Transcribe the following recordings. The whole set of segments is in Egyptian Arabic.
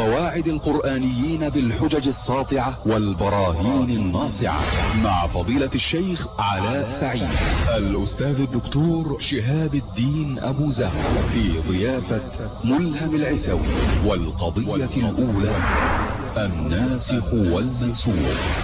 وقواعد القرآنيين بالحجج الساطعة والبراهين الناصعة مع فضيلة الشيخ علاء سعيد الأستاذ الدكتور شهاب الدين أبو زهر في ضيافة ملهم العسوي والقضية الأولى الناسخ والمنسوخ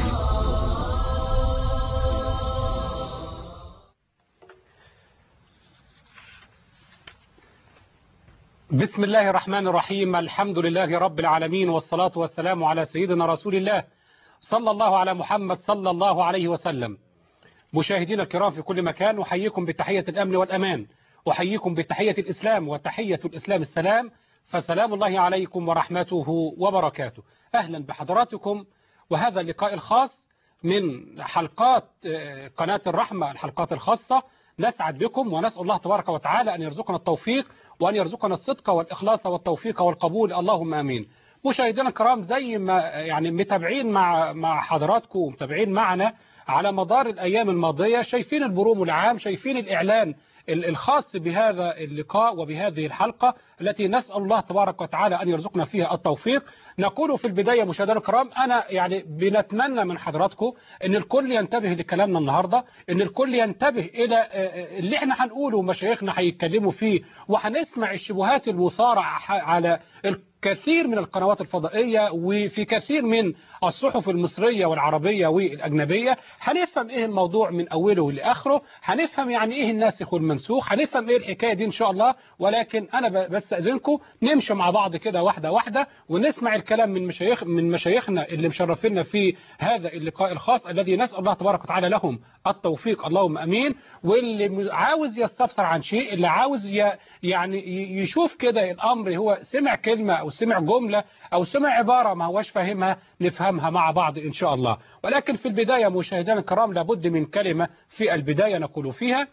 بسم الله الرحمن الرحيم الحمد لله رب العالمين والصلاة والسلام على سيدنا رسول الله صلى الله على محمد صلى الله عليه وسلم مشاهدينا الكرام في كل مكان أحييكم بتحية الأمن والأمان أحييكم بتحية الإسلام وتحية الإسلام السلام فسلام الله عليكم ورحمته وبركاته أهلا بحضراتكم وهذا اللقاء الخاص من حلقات قناة الرحمة الحلقات الخاصة نسعد بكم ونسأل الله تبارك وتعالى أن يرزقنا التوفيق وأن يرزقنا الصدق والإخلاص والتوفيق والقبول اللهم آمين مشاهدينا الكرام زي ما يعني متابعين مع مع حضراتكم ومتابعين معنا على مدار الأيام الماضية شايفين البروم العام شايفين الإعلان الخاص بهذا اللقاء وبهذه الحلقة التي نسأل الله تبارك وتعالى أن يرزقنا فيها التوفيق نقول في البداية مشاهدينا الكرام أنا يعني بنتمنى من حضراتكم أن الكل ينتبه لكلامنا النهاردة أن الكل ينتبه إلى اللي احنا هنقوله مشايخنا هيتكلموا فيه وهنسمع الشبهات المثارة على كثير من القنوات الفضائية وفي كثير من الصحف المصرية والعربية والأجنبية هنفهم إيه الموضوع من أوله لآخره هنفهم يعني إيه الناسخ والمنسوخ هنفهم إيه الحكاية دي إن شاء الله ولكن أنا بستأذنكم نمشي مع بعض كده واحدة واحدة ونسمع الكلام من مشايخ من مشايخنا اللي مشرفينا في هذا اللقاء الخاص الذي نسأل الله تبارك وتعالى لهم التوفيق اللهم أمين واللي عاوز يستفسر عن شيء اللي عاوز يعني يشوف كده الأمر هو سمع كلمة أو سمع جملة أو سمع عبارة ما هوش فاهمها نفهمها مع بعض إن شاء الله ولكن في البداية مشاهدينا الكرام لابد من كلمة في البداية نقول فيها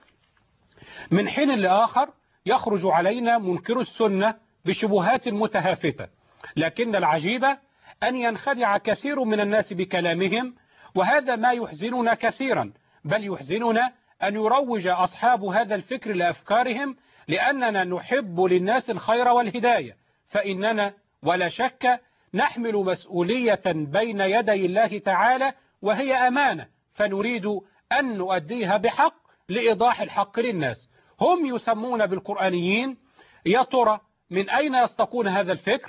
من حين لآخر يخرج علينا منكر السنة بشبهات متهافتة لكن العجيب أن ينخدع كثير من الناس بكلامهم وهذا ما يحزننا كثيرا بل يحزننا أن يروج أصحاب هذا الفكر لأفكارهم لأننا نحب للناس الخير والهداية فإننا ولا شك نحمل مسؤولية بين يدي الله تعالى وهي أمانة فنريد أن نؤديها بحق لإيضاح الحق للناس هم يسمون بالقرآنيين يا ترى من أين يستقون هذا الفكر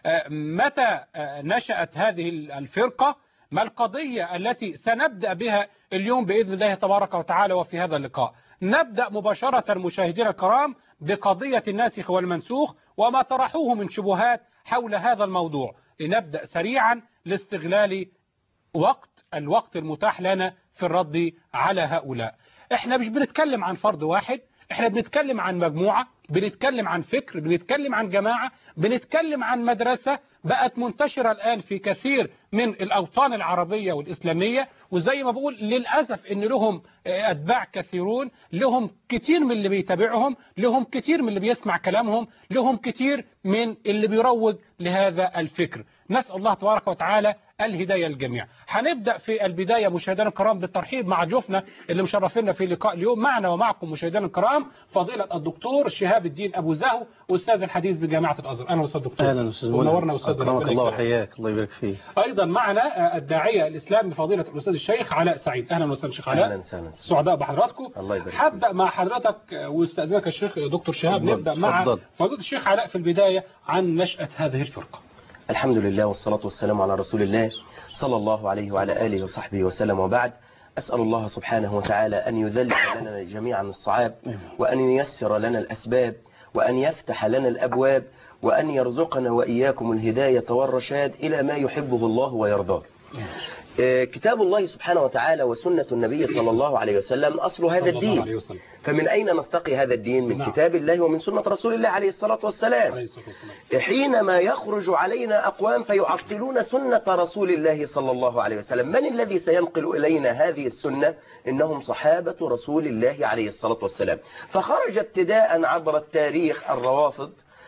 متى نشأت هذه الفرقة ما القضية التي سنبدأ بها اليوم بإذن الله تبارك وتعالى وفي هذا اللقاء نبدأ مباشرة مشاهدينا الكرام بقضية الناسخ والمنسوخ وما طرحوه من شبهات حول هذا الموضوع لنبدأ سريعا لاستغلال وقت الوقت المتاح لنا في الرد على هؤلاء احنا مش بنتكلم عن فرد واحد احنا بنتكلم عن مجموعة بنتكلم عن فكر بنتكلم عن جماعة بنتكلم عن مدرسة بقت منتشرة الآن في كثير من الأوطان العربية والإسلامية وزي ما بقول للأسف إن لهم أتباع كثيرون لهم كتير من اللي بيتابعهم لهم كتير من اللي بيسمع كلامهم لهم كتير من اللي بيروج لهذا الفكر نسأل الله تبارك وتعالى الهداية للجميع هنبدأ في البداية مشاهدينا الكرام بالترحيب مع ضيوفنا اللي مشرفينا في لقاء اليوم معنا ومعكم مشاهدينا الكرام فضيلة الدكتور شهاب الدين أبو زهو أستاذ الحديث بجامعة الأزهر أهلا وسهلا دكتور أهلا أستاذ ونورنا أستاذ أكرمك الله وحياك الله يبارك فيك أيضا معنا الداعية الإسلامي فضيلة الأستاذ الشيخ علاء سعيد أهلا وسهلا شيخ علاء أهلا وسهلا سعداء بحضراتكم الله يبارك هبدأ مع حضرتك واستأذنك الشيخ دكتور شهاب اتفضل، نبدأ مع اتفضل. فضيلة الشيخ علاء في البداية عن نشأة هذه الفرقة الحمد لله والصلاة والسلام على رسول الله صلى الله عليه وعلى آله وصحبه وسلم وبعد أسأل الله سبحانه وتعالى أن يذلل لنا جميعا الصعاب وأن ييسر لنا الأسباب وأن يفتح لنا الأبواب وأن يرزقنا وإياكم الهداية والرشاد إلى ما يحبه الله ويرضاه آه، كتاب الله سبحانه وتعالى وسنة النبي صلى الله عليه وسلم أصل هذا صلى الله عليه الدين وسلم فمن أين نستقي هذا الدين من نعم. كتاب الله ومن سنة رسول الله عليه الصلاة والسلام عليه الصلاة والسلام حينما يخرج علينا أقوام فيعطلون سنة رسول الله صلى الله عليه وسلم من الذي سينقل إلينا هذه السنة إنهم صحابة رسول الله عليه الصلاة والسلام فخرج ابتداء عبر التاريخ الروافض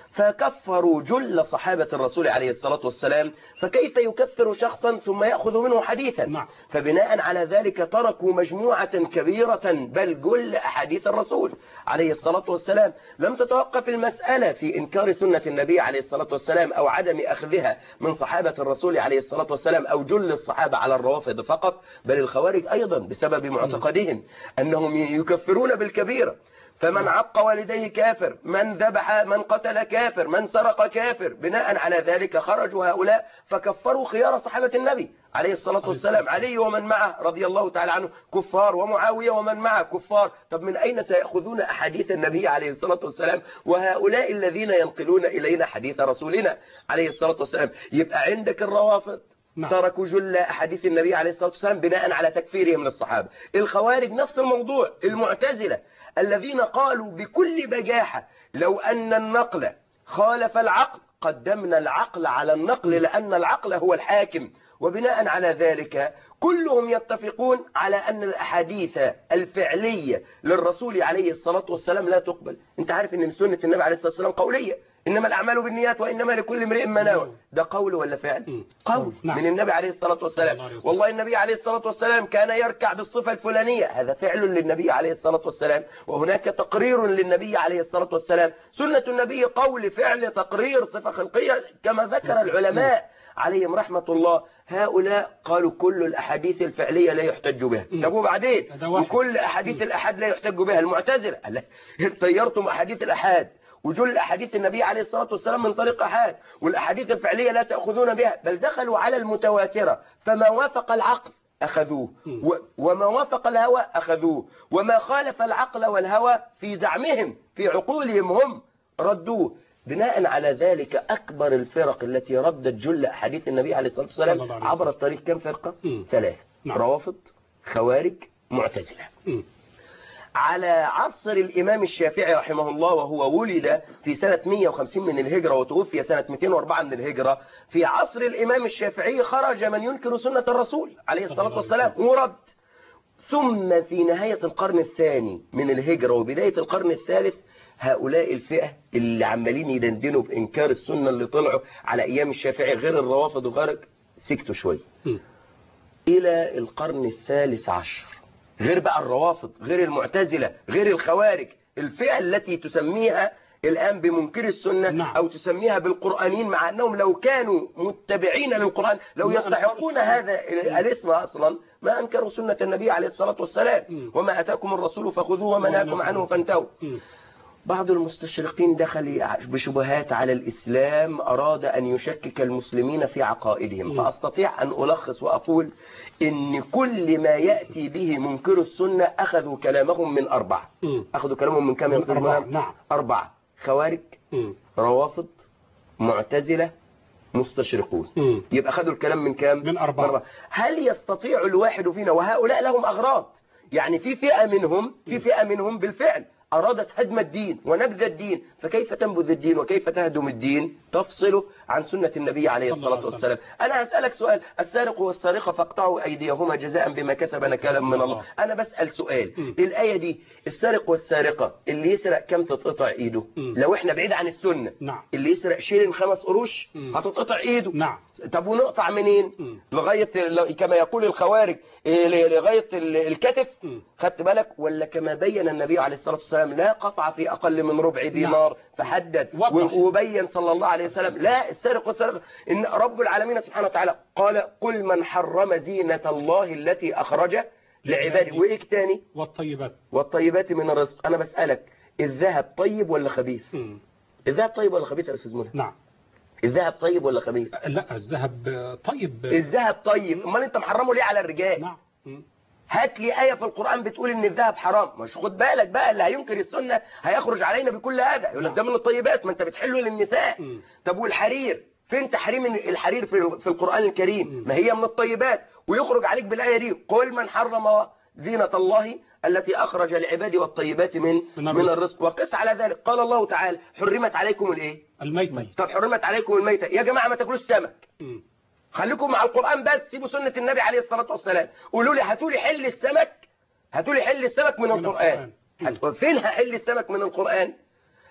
فكفروا جل صحابة الرسول عليه الصلاة والسلام فكيف يكفر شخصا ثم يأخذ منه حديثا نعم. فبناء على ذلك تركوا مجموعة كبيرة بل جل أحاديث الرسول عليه الصلاة والسلام لم تتوقف المسألة في إنكار سنة النبي عليه الصلاة والسلام أو عدم أخذها من صحابة الرسول عليه الصلاة والسلام أو جل الصحابة على الروافض فقط بل الخوارج أيضا بسبب معتقدهم أنهم يكفرون بالكبيرة فمن عق والديه كافر من ذبح من قتل كافر من سرق كافر بناء على ذلك خرجوا هؤلاء فكفروا خيار صحابة النبي عليه الصلاة والسلام علي ومن معه رضي الله تعالى عنه كفار ومعاوية ومن معه كفار طب من أين سيأخذون أحاديث النبي عليه الصلاة والسلام وهؤلاء الذين ينقلون إلينا حديث رسولنا عليه الصلاة والسلام يبقى عندك الروافض نعم. تركوا جل أحاديث النبي عليه الصلاة والسلام بناء على تكفيرهم للصحابة الخوارج نفس الموضوع المعتزلة الذين قالوا بكل بجاحة لو أن النقل خالف العقل قدمنا العقل على النقل لأن العقل هو الحاكم وبناء على ذلك كلهم يتفقون على أن الأحاديث الفعلية للرسول عليه الصلاة والسلام لا تقبل انت عارف أن سنة النبي عليه الصلاة والسلام قولية إنما الأعمال بالنيات وإنما لكل امرئ ما نوى ده قول ولا فعل مم. قول نعم. من النبي عليه الصلاة صلى والسلام الله عليه وسلم. والله النبي عليه الصلاة والسلام كان يركع بالصفة الفلانية هذا فعل للنبي عليه الصلاة والسلام وهناك تقرير للنبي عليه الصلاة والسلام سنة النبي قول فعل تقرير صفة خلقية كما ذكر العلماء عليهم رحمة الله هؤلاء قالوا كل الأحاديث الفعلية لا يحتج بها مم. طب وبعدين ده واحد. وكل أحاديث الأحاد لا يحتج بها المعتزلة قال لك طيرتم أحاديث الأحاد وجل أحاديث النبي عليه الصلاة والسلام من طريق أحاد والأحاديث الفعلية لا تأخذون بها بل دخلوا على المتواترة فما وافق العقل أخذوه مم. و- وما وافق الهوى أخذوه وما خالف العقل والهوى في زعمهم في عقولهم هم ردوه بناء على ذلك أكبر الفرق التي ردت جل أحاديث النبي عليه الصلاة صلى الله والسلام عليه وسلم. عبر الطريق كم فرقة؟ مم. ثلاثة نعم. روافض خوارج معتزلة مم. على عصر الإمام الشافعي رحمه الله وهو ولد في سنة 150 من الهجرة وتوفي سنة 204 من الهجرة في عصر الإمام الشافعي خرج من ينكر سنة الرسول عليه صلى الصلاة الله عليه والسلام ورد ثم في نهاية القرن الثاني من الهجرة وبداية القرن الثالث هؤلاء الفئة اللي عمالين يدندنوا بإنكار السنة اللي طلعوا على أيام الشافعي غير الروافض وغير سكتوا شوية مم. إلى القرن الثالث عشر غير بقى الروافض غير المعتزلة غير الخوارج الفئة التي تسميها الآن بمنكر السنة نعم. أو تسميها بالقرآنيين مع أنهم لو كانوا متبعين للقرآن لو ما يستحقون أنكروا هذا ال- الاسم أصلا ما أنكروا سنة النبي عليه الصلاة والسلام مم. وما أتاكم الرسول فخذوه وما نهاكم عنه فانتهوا مم. بعض المستشرقين دخل بشبهات على الإسلام أراد أن يشكك المسلمين في عقائدهم مم. فأستطيع أن ألخص وأقول إن كل ما يأتي به منكر السنة أخذوا كلامهم من أربعة مم. أخذوا كلامهم من كم يا من أستاذ أربعة، منى؟ نعم. أربعة خوارج مم. روافض معتزلة مستشرقون مم. يبقى أخذوا الكلام من كام من أربعة. هل يستطيع الواحد فينا وهؤلاء لهم أغراض يعني في فئة منهم في فئة منهم بالفعل أرادت هدم الدين ونبذ الدين فكيف تنبذ الدين وكيف تهدم الدين تفصله عن سنة النبي عليه صلى الله الصلاة عليه والسلام أنا هسألك سؤال السارق والسارقة فاقطعوا أيديهما جزاء بما كسب نكالا من الله الله. أنا بسأل سؤال مم. الآية دي السارق والسارقة اللي يسرق كم تتقطع إيده مم. لو إحنا بعيد عن السنة نعم اللي يسرق شيلن خمس قروش مم. هتتقطع إيده نعم طب ونقطع منين مم. لغاية ل- كما يقول الخوارج إيه، ل- لغاية ال- الكتف مم. خدت بالك ولا كما بين النبي عليه الصلاة والسلام لا قطع في أقل من ربع دينار فحدد وضح. و- وبين صلى الله عليه وسلم لا السارق والسارق إن رب العالمين سبحانه وتعالى قال قل من حرم زينة الله التي أخرج لعباده وإيه تاني والطيبات والطيبات من الرزق أنا بسألك الذهب طيب ولا خبيث مم. الذهب طيب ولا خبيث يا أستاذ منى نعم الذهب طيب ولا خبيث لا الذهب آه، طيب الذهب طيب امال انت محرمه ليه على الرجال نعم مم. هات لي آية في القرآن بتقول إن الذهب حرام مش خد بالك بقى اللي هينكر السنة هيخرج علينا بكل هذا يقول لك ده من الطيبات ما أنت بتحله للنساء مم. طب والحرير فين تحريم الحرير في في القرآن الكريم ما هي من الطيبات ويخرج عليك بالآية دي قل من حرم زينة الله التي أخرج العباد والطيبات من من من الرزق. الرزق وقس على ذلك قال الله تعالى حرمت عليكم الإيه الميت طب حرمت عليكم الميتة يا جماعة ما تاكلوش سمك مم. خليكم مع القرآن بس سيبوا سنة النبي عليه الصلاة والسلام قولوا لي هاتوا لي حل السمك هاتوا لي حل السمك من من القرآن القرآن. هت... فين هحل السمك من القرآن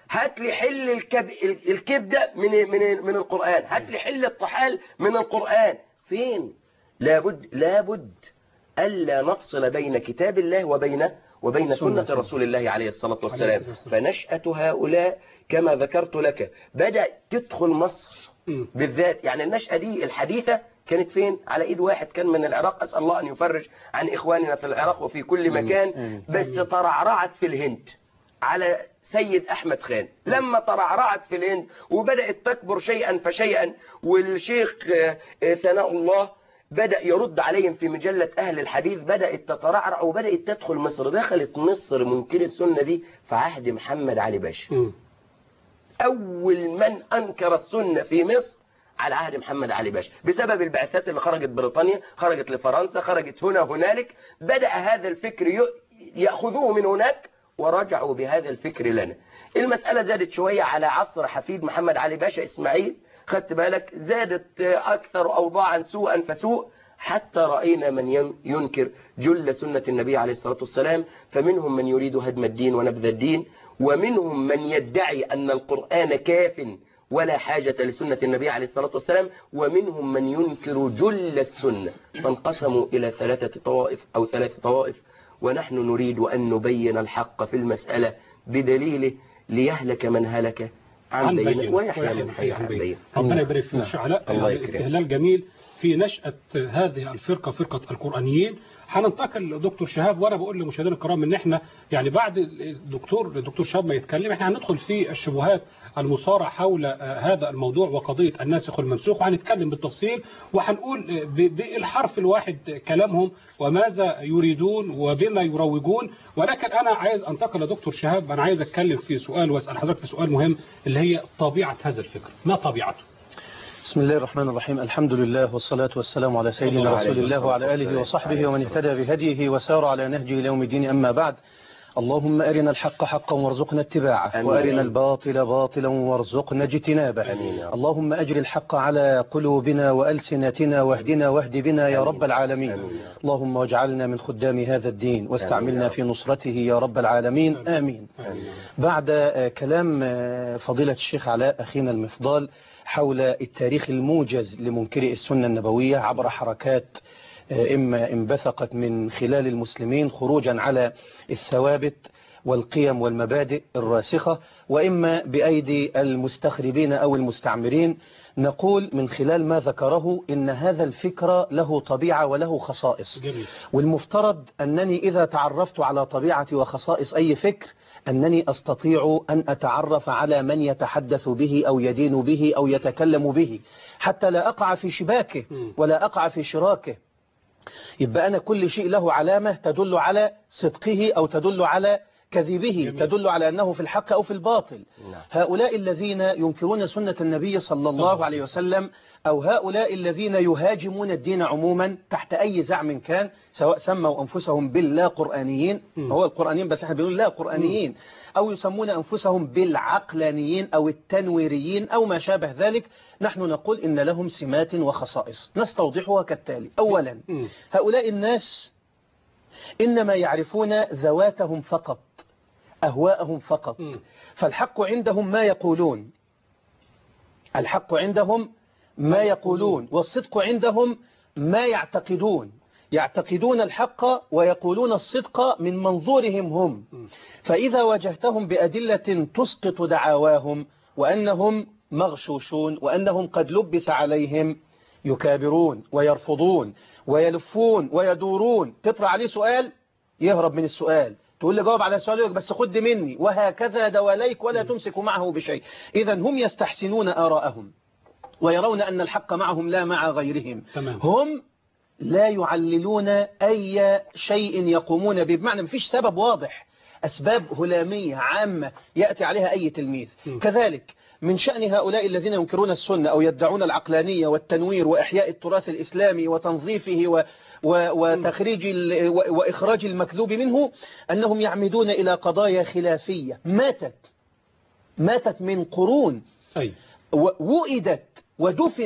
هات لي حل الكب... ال- الكبده من من من القران هات لي حل الطحال من القران فين لابد لابد الا نفصل بين كتاب الله وبين وبين سنة رسول الله عليه الصلاة والسلام فنشأة هؤلاء كما ذكرت لك بدأ تدخل مصر مم. بالذات يعني النشأة دي الحديثة كانت فين على ايد واحد كان من العراق اسال الله ان يفرج عن اخواننا في العراق وفي كل مكان بس ترعرعت في الهند على سيد احمد خان لما ترعرعت في الهند وبدات تكبر شيئا فشيئا والشيخ آه، آه، ثناء الله بدأ يرد عليهم في مجلة أهل الحديث بدأت تترعرع وبدأت تدخل مصر دخلت مصر منكر السنة دي في عهد محمد علي باشا مم. أول من أنكر السنة في مصر على عهد محمد علي باشا بسبب البعثات اللي خرجت بريطانيا خرجت لفرنسا خرجت هنا هنالك بدأ هذا الفكر ي- يأخذوه من هناك ورجعوا بهذا الفكر لنا المسألة زادت شوية على عصر حفيد محمد علي باشا إسماعيل خدت بالك زادت أكثر أوضاعا سوءا فسوء حتى رأينا من ين- ينكر جل سنة النبي عليه الصلاة والسلام فمنهم من يريد هدم الدين ونبذ الدين ومنهم من يدعي أن القرآن كاف ولا حاجة لسنة النبي عليه الصلاة والسلام ومنهم من ينكر جل السنة فانقسموا إلى ثلاثة طوائف أو ثلاث طوائف ونحن نريد أن نبين الحق في المسألة بدليله ليهلك من هلك عن عن بينه بين ويحيى من حي عن بين ربنا يبارك فيك شيخ علاء الله يعني يكرمك. استهلال جميل في نشأة هذه الفرقة فرقة القرآنيين هننتقل لدكتور شهاب وانا بقول لمشاهدينا الكرام ان احنا يعني بعد الدكتور الدكتور شهاب ما يتكلم احنا هندخل في الشبهات المصارع حول آه، هذا الموضوع وقضية الناسخ والمنسوخ وهنتكلم بالتفصيل وهنقول آه، ب- بالحرف الواحد كلامهم وماذا يريدون وبما يروجون ولكن انا عايز انتقل لدكتور شهاب انا عايز اتكلم في سؤال واسال حضرتك في سؤال مهم اللي هي طبيعة هذا الفكر ما طبيعته بسم الله الرحمن الرحيم الحمد لله والصلاة والسلام على سيدنا الله رسول عليه الله وعلى والسلام. آله وصحبه ومن اهتدى بهديه وسار على نهجه ليوم الدين أما بعد اللهم أرنا الحق حقا وارزقنا اتباعه آمين. وأرنا الباطل باطلا وارزقنا اجتنابه آمين يا رب. اللهم أجر الحق على قلوبنا وألسنتنا واهدنا واهد بنا يا رب العالمين آمين يا رب. اللهم واجعلنا من خدام هذا الدين آمين واستعملنا يا في نصرته يا رب العالمين آمين بعد آه، كلام آه، فضيلة الشيخ علاء أخينا المفضال حول التاريخ الموجز لمنكري السنة النبوية عبر حركات آه، إما انبثقت من خلال المسلمين خروجا على الثوابت والقيم والمبادئ الراسخة وإما بأيدي المستخربين أو المستعمرين نقول من خلال ما ذكره إن هذا الفكر له طبيعة وله خصائص جميل والمفترض أنني إذا تعرفت على طبيعة وخصائص أي فكر أنني أستطيع أن أتعرف على من يتحدث به أو يدين به أو يتكلم به حتى لا أقع في شباكه مم. ولا أقع في شراكه يبقى أنا كل شيء له علامة تدل على صدقه أو تدل على كذبه جميل. تدل على أنه في الحق أو في الباطل نعم. هؤلاء الذين ينكرون سنة النبي صلى الله عليه وسلم أو هؤلاء الذين يهاجمون الدين عموما تحت أي زعم كان سواء سموا أنفسهم باللا قرآنيين مم. هو القرآنيين بس احنا بنقول لا قرآنيين أو يسمون أنفسهم بالعقلانيين أو التنويريين أو ما شابه ذلك نحن نقول إن لهم سمات وخصائص نستوضحها كالتالي أولا مم. هؤلاء الناس إنما يعرفون ذواتهم فقط أهواءهم فقط مم. فالحق عندهم ما يقولون الحق عندهم ما يقولون والصدق عندهم ما يعتقدون يعتقدون الحق ويقولون الصدق من منظورهم هم فإذا واجهتهم بأدلة تسقط دعاواهم وأنهم مغشوشون وأنهم قد لبس عليهم يكابرون ويرفضون ويلفون ويدورون تطرح عليه سؤال يهرب من السؤال تقول لي جاوب على السؤال يقول لك بس خد مني وهكذا دواليك ولا تمسك معه بشيء إذا هم يستحسنون آراءهم ويرون أن الحق معهم لا مع غيرهم تمام. هم لا يعللون أي شيء يقومون به بمعنى مفيش سبب واضح أسباب هلامية عامة يأتي عليها أي تلميذ م. كذلك من شأن هؤلاء الذين ينكرون السنة أو يدعون العقلانية والتنوير وإحياء التراث الإسلامي وتنظيفه و و وتخريج ال- و- وإخراج المكذوب منه أنهم يعمدون إلى قضايا خلافية ماتت ماتت من قرون أي و- وئدت ودفنت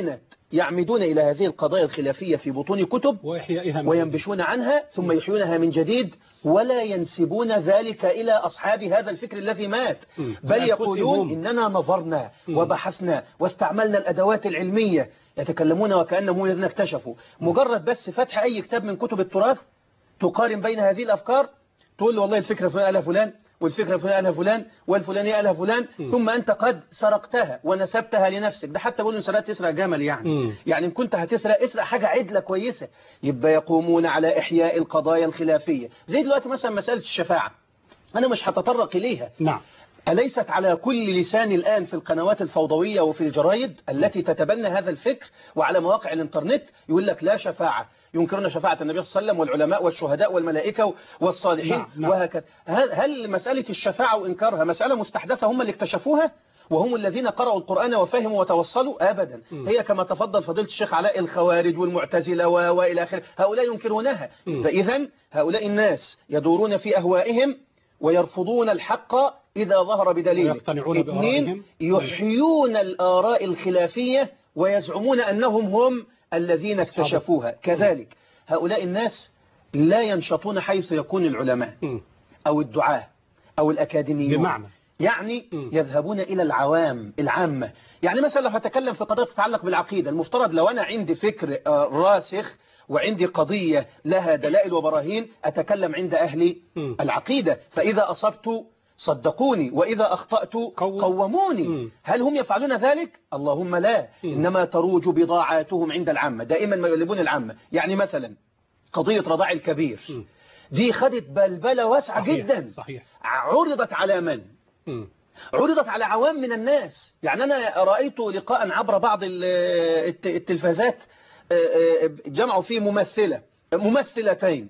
يعمدون إلى هذه القضايا الخلافية في بطون كتب وإحيائها من وينبشون عنها ثم يحيونها من جديد ولا ينسبون ذلك إلى أصحاب هذا الفكر الذي مات مم. بل لأنفسهم يقولون هم. إننا نظرنا مم. وبحثنا واستعملنا الأدوات العلمية يتكلمون وكأنهم الذين اكتشفوا مجرد بس فتح أي كتاب من كتب التراث تقارن بين هذه الأفكار تقول له والله الفكرة فلان قالها فلان والفكرة فلان قالها فلان والفلانية قالها فلان ثم أنت قد سرقتها ونسبتها لنفسك ده حتى بيقولوا إن سرقت تسرق جمل يعني مم. يعني إن كنت هتسرق اسرق حاجة عدلة كويسة يبقى يقومون على إحياء القضايا الخلافية زي دلوقتي مثلا مسألة الشفاعة أنا مش هتطرق إليها نعم أليست على كل لسان الآن في القنوات الفوضوية وفي الجرايد التي تتبنى هذا الفكر وعلى مواقع الإنترنت يقول لك لا شفاعة ينكرون شفاعة النبي صلى الله عليه وسلم والعلماء والشهداء والملائكة والصالحين نعم، نعم. وهكذا هل, هل مسألة الشفاعة وإنكارها مسألة مستحدثة هم اللي اكتشفوها وهم الذين قرأوا القرآن وفهموا وتوصلوا أبدا هي كما تفضل فضيلة الشيخ علاء الخوارج والمعتزلة و- وإلى آخره هؤلاء ينكرونها فإذا هؤلاء هؤلاء الناس في أهوائهم ويرفضون الحق إذا ظهر بدليله ويقتنعون اثنين بآرائهم. يحيون الآراء الخلافية ويزعمون أنهم هم الذين اكتشفوها كذلك هؤلاء الناس لا ينشطون حيث يكون العلماء مم. أو الدعاة أو الأكاديميون بمعنى يعني مم. يذهبون إلى العوام العامة يعني مثلا لو هتكلم في قضية تتعلق بالعقيدة المفترض لو أنا عندي فكر آه، راسخ وعندي قضية لها دلائل وبراهين أتكلم عند أهل مم. العقيدة فإذا أصبت صدقوني وإذا أخطأت قو- قوموني مم. هل هم يفعلون ذلك؟ اللهم لا مم. إنما تروج بضاعاتهم عند العامة دائما ما يقلبون العامة يعني مثلا قضية رضاع الكبير مم. دي خدت بلبلة واسعة صحيح. جدا صحيح عرضت على من؟ مم. عرضت على عوام من الناس يعني أنا رأيت لقاء عبر بعض ال- الت- التلفازات آه، آه، جمعوا فيه ممثلة ممثلتين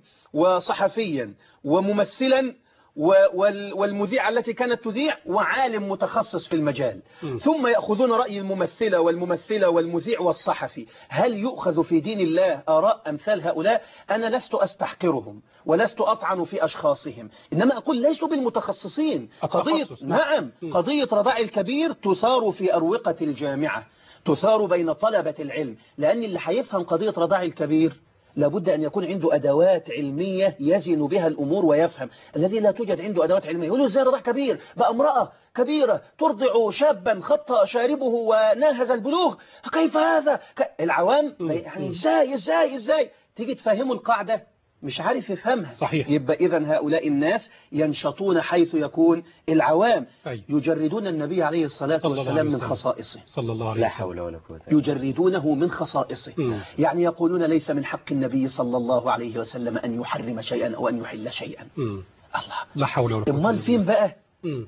وصحفيا وممثلا و- وال- والمذيعة التي كانت تذيع وعالم متخصص في المجال م. ثم يأخذون رأي الممثلة والممثلة والمذيع والصحفي هل يؤخذ في دين الله آراء أمثال هؤلاء أنا لست أستحقرهم ولست أطعن في أشخاصهم إنما أقول ليسوا بالمتخصصين قضية التخصص، نعم. نعم م. قضية رضاع الكبير تثار في أروقة الجامعة تثار بين طلبة العلم لأن اللي هيفهم قضية رضاع الكبير لابد أن يكون عنده أدوات علمية يزن بها الأمور ويفهم الذي لا توجد عنده أدوات علمية يقولوا إزاي رضاع كبير بقى امرأة كبيرة ترضع شابا خط شاربه وناهز البلوغ كيف هذا ك... العوام م. يعني إزاي إزاي إزاي تيجي تفهموا القاعدة مش عارف يفهمها صحيح. يبقى إذا هؤلاء الناس ينشطون حيث يكون العوام أي. يجردون النبي عليه الصلاة صلى الله والسلام عليه من وسلم. خصائصه صلى الله عليه لا وسلم حول ولا قوة إلا بالله. يجردونه من خصائصه مم. يعني يقولون ليس من حق النبي صلى الله عليه وسلم أن يحرم شيئا أو أن يحل شيئا مم. الله لا حول ولا قوة امال إلا فين بقى بالله.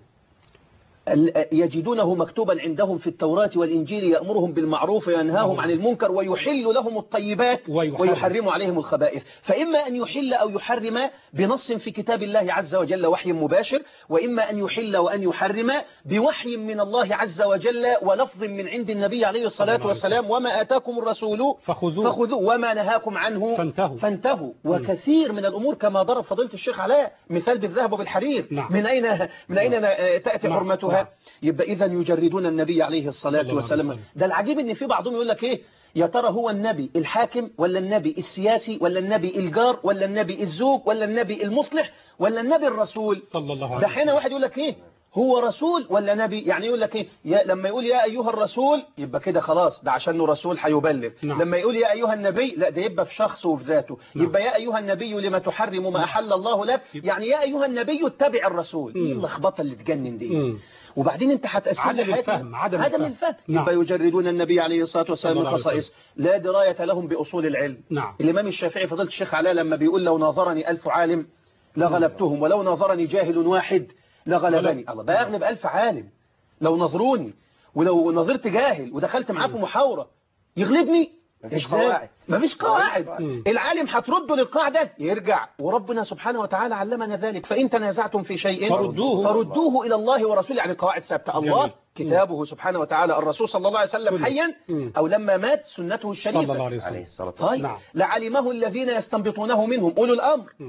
ال- يجدونه مكتوبا عندهم في التوراة والإنجيل يأمرهم بالمعروف وينهاهم نعم. عن المنكر ويحل لهم الطيبات ويحرم. ويحرم عليهم الخبائث فإما أن يحل أو يحرم بنص في كتاب الله عز وجل وحي مباشر وإما أن يحل وأن يحرم بوحي من الله عز وجل ولفظ من عند النبي عليه صلى الصلاة الله عليه والسلام وما آتاكم الرسول فخذوه. فخذوه وما نهاكم عنه فانتهوا. فانتهوا وكثير من الأمور كما ضرب فضيلة الشيخ علاء مثال بالذهب وبالحرير نعم. من أين من أين تأتي نعم. حرمتها نعم. يبقى إذا يجردون النبي عليه صلى الصلاة الله عليه والسلام وسلم. ده العجيب ان في بعضهم يقول لك ايه يا ترى هو النبي الحاكم ولا النبي السياسي ولا النبي الجار ولا النبي الزوج ولا النبي المصلح ولا النبي الرسول صلى الله عليه ده حين وسلم واحد يقول لك ايه هو رسول ولا نبي يعني يقول لك ايه يا لما يقول يا ايها الرسول يبقى كده خلاص ده عشانه رسول هيبلغ نعم. لما يقول يا ايها النبي لا ده يبقى في شخصه وفي ذاته نعم. يبقى يا ايها النبي لما تحرم ما احل الله لك يعني يا ايها النبي اتبع الرسول ايه مم. اللخبطه اللي تجنن دي مم. وبعدين انت هتقسم عدم لي حياتك- الفهم، عدم عدم الفهم. الفهم نعم. يبقى يجردون النبي عليه الصلاه والسلام صلى من الله عليه خصائص لا درايه لهم باصول العلم نعم الامام الشافعي فضيله الشيخ علاء لما بيقول لو ناظرني ألف عالم لغلبتهم ولو ناظرني جاهل واحد لغلبني غلب. الله بقى اغلب ألف عالم لو نظروني ولو نظرت جاهل ودخلت معاه في محاورة يغلبني مفيش إزاي؟ قواعد. مفيش قواعد مم. العالم هترده للقاعدة يرجع وربنا سبحانه وتعالى علمنا ذلك فإن تنازعتم في شيء فردوه. فردوه إلى الله ورسوله يعني قواعد ثابتة الله جميل. كتابه سبحانه وتعالى الرسول صلى الله عليه وسلم سنة. حيا مم. أو لما مات سنته صلى الله الشريفة عليه عليه وسلم الصلاة والسلام طيب نعم. لعلمه الذين يستنبطونه منهم أولو الأمر مم.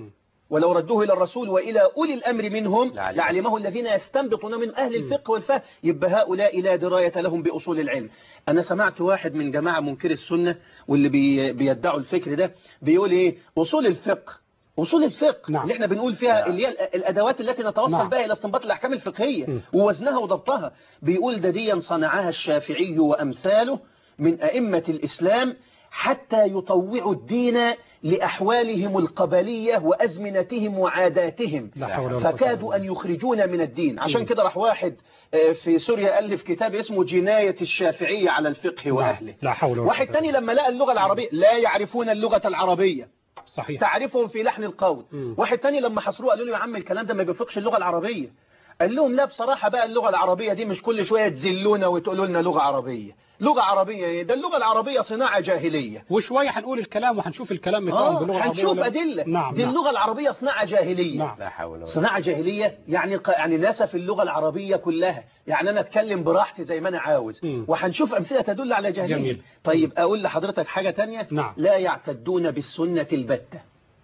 ولو ردوه إلى الرسول وإلى أولي الأمر منهم لعلمه. لعلمه الذين يستنبطون من أهل الفقه والفهم يبقى هؤلاء لا دراية لهم بأصول العلم أنا سمعت واحد من جماعة منكر السنة واللي بي بيدعوا الفكر ده بيقول إيه أصول الفقه أصول الفقه نعم. اللي احنا بنقول فيها نعم. اللي هي ال- الأدوات التي نتوصل نعم. بها إلى استنباط الأحكام الفقهية م. ووزنها وضبطها بيقول ده ديا صنعها الشافعي وأمثاله من أئمة الإسلام حتى يطوعوا الدين لأحوالهم القبلية وأزمنتهم وعاداتهم لا حول ولا قوة فكادوا أن يخرجونا من الدين عشان كده راح واحد آه، في سوريا ألف كتاب اسمه جناية الشافعية على الفقه وأهله لا حول ولا واحد قوة تاني لما لقى اللغة العربية لا يعرفون اللغة العربية صحيح تعرفهم في لحن القول مم. واحد تاني لما حصروه قالوا له يا عم الكلام ده ما بيفقش اللغة العربية قال لهم لا بصراحة بقى اللغة العربية دي مش كل شوية تزلونا وتقولوا لنا لغة عربية لغة عربية ايه ده اللغة العربية صناعة جاهلية وشوية هنقول الكلام وهنشوف الكلام بتاعهم باللغة اه العربية هنشوف ولا- أدلة نعم دي نعم. اللغة العربية صناعة جاهلية نعم لا حول ولا صناعة جاهلية يعني ق- يعني نسف اللغة العربية كلها يعني أنا أتكلم براحتي زي ما أنا عاوز مم. وهنشوف أمثلة تدل على جاهلية جميل. طيب أقول لحضرتك حاجة تانية نعم. لا يعتدون بالسنة البتة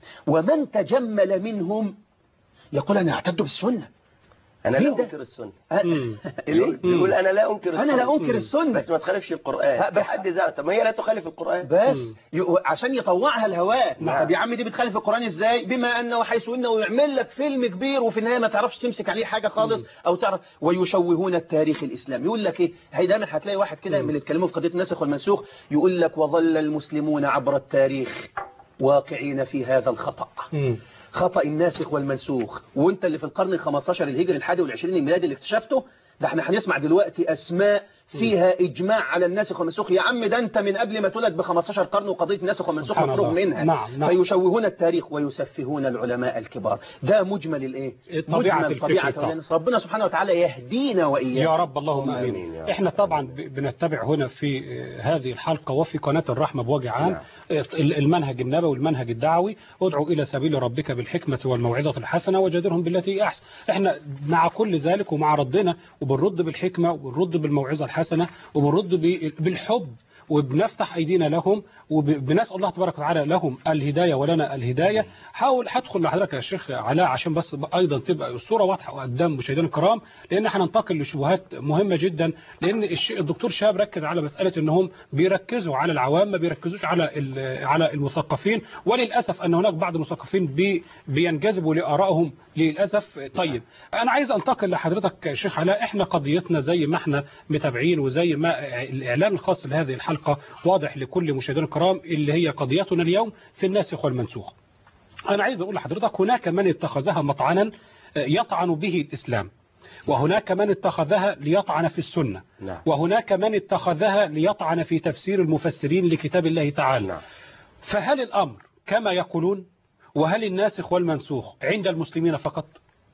ومن تجمل منهم يقول أنا أعتد بالسنة انا مين لا ده؟ انكر السنه مم. يقول, يقول انا لا انكر أنا السنه لا أنكر مم. السنة بس ما تخالفش ها، القران بس- بحد ذاته طب ما هي لا تخالف القران بس ي- عشان يطوعها الهواء نعم. طب يا عم دي بتخالف القرآن ازاي بما انه حيث انه يعمل لك فيلم كبير وفي النهايه ما تعرفش تمسك عليه حاجه خالص او تعرف ويشوهون التاريخ الاسلامي يقول لك ايه هي دايما هتلاقي واحد كده من اللي اتكلموا في قضيه الناسخ والمنسوخ يقول لك وظل المسلمون عبر التاريخ واقعين في هذا الخطأ مم. خطأ الناسخ والمنسوخ وانت اللي في القرن ال15 الهجري الحادي والعشرين الميلادي اللي اكتشفته ده احنا هنسمع دلوقتي اسماء فيها اجماع على الناسخ والمنسوخ يا عم ده انت من قبل ما تولد ب 15 قرن وقضيه الناسخ والمنسوخ سبحان مفروغ الله. منها نعم، نعم. فيشوهون التاريخ ويسفهون العلماء الكبار ده مجمل الايه طبيعة مجمل الفكر طبيعه طبعا. أولياء. ربنا سبحانه وتعالى يهدينا واياكم يا رب اللهم آمين امين يا رب. احنا طبعا ب- بنتبع هنا في آه، هذه الحلقه وفي قناه الرحمه بوجه عام نعم. آه، ال- المنهج النبوي والمنهج الدعوي ادعو الى سبيل ربك بالحكمه والموعظه الحسنه وجادلهم بالتي هي احسن احنا مع كل ذلك ومع ردنا وبنرد بالحكمه وبنرد بالموعظه الحسنه وبنرد ب- بالحب وبنفتح ايدينا لهم وبنسال الله تبارك وتعالى لهم الهدايه ولنا الهدايه حاول هدخل لحضرتك يا شيخ علاء عشان بس ايضا تبقى الصوره واضحه قدام مشاهدينا الكرام لان هننتقل لشبهات مهمه جدا لان الش- الدكتور شهاب ركز على مساله انهم بيركزوا على العوام ما بيركزوش على ال- على المثقفين وللاسف ان هناك بعض المثقفين بي بينجذبوا لارائهم للاسف طيب انا عايز انتقل لحضرتك يا شيخ علاء احنا قضيتنا زي ما احنا متابعين وزي ما الاعلان الخاص لهذه الحلقه واضح لكل مشاهدينا الكرام اللي هي قضيتنا اليوم في الناسخ والمنسوخ أنا عايز أقول لحضرتك هناك من اتخذها مطعنا يطعن به الإسلام وهناك من اتخذها ليطعن في السنة نعم. وهناك من اتخذها ليطعن في تفسير المفسرين لكتاب الله تعالى نعم. فهل الأمر كما يقولون وهل الناسخ والمنسوخ عند المسلمين فقط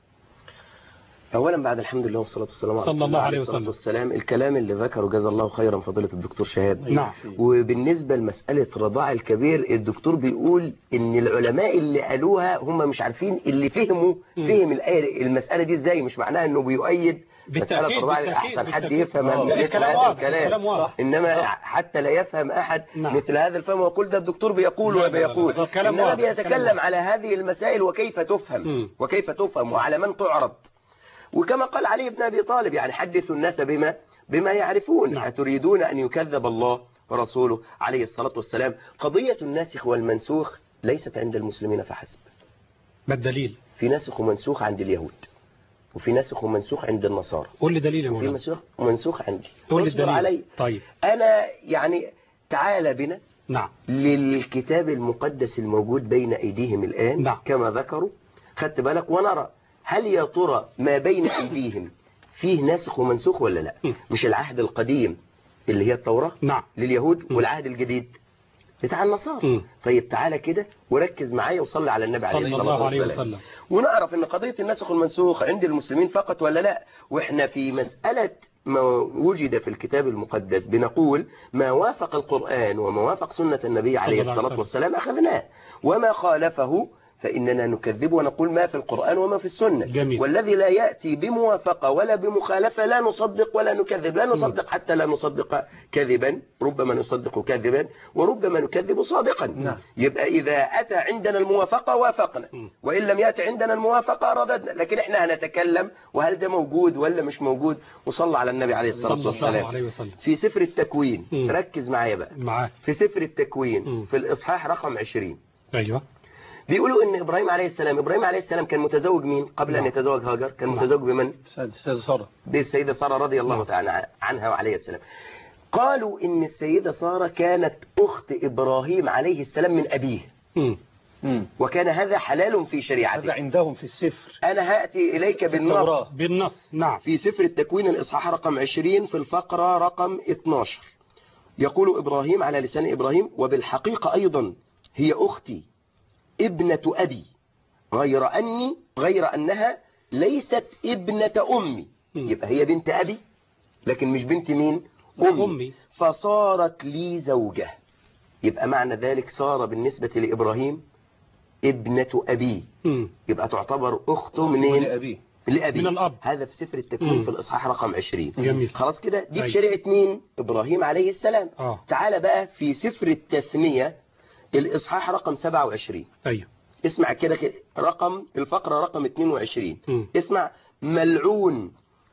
اولا بعد الحمد لله والصلاه والسلام على صلى رسول الله عليه عليه الصلاة وسلم. والسلام الكلام اللي ذكره جزا الله خيرا فضيله الدكتور شهاب نعم وبالنسبه لمساله رضاع الكبير الدكتور بيقول ان العلماء اللي قالوها هم مش عارفين اللي فهموا مم. فهم الآية المساله دي ازاي مش معناها انه بيؤيد بالتأكيد مساله رضاع بالتأكيد احسن حد بالتأكيد. يفهم آه. مثل الكلام هذا واضح الكلام الكلام واضح انما حتى لا يفهم احد نعم. مثل هذا الفهم ويقول ده الدكتور بيقول لا، لا، لا، وبيقول ده الكلام انما واضح، الكلام بيتكلم واضح. على هذه المسائل وكيف تفهم مم. وكيف تفهم وعلى من تعرض وكما قال علي بن أبي طالب يعني حدثوا الناس بما بما يعرفون نعم. أتريدون أن يكذب الله ورسوله عليه الصلاة والسلام قضية الناسخ والمنسوخ ليست عند المسلمين فحسب ما الدليل في ناسخ ومنسوخ عند اليهود وفي ناسخ ومنسوخ عند النسارى قول لي دليل يا وفي مولانا منسوخ ومنسوخ عندي قول لي اصبر الدليل علي طيب أنا يعني تعال بنا نعم للكتاب المقدس الموجود بين أيديهم الآن نعم. كما ذكروا خدت بالك ونرى هل يا ترى ما بين أيديهم فيه ناسخ ومنسوخ ولا لا م. مش العهد القديم اللي هي التوراة نعم لليهود م. والعهد الجديد بتاع النصارى م. طيب تعالى كده وركز معايا وصلي على النبي عليه صلى الصلاة الله عليه والسلام وسلم ونعرف ان قضية النسخ والمنسوخ عند المسلمين فقط ولا لا واحنا في مسألة ما وجد في الكتاب المقدس بنقول ما وافق القرآن وما وافق سنة النبي عليه الله عليه الصلاة وسلم. والسلام أخذناه وما خالفه فإننا نكذب ونقول ما في القرآن وما في السنة جميل. والذي لا يأتي بموافقة ولا بمخالفة لا نصدق ولا نكذب لا نصدق حتى لا نصدق كذبا ربما نصدق كذبا وربما نكذب صادقا نعم. يبقى إذا أتى عندنا الموافقة وافقنا م. وإن لم يأتي عندنا الموافقة رددنا لكن إحنا هنتكلم وهل ده موجود ولا مش موجود وصلى على النبي عليه الصلاة صلى الله والسلام عليه وسلم في سفر التكوين م. ركز معايا بقى معاك في سفر التكوين م. في الإصحاح رقم 20 ايوه بيقولوا ان ابراهيم عليه السلام ابراهيم عليه السلام كان متزوج مين قبل ان نعم. يتزوج هاجر كان نعم. متزوج بمن سيد سيد سارة دي السيده ساره رضي الله نعم. تعالى عنها وعليه السلام قالوا ان السيده ساره كانت اخت ابراهيم عليه السلام من ابيه مم. مم. وكان هذا حلال في هذا شريعته عندهم في السفر انا هاتي اليك بالنص التوراة. بالنص نعم في سفر التكوين الإصحاح رقم 20 في الفقرة رقم 12 يقول إبراهيم على لسان إبراهيم وبالحقيقة أيضا هي أختي ابنة أبي غير أني غير أنها ليست ابنة أمي مم. يبقى هي بنت أبي لكن مش بنت مين أمي, أمي. فصارت لي زوجة يبقى معنى ذلك صار بالنسبة لإبراهيم ابنة أبي مم. يبقى تعتبر أخته منين لأبيه لأبي من الأب. هذا في سفر التكوين مم. في الإصحاح رقم 20 جميل. خلاص كده دي أيوة. بشريعة مين إبراهيم عليه السلام آه. تعال بقى في سفر التثنية الإصحاح رقم 27 ايوه اسمع كده كده رقم الفقرة رقم 22 مم. اسمع ملعون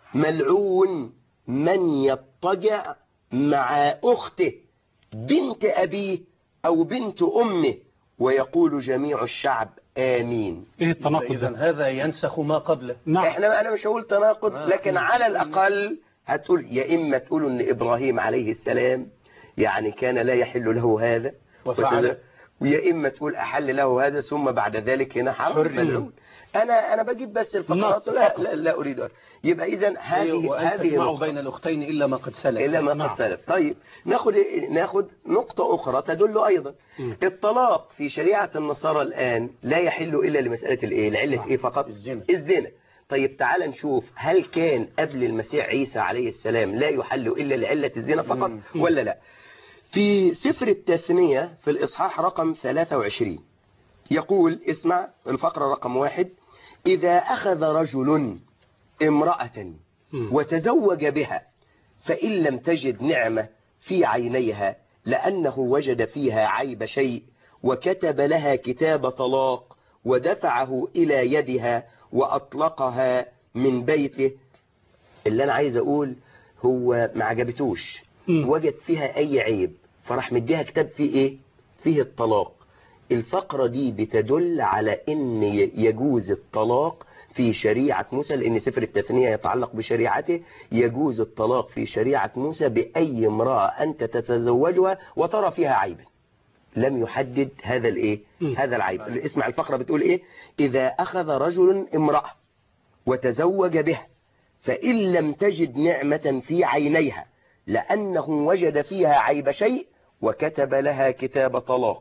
ملعون من يضطجع مع أخته بنت أبيه أو بنت أمه ويقول جميع الشعب آمين ايه التناقض إذا ده هذا ينسخ ما قبله نعم احنا انا مش هقول تناقض آه. لكن على الاقل هتقول يا اما تقولوا ان ابراهيم عليه السلام يعني كان لا يحل له هذا وفعل. وتذ- ويا اما تقول احل له هذا ثم بعد ذلك هنا حرم حر. ملعون انا انا بجيب بس الفقرات نص لا, فقط. لا لا اريد أن. يبقى اذا هذه وأن هذه تجمعوا نقطة. بين الأختين إلا ما قد سلف إلا ما نعم. قد سلف طيب ناخد ناخد نقطة أخرى تدل أيضا مم. الطلاق في شريعة النصارى الآن لا يحل إلا لمسألة الإيه العلة نعم. إيه فقط الزنا. الزنا طيب تعال نشوف هل كان قبل المسيح عيسى عليه السلام لا يحل إلا لعلة الزنا فقط مم. ولا لا في سفر التثنية في الإصحاح رقم 23 يقول اسمع الفقرة رقم واحد إذا أخذ رجل امرأة مم. وتزوج بها فإن لم تجد نعمة في عينيها لأنه وجد فيها عيب شيء وكتب لها كتاب طلاق ودفعه إلى يدها وأطلقها من بيته اللي أنا عايز أقول هو ما عجبتوش مم. وجد فيها أي عيب فراح مديها كتاب فيه إيه فيه الطلاق الفقرة دي بتدل على ان يجوز الطلاق في شريعة موسى لان سفر التثنية يتعلق بشريعته يجوز الطلاق في شريعة موسى بأي امرأة أنت تتزوجها وترى فيها عيبا لم يحدد هذا الايه م. هذا العيب اسمع الفقرة بتقول ايه اذا اخذ رجل امرأة وتزوج بها فإن لم تجد نعمة في عينيها لأنه وجد فيها عيب شيء وكتب لها كتاب طلاق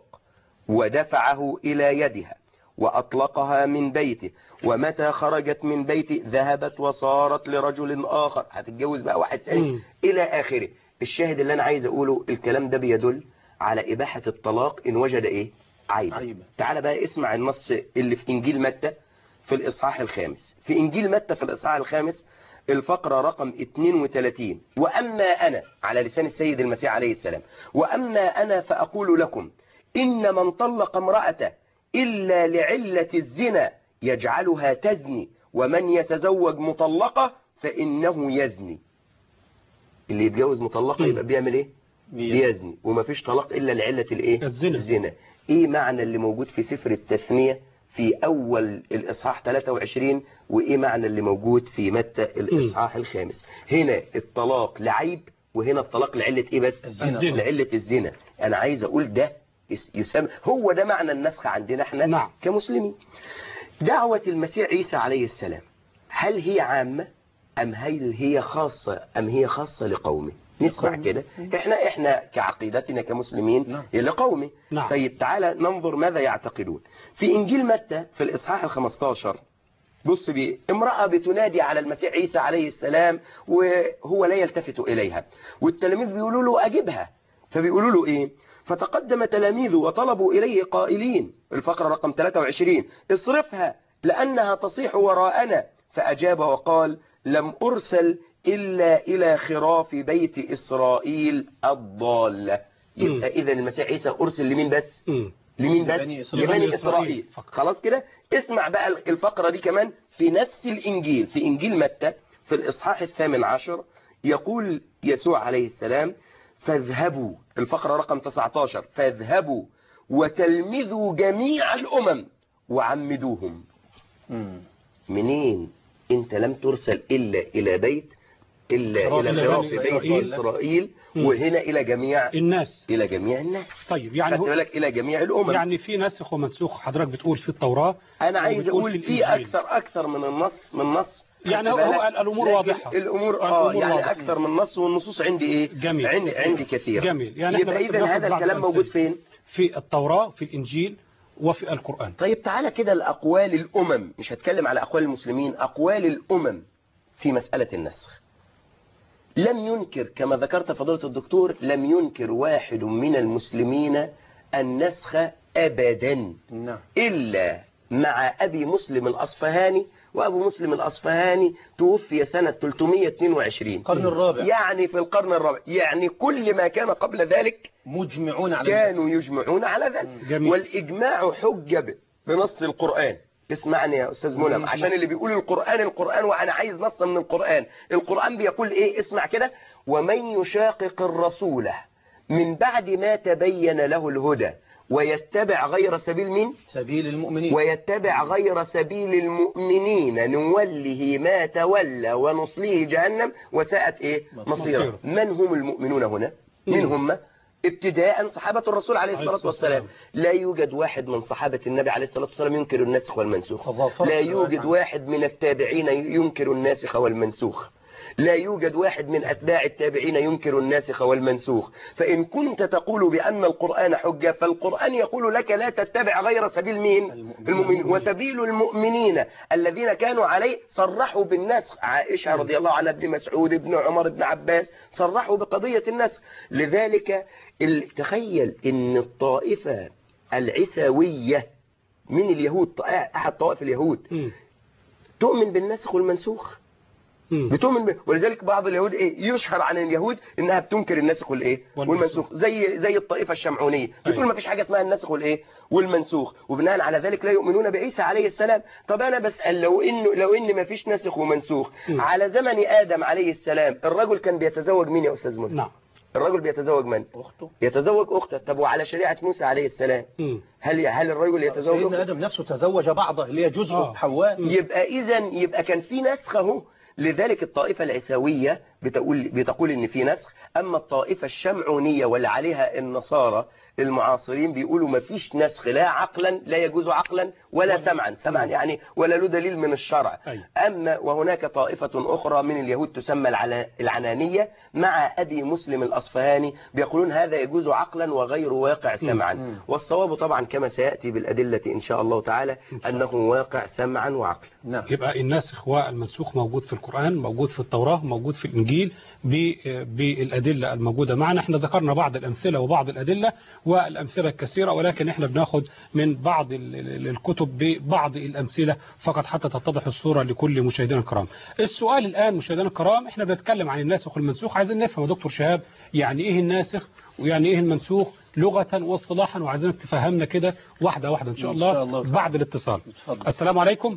ودفعه إلى يدها وأطلقها من بيته ومتى خرجت من بيته ذهبت وصارت لرجل آخر هتتجوز بقى واحد تاني مم. إلى آخره الشاهد اللي أنا عايز أقوله الكلام ده بيدل على إباحة الطلاق إن وجد إيه عيب عيبا. تعال بقى اسمع النص اللي في إنجيل متى في الإصحاح الخامس في إنجيل متى في الإصحاح الخامس الفقرة رقم 32 وأما أنا على لسان السيد المسيح عليه السلام وأما أنا فأقول لكم إن من طلق امرأته إلا لعلة الزنا يجعلها تزني ومن يتزوج مطلقة فإنه يزني اللي يتجوز مطلقة مم. يبقى بيعمل إيه بيزني وما فيش طلاق إلا لعلة الإيه الزنا. الزنا إيه معنى اللي موجود في سفر التثنية في أول الإصحاح 23 وإيه معنى اللي موجود في متى الإصحاح الخامس هنا الطلاق لعيب وهنا الطلاق لعلة إيه بس الزنا. الزنا. لعلة الزنا أنا عايز أقول ده يس- يسمى هو ده معنى النسخ عندنا احنا نعم. كمسلمين دعوة المسيح عيسى عليه السلام هل هي عامة أم هل هي خاصة أم هي خاصة لقومه نسمع لقومه. كده احنا احنا كعقيدتنا كمسلمين نعم. هي لقومه نعم. طيب تعالى ننظر ماذا يعتقدون في إنجيل متى في الإصحاح ال15 بص بيه امرأة بتنادي على المسيح عيسى عليه السلام وهو لا يلتفت إليها والتلاميذ بيقولوا له أجبها فبيقولوا له إيه فتقدم تلاميذه وطلبوا إليه قائلين الفقرة رقم 23 اصرفها لأنها تصيح وراءنا فأجاب وقال لم أرسل إلا إلى خراف بيت إسرائيل الضالة يبقى إذا المسيح عيسى أرسل لمين بس مم. لمين بس لبني إسرائيل. لبني لبني إسرائيل إسرائيل فقط. خلاص كده اسمع بقى الفقرة دي كمان في نفس الإنجيل في إنجيل متى في الإصحاح الثامن عشر يقول يسوع عليه السلام فاذهبوا الفقرة رقم 19 فاذهبوا وتلمذوا جميع الأمم وعمدوهم مم. منين انت لم ترسل إلا إلى بيت إلا خراف إلى إلى خراف بني بيت إسرائيل. إسرائيل مم. وهنا إلى جميع الناس إلى جميع الناس طيب يعني خدت هو بالك إلى جميع الأمم يعني في ناسخ ومنسوخ حضرتك بتقول في التوراة انا عايز وبتقول اقول في الإنجيل. اكثر اكثر من النص من نص يعني خدت هو- بالك؟ هو الأمور لكن واضحة. الامور اه الأمور يعني واضحة. اكثر من نص والنصوص عندي ايه جميل. عندي عندي كثير جميل. يعني إحنا يبقى بس اذا بناخد هذا بعض الكلام الأمثلة. موجود فين في التوراة في الإنجيل وفي القرآن طيب تعالى كده الاقوال الامم مش هتكلم على اقوال المسلمين اقوال الامم في مساله النسخ لم ينكر كما ذكرت فضيله الدكتور لم ينكر واحد من المسلمين النسخ ابدا نعم إلا مع أبي مسلم الأصفهاني وأبو مسلم الأصفهاني توفي سنة 322 القرن الرابع يعني في القرن الرابع يعني كل ما كان قبل ذلك مجمعون على كانوا يجمعون على ذلك جميل. والإجماع حجة ب- بنص القرآن اسمعني يا أستاذ منى مم. عشان اللي بيقول القرآن القرآن وأنا عايز نص من القرآن القرآن بيقول إيه اسمع كده ومن يشاقق الرسول من بعد ما تبين له الهدى ويتبع غير سبيل مين سبيل المؤمنين ويتبع غير سبيل المؤمنين نوله ما تولى ونصليه جهنم وساءت ايه مصيره مصيره. من هم المؤمنون هنا من هم ابتداء صحابة الرسول عليه الصلاة الصلاة والسلام لا يوجد واحد من صحابة النبي عليه الصلاة والسلام ينكر النسخ والمنسوخ تظافرت لا الآن يوجد معنا. واحد من التابعين ينكر الناسخ والمنسوخ لا يوجد واحد من أتباع التابعين ينكر الناسخ والمنسوخ فإن كنت تقول بأن القرآن حجة فالقرآن يقول لك لا تتبع غير سبيل مين المؤمنين. المؤمنين وسبيل المؤمنين الذين كانوا عليه صرحوا بالنسخ عائشة رضي الله عنها ابن مسعود ابن عمر ابن عباس صرحوا بقضية النسخ لذلك ال- تخيل ان الطائفة العساوية من اليهود أحد طوائف اليهود مم. تؤمن بالنسخ والمنسوخ مم. بتؤمن ب... ولذلك بعض اليهود ايه يشهر عن اليهود انها بتنكر الناسخ والايه والمنسوخ. والمنسوخ زي زي الطائفه الشمعونيه بتقول أيوة. ما فيش حاجه اسمها الناسخ والايه والمنسوخ وبناء على ذلك لا يؤمنون بعيسى عليه السلام طب انا بسال لو انه لو ان ما فيش ناسخ ومنسوخ م. على زمن ادم عليه السلام الرجل كان بيتزوج مين يا استاذ منى نعم الرجل بيتزوج من أخته يتزوج اخته طب وعلى شريعه موسى عليه السلام مم. هل هل الرجل يتزوج سيدنا أخته؟ آدم نفسه تزوج بعضه اللي هي جزء آه. حواء يبقى اذا يبقى كان في نسخ اهو لذلك الطائفة العساوية بتقول بتقول ان في نسخ اما الطائفة الشمعونية واللي عليها النصارى المعاصرين بيقولوا ما فيش نسخ لا عقلا لا يجوز عقلا ولا سمعا سمعا يعني ولا له دليل من الشرع أيوة. اما وهناك طائفة اخرى من اليهود تسمى العلا- العنانية مع ابي مسلم الاصفهاني بيقولون هذا يجوز عقلا وغير واقع سمعا والصواب طبعا كما سيأتي بالأدلة إن شاء الله تعالى أنه واقع سمعا وعقلا نعم يبقى الناسخ والمنسوخ موجود في القرآن موجود في التوراة موجود في الإنجيل ب- بالأدلة الموجودة معنا احنا ذكرنا بعض الأمثلة وبعض الأدلة والأمثلة الكثيرة ولكن احنا بناخد من بعض ال- ال- الكتب ببعض الأمثلة فقط حتى تتضح الصورة لكل مشاهدينا الكرام السؤال الآن مشاهدينا الكرام احنا بنتكلم عن الناسخ والمنسوخ عايزين نفهم يا دكتور شهاب يعني ايه الناسخ ويعني ايه المنسوخ لغة واصطلاحا وعايزينك تفهمنا كده واحدة واحدة إن شاء إن الله, شاء الله. بعد الاتصال اتفضل. السلام عليكم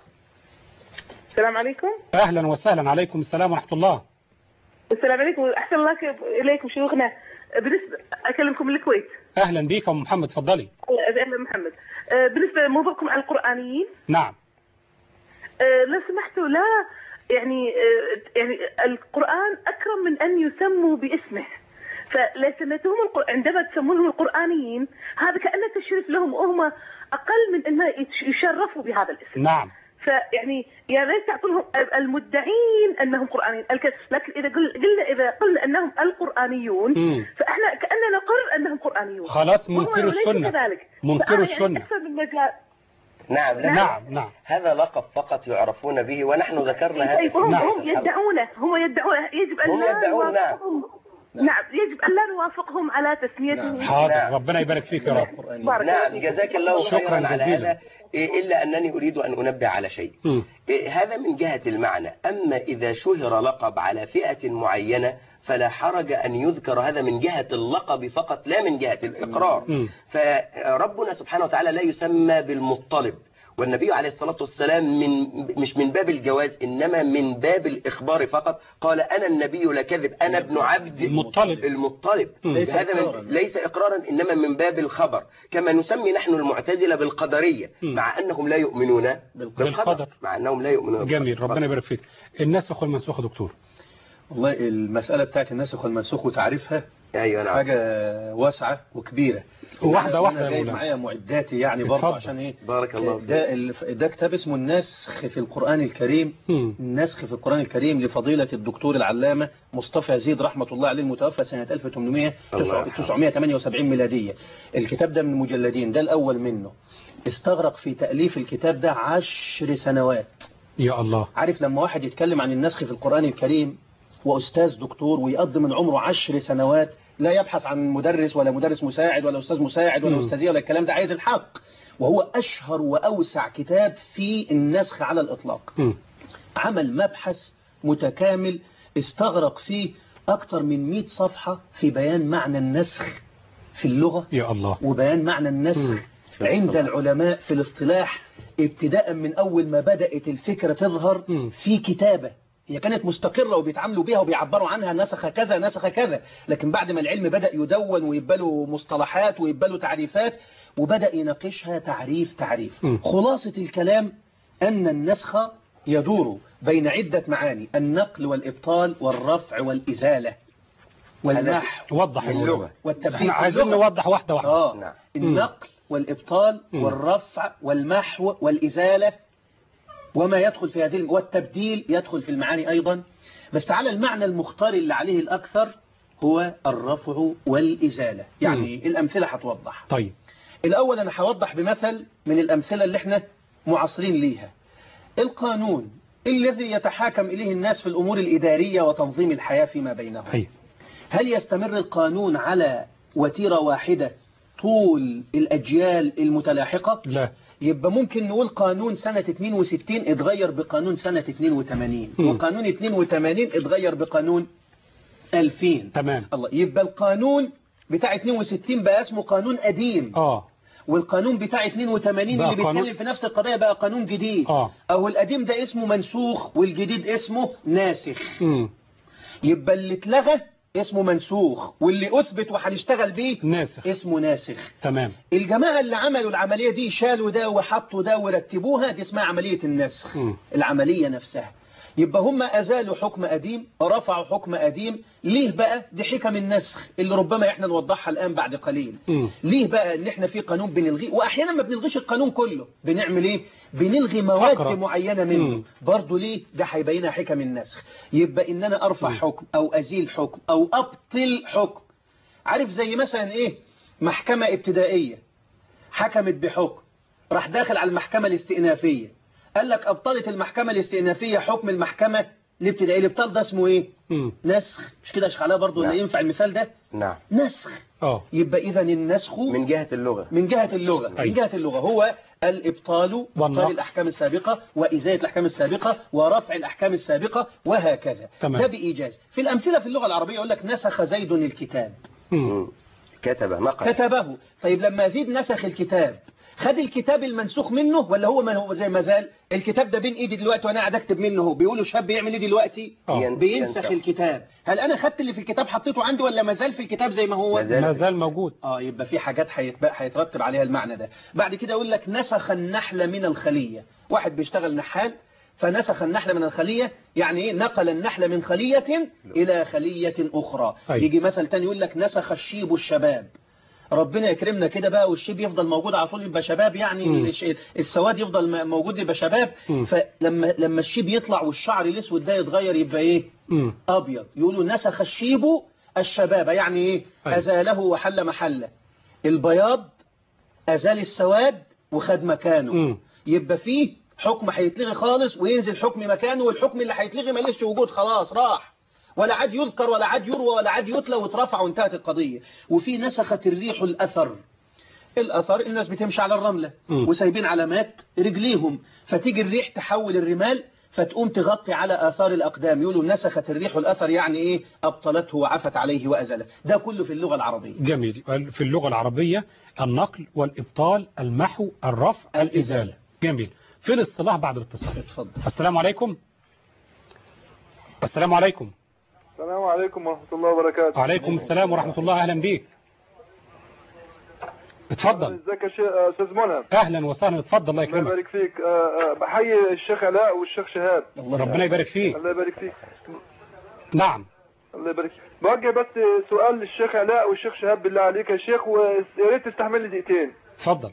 السلام عليكم اهلا وسهلا عليكم السلام ورحمه الله السلام عليكم احسن الله ك- اليكم شيوخنا بالنسبه اكلمكم من الكويت اهلا بيك يا أم محمد اتفضلي اهلا محمد آه، بالنسبه لموضوعكم عن القرانيين نعم آه، لو سمحتوا لا يعني آه، يعني القران اكرم من ان يسموا باسمه فلا سميتهم القر... عندما تسمونهم القرانيين هذا كانه تشريف لهم وهم اقل من ان يتش- يشرفوا بهذا الاسم نعم فيعني يا ريت تعطونهم المدعين انهم قرانيين الك- لكن اذا قل- قلنا اذا قلنا انهم القرانيون مم. فاحنا كاننا نقر انهم قرانيون خلاص وهم منكروا ليسوا السنة كذلك منكروا فأنا يعني السنة أكثر من مجال نعم لا نعم نعم هذا لقب فقط يعرفون به ونحن ذكرنا هذا طيب في هم نعم. هم يدعونه هم يدعونه يجب ان هم لا يدعون، نعم. يوافقهم نعم يجب أن لا نوافقهم على تسميتهم حاضر نعم. ربنا يبارك فيك يا رب القرآن بارك نعم الله فيك. جزاك الله شكراً خيرا على جزيلاً. هذا إيه، إلا أنني أريد أن أنبه على شيء مم. إيه، هذا من جهة المعنى أما إذا شهر لقب على فئة معينة فلا حرج أن يذكر هذا من جهة اللقب فقط لا من جهة الإقرار مم. فربنا سبحانه وتعالى لا يسمى بالمطلب والنبي عليه الصلاة والسلام من مش من باب الجواز إنما من باب الإخبار فقط قال أنا النبي لا كذب أنا ابن عبد المطلب. المطلب مم. ليس هذا إقرارا. من ليس إقرارا إنما من باب الخبر كما نسمي نحن المعتزلة بالقدرية مم. مع أنهم لا يؤمنون بالقدر. بالقدر بالقدر. مع أنهم لا يؤمنون جميل بالقدر. ربنا يبارك فيك النسخ والمنسوخ يا دكتور والله المسألة بتاعت الناسخ والمنسوخ وتعريفها أيوة نعم حاجة واسعة وكبيرة واحدة أنا واحدة يا جايب مولانا. معايا معداتي يعني برضه اتفضل. عشان ايه بارك الله فيك. ده الف- ده كتاب اسمه النسخ في القرآن الكريم مم. النسخ في القرآن الكريم لفضيلة الدكتور العلامة مصطفى زيد رحمة الله عليه المتوفى سنة الله يرحمه. 1978 ميلادية الكتاب ده من مجلدين ده الأول منه استغرق في تأليف الكتاب ده عشر سنوات يا الله عارف لما واحد يتكلم عن النسخ في القرآن الكريم وأستاذ دكتور ويقضي من عمره عشر سنوات لا يبحث عن مدرس ولا مدرس مساعد ولا أستاذ مساعد ولا مم. أستاذية ولا الكلام ده عايز الحق وهو أشهر وأوسع كتاب في النسخ على الإطلاق مم. عمل مبحث متكامل استغرق فيه أكثر من 100 صفحة في بيان معنى النسخ في اللغة يا الله وبيان معنى النسخ مم. عند العلماء في الاصطلاح ابتداء من أول ما بدأت الفكرة تظهر مم. في كتابة هي كانت مستقرة وبيتعاملوا بيها وبيعبروا عنها نسخ كذا نسخ كذا لكن بعد ما العلم بدأ يدون ويبقى له مصطلحات ويبقى له تعريفات وبدأ يناقشها تعريف تعريف مم. خلاصة الكلام أن النسخ يدور بين عدة معاني النقل والإبطال والرفع والإزالة والمحو وضح يا اللغة. مولانا والتبديل احنا في عايزين اللغة. نوضح واحدة واحدة آه نعم. النقل والإبطال مم. والرفع والمحو والإزالة وما يدخل في هذه الم- والتبديل يدخل في المعاني أيضا بس تعالى المعنى المختار اللي عليه الأكثر هو الرفع والإزالة يعني الأمثلة هتوضح طيب الأول أنا هوضح بمثل من الأمثلة اللي احنا معاصرين ليها القانون الذي يتحاكم إليه الناس في الأمور الإدارية وتنظيم الحياة فيما بينهم أيوة. هل يستمر القانون على وتيرة واحدة طول الأجيال المتلاحقة لا يبقى ممكن نقول قانون سنة 62 اتغير بقانون سنة 82 مم. وقانون 82 اتغير بقانون 2000 تمام الله يبقى القانون بتاع 62 بقى اسمه قانون قديم اه والقانون بتاع 82 بقى اللي قانون- بيتكلم في نفس القضية بقى قانون جديد اه او القديم ده اسمه منسوخ والجديد اسمه ناسخ امم يبقى اللي اتلغى اسمه منسوخ واللي اثبت وهنشتغل بيه ناسخ اسمه ناسخ تمام الجماعة اللي عملوا العملية دي شالوا ده وحطوا ده ورتبوها دي اسمها عملية النسخ مم. العملية نفسها يبقى هم أزالوا حكم قديم رفعوا حكم قديم ليه بقى دي حكم النسخ اللي ربما احنا نوضحها الآن بعد قليل مم. ليه بقى ان احنا في قانون بنلغيه واحيانا ما بنلغيش القانون كله بنعمل ايه بنلغي مواد فقرة. معينة منه مم. برضه ليه ده هيبينها حكم النسخ يبقى ان انا ارفع مم. حكم او ازيل حكم او ابطل حكم عارف زي مثلا ايه محكمة ابتدائية حكمت بحكم راح داخل على المحكمة الاستئنافية قال لك ابطلت المحكمة الاستئنافية حكم المحكمة الابتدائية الابطال ده اسمه ايه امم نسخ مش كده يا شيخ علاء برضه نعم. اللي ينفع المثال ده نعم نسخ اه يبقى اذا النسخ من جهة اللغة من جهة اللغة من أيوة. جهة اللغة هو الإبطال والنقل. إبطال الأحكام السابقة وإزالة الأحكام السابقة ورفع الأحكام السابقة وهكذا تمام. ده بإيجاز في الأمثلة في اللغة العربية يقول لك نسخ زيد الكتاب امم مم. كتب نقل كتبه طيب لما زيد نسخ الكتاب خد الكتاب المنسوخ منه ولا هو ما هو زي ما زال الكتاب ده بين ايدي دلوقتي وانا قاعد اكتب منه هو بيقولوا شاب بيعمل ايه دلوقتي اه ين- بينسخ ينسخ. الكتاب هل انا خدت اللي في الكتاب حطيته عندي ولا ما زال في الكتاب زي ما هو ما زال. ما زال موجود اه يبقى في حاجات هيتبقى هيترتب عليها المعنى ده بعد كده يقول لك نسخ النحل من الخلية واحد بيشتغل نحال فنسخ النحل من الخلية يعني ايه نقل النحل من خلية إلى خلية أخرى أي. يجي مثل تاني يقول لك نسخ الشيب الشباب ربنا يكرمنا كده بقى والشيب يفضل موجود على طول يبقى شباب يعني مم. الش- السواد يفضل م- موجود يبقى شباب مم. فلما لما الشيب يطلع والشعر الاسود ده يتغير يبقى ايه امم أبيض يقولوا نسخ الشيب الشباب يعني إيه أيوة. أزاله وحل محله البياض أزال السواد وخد مكانه مم. يبقى فيه حكم هيتلغي خالص وينزل حكم مكانه والحكم اللي هيتلغي ماليش وجود خلاص راح ولا عاد يذكر ولا عاد يروى ولا عاد يتلى واترفع وانتهت القضية وفي نسخت الريح الأثر الأثر الناس بتمشي على الرملة مم. وسايبين علامات رجليهم فتيجي الريح تحول الرمال فتقوم تغطي على آثار الأقدام يقولوا نسخت الريح الأثر يعني إيه أبطلته وعفت عليه وأزلت ده كله في اللغة العربية جميل في اللغة العربية النقل والإبطال المحو الرفع الإزالة جميل في الاصطلاح بعد الاتصال اتفضل السلام عليكم السلام عليكم السلام عليكم ورحمة الله وبركاته وعليكم السلام ورحمة الله أهلا بيك اتفضل ازيك يا شيخ- آه، استاذ ملهم أهلا وسهلا اتفضل الله الله يكرمك يبارك فيك آه، آه، بحيي الشيخ علاء والشيخ شهاب ربنا يبارك فيك الله يبارك فيك نعم الله يبارك فيك بوجه بس سؤال للشيخ علاء والشيخ شهاب بالله عليك يا شيخ ويا ريت تستحمل لي دقيقتين اتفضل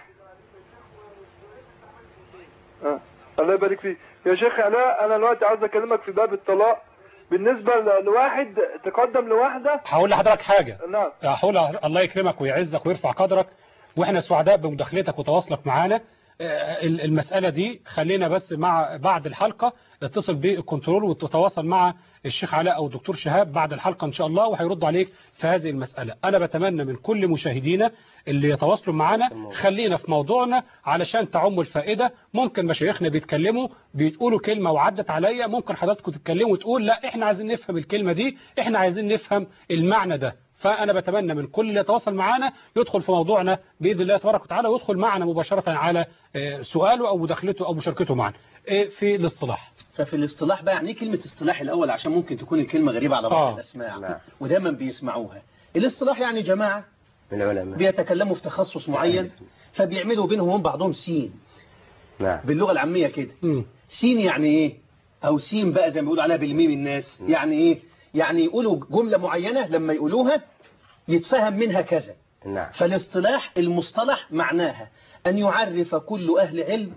آه. الله يبارك فيك يا شيخ علاء انا دلوقتي عاوز اكلمك في باب الطلاق بالنسبة ل- لواحد تقدم لواحدة هقول لحضرتك حاجة نعم هقول الله يكرمك ويعزك ويرفع قدرك واحنا سعداء بمداخلتك وتواصلك معانا آه، المسألة دي خلينا بس مع بعد الحلقة اتصل بالكنترول وتتواصل مع الشيخ علاء أو الدكتور شهاب بعد الحلقة إن شاء الله وهيردوا عليك في هذه المسألة أنا بتمنى من كل مشاهدينا اللي يتواصلوا معنا خلينا في موضوعنا علشان تعم الفائدة ممكن مشايخنا بيتكلموا بيقولوا كلمة وعدت عليا ممكن حضراتكم تتكلموا وتقول لا احنا عايزين نفهم الكلمة دي احنا عايزين نفهم المعنى ده فأنا بتمنى من كل اللي يتواصل معنا يدخل في موضوعنا بإذن الله تبارك وتعالى ويدخل معنا مباشرة على آه، سؤاله أو مداخلته أو مشاركته معنا آه، في الاصطلاح ففي الاصطلاح بقى يعني ايه كلمة اصطلاح الأول عشان ممكن تكون الكلمة غريبة على بعض آه. الأسماع نعم. ودايما بيسمعوها الاصطلاح يعني جماعة من العلماء بيتكلموا في تخصص معين فبيعملوا بينهم وبين بعضهم سين نعم باللغة العامية كده مم. سين يعني ايه او سين بقى زي ما بيقولوا عليها بالميم الناس يعني ايه يعني يقولوا جملة معينة لما يقولوها يتفهم منها كذا نعم فالاصطلاح المصطلح معناها أن يعرف كل أهل علم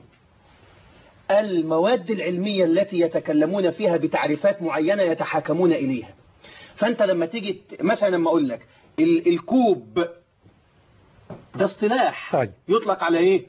المواد العلمية التي يتكلمون فيها بتعريفات معينة يتحاكمون إليها فأنت لما تيجي ت- مثلا لما أقول لك ال- الكوب ده اصطلاح طيب. يطلق على إيه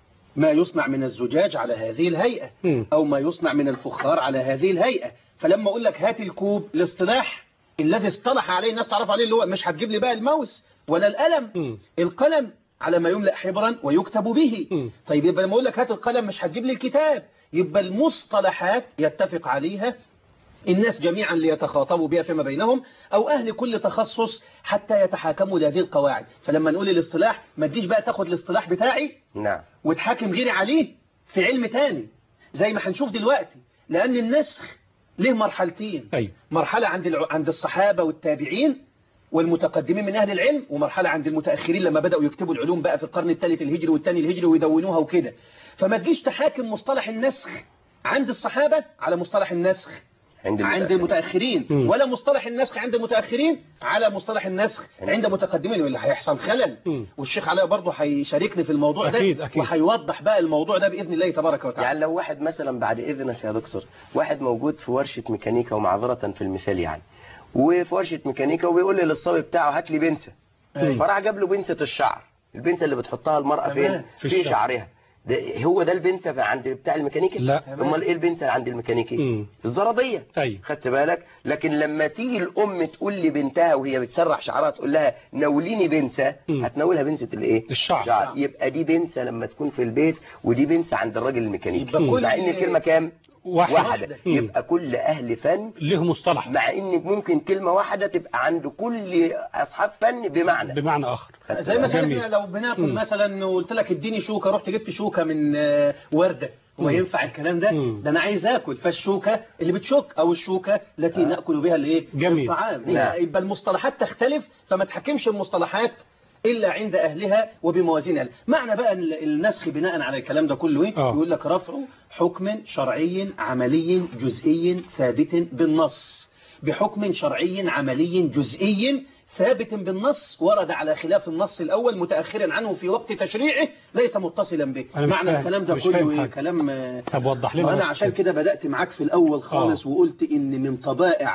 ما يصنع من الزجاج على هذه الهيئة مم. أو ما يصنع من الفخار على هذه الهيئة فلما أقول لك هات الكوب الاصطلاح الذي اصطلح عليه الناس تعرف عليه اللي هو مش هتجيب لي بقى الماوس ولا القلم مم. القلم على ما يملأ حبرا ويكتب به مم. طيب يبقى لما أقول لك هات القلم مش هتجيب لي الكتاب يبقى المصطلحات يتفق عليها الناس جميعا ليتخاطبوا بها فيما بينهم أو أهل كل تخصص حتى يتحاكموا لهذه القواعد فلما نقول الاصطلاح ما تجيش بقى تاخد الاصطلاح بتاعي نعم وتحاكم غيري عليه في علم تاني زي ما هنشوف دلوقتي لأن النسخ له مرحلتين أيوة. مرحلة عند الع- عند الصحابة والتابعين والمتقدمين من أهل العلم ومرحلة عند المتأخرين لما بدأوا يكتبوا العلوم بقى في القرن الثالث الهجري والثاني الهجري ويدونوها وكده فما تجيش تحاكم مصطلح النسخ عند الصحابة على مصطلح النسخ عند عند المتأخرين. المتأخرين مم. ولا مصطلح النسخ عند المتأخرين على مصطلح النسخ عند متقدمين واللي هيحصل خلل مم. والشيخ علاء برضه هيشاركني في الموضوع ده أكيد، أكيد. وهيوضح بقى الموضوع ده بإذن الله تبارك وتعالى يعني لو واحد مثلا بعد إذنك يا دكتور واحد موجود في ورشة ميكانيكا ومعذرة في المثال يعني وفي ورشة ميكانيكا وبيقول لي للصبي بتاعه هات لي بنسة أيوة. فراح جاب له بنسة الشعر البنسة اللي بتحطها المرأة تمام. فين في في الشعر. شعرها ده هو ده البنسة عند بتاع الميكانيكي لا. امال ايه البنسة عند الميكانيكي مم. الزرادية أيوة. خدت بالك لكن لما تيجي الام تقول لي بنتها وهي بتسرح شعرها تقول لها نوليني بنسة مم. هتنولها بنسة الايه الشعر. يبقى دي بنسة لما تكون في البيت ودي بنسة عند الراجل الميكانيكي يبقى كل- مع ان الكلمة كام واحد. واحدة مم. يبقى كل اهل فن له مصطلح مع ان ممكن كلمة واحدة تبقى عند كل اصحاب فن بمعنى بمعنى آخر خدت زي ما بالك؟ جميل. سألتنا لو بناكل مم. مثلا وقلت لك اديني شوكة رحت جبت شوكة من آه، وردة هو مم. ينفع الكلام ده مم. ده انا عايز اكل فالشوكة اللي بتشك او الشوكة التي ناكل بها الايه جميل. الطعام نعم. يبقى المصطلحات تختلف فما تحكمش المصطلحات إلا عند أهلها وبموازين أهلها معنى بقى ال- النسخ بناء على الكلام ده كله إيه؟ آه. يقول لك رفع حكم شرعي عملي جزئي ثابت بالنص بحكم شرعي عملي جزئي ثابت بالنص ورد على خلاف النص الأول متأخرا عنه في وقت تشريعه ليس متصلا به أنا مش معنى فاهم- الكلام ده مش فاهم كله إيه؟ حاجة. كلام آه، طب وضح لنا وأنا بس عشان كده. كده بدأت معاك في الأول خالص آه. وقلت إن من طبائع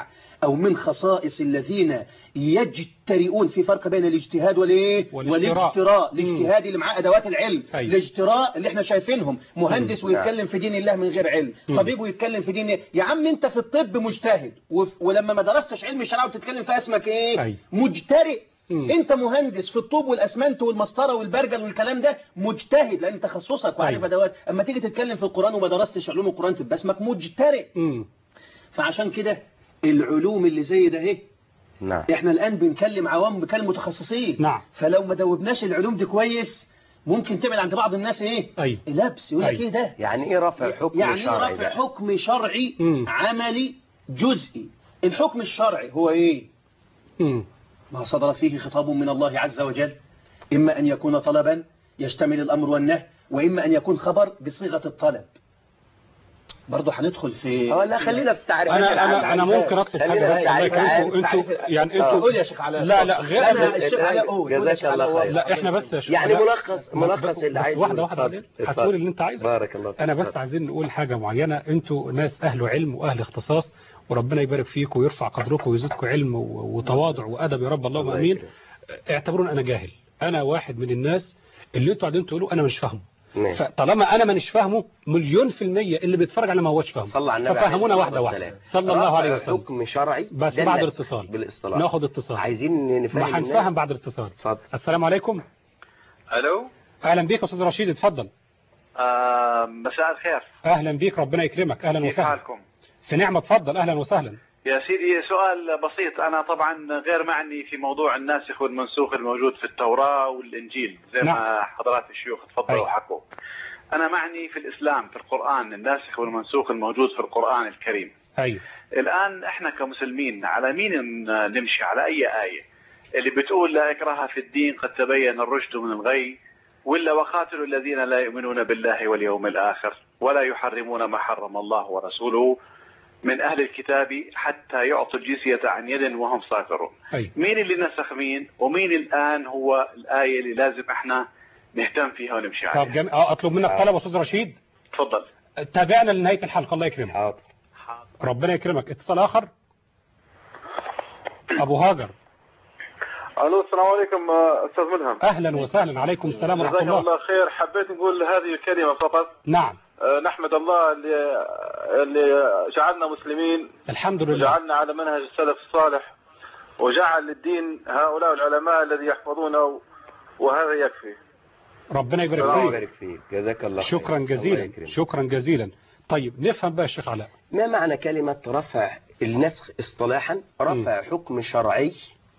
أو من خصائص الذين يجترئون في فرق بين الاجتهاد والايه والاجتراء. والاجتراء مم. الاجتهاد اللي معاه أدوات العلم أيوة. الاجتراء اللي احنا شايفينهم مهندس ويتكلم في دين الله من غير علم مم. طبيب ويتكلم في دين يا عم انت في الطب مجتهد وف... ولما ما درستش علم الشرع وتتكلم في اسمك ايه أيوة. مجترئ مم. انت مهندس في الطوب والاسمنت والمسطره والبرجل والكلام ده مجتهد لان تخصصك وعارف أيوة. ادوات اما تيجي تتكلم في القران وما درستش علوم القران تبقى اسمك مجترئ مم. فعشان كده العلوم اللي زي ده اهي نعم احنا الان بنكلم عوام بنكلم متخصصين نعم. فلو ما دوبناش العلوم دي كويس ممكن تعمل عند بعض الناس ايه أيوة. لبس يقول لك أيوة. ايه ده يعني ايه رفع حكم يعني ايه شرعي رفع ده؟ حكم شرعي مم. عملي جزئي الحكم الشرعي هو ايه مم. ما صدر فيه خطاب من الله عز وجل إما أن يكون طلبا يشتمل الأمر والنهي وإما أن يكون خبر بصيغة الطلب برضه هندخل في اه لا خلينا في التعريف انا انا انا ممكن اطلب حاجه بس الله يكرمكم انتوا يعني انتوا قول يا شيخ علاء لا لا غير لا الشيخ علاء قول قول يا جزاك شيخ علاء الله قول. خير. لا احنا بس يا شيخ يعني علاء- ملخص ملخص اللي بس عايز واحده واحده عليك هتقول اللي انت عايزه بارك الله فيك انا بس اتفضل. عايزين نقول حاجه معينه انتوا ناس اهل علم واهل اختصاص وربنا يبارك فيكم ويرفع قدركم ويزيدكم علم و- وتواضع وادب يا رب اللهم الله امين يكرمك. اعتبروني انا جاهل انا واحد من الناس اللي انتوا قاعدين تقولوا انا مش فاهمه ماشي. فطالما انا مانيش فاهمه مليون في المية اللي بيتفرج على ما هوش فاهمه صلى على النبي ففهمونا عليه واحدة الصلاة واحدة والسلام. صلى الله عليه رفع وسلم حكم شرعي بس ده بعد النفس الاتصال بالاصطلاح ناخد اتصال عايزين نفهم ما الناس. هنفهم بعد الاتصال اتفضل السلام عليكم الو اهلا بيك يا استاذ رشيد اتفضل آه مساء الخير اهلا بيك ربنا يكرمك اهلا كيف وسهلا حالكم في نعمه اتفضل اهلا وسهلا يا سيدي سؤال بسيط انا طبعا غير معني في موضوع الناسخ والمنسوخ الموجود في التوراة والانجيل زي نعم. ما حضرات الشيوخ تفضلوا أي. وحكوا انا معني في الاسلام في القران الناسخ والمنسوخ الموجود في القران الكريم ايوه الان احنا كمسلمين على مين ن- نمشي على اي ايه اللي بتقول لا اكراه في الدين قد تبين الرشد من الغي ولا وقاتلوا الذين لا يؤمنون بالله واليوم الاخر ولا يحرمون ما حرم الله ورسوله من اهل الكتاب حتى يعطوا الجزيه عن يد وهم صاغرون ايوه مين اللي نسخ مين ومين الان هو الايه اللي لازم احنا نهتم فيها ونمشي طب عليها جم... اه اطلب منك طلب يا استاذ رشيد تفضل تابعنا لنهايه الحلقه الله يكرمك حاضر ربنا يكرمك اتصال اخر ابو هاجر الو السلام عليكم آه، استاذ ملهم اهلا وسهلا عليكم السلام ورحمه جزاكم الله الله خير حبيت نقول هذه الكلمه فقط نعم آه، نحمد الله اللي اللي جعلنا مسلمين الحمد لله وجعلنا على منهج السلف الصالح وجعل للدين هؤلاء العلماء الذي يحفظونه وهذا يكفي ربنا يبارك الله فيك يبارك فيك جزاك الله خير. شكرا الله جزيلا يكرمك. شكرا جزيلا طيب نفهم بقى الشيخ علاء ما معنى كلمة رفع النسخ اصطلاحا رفع حكم شرعي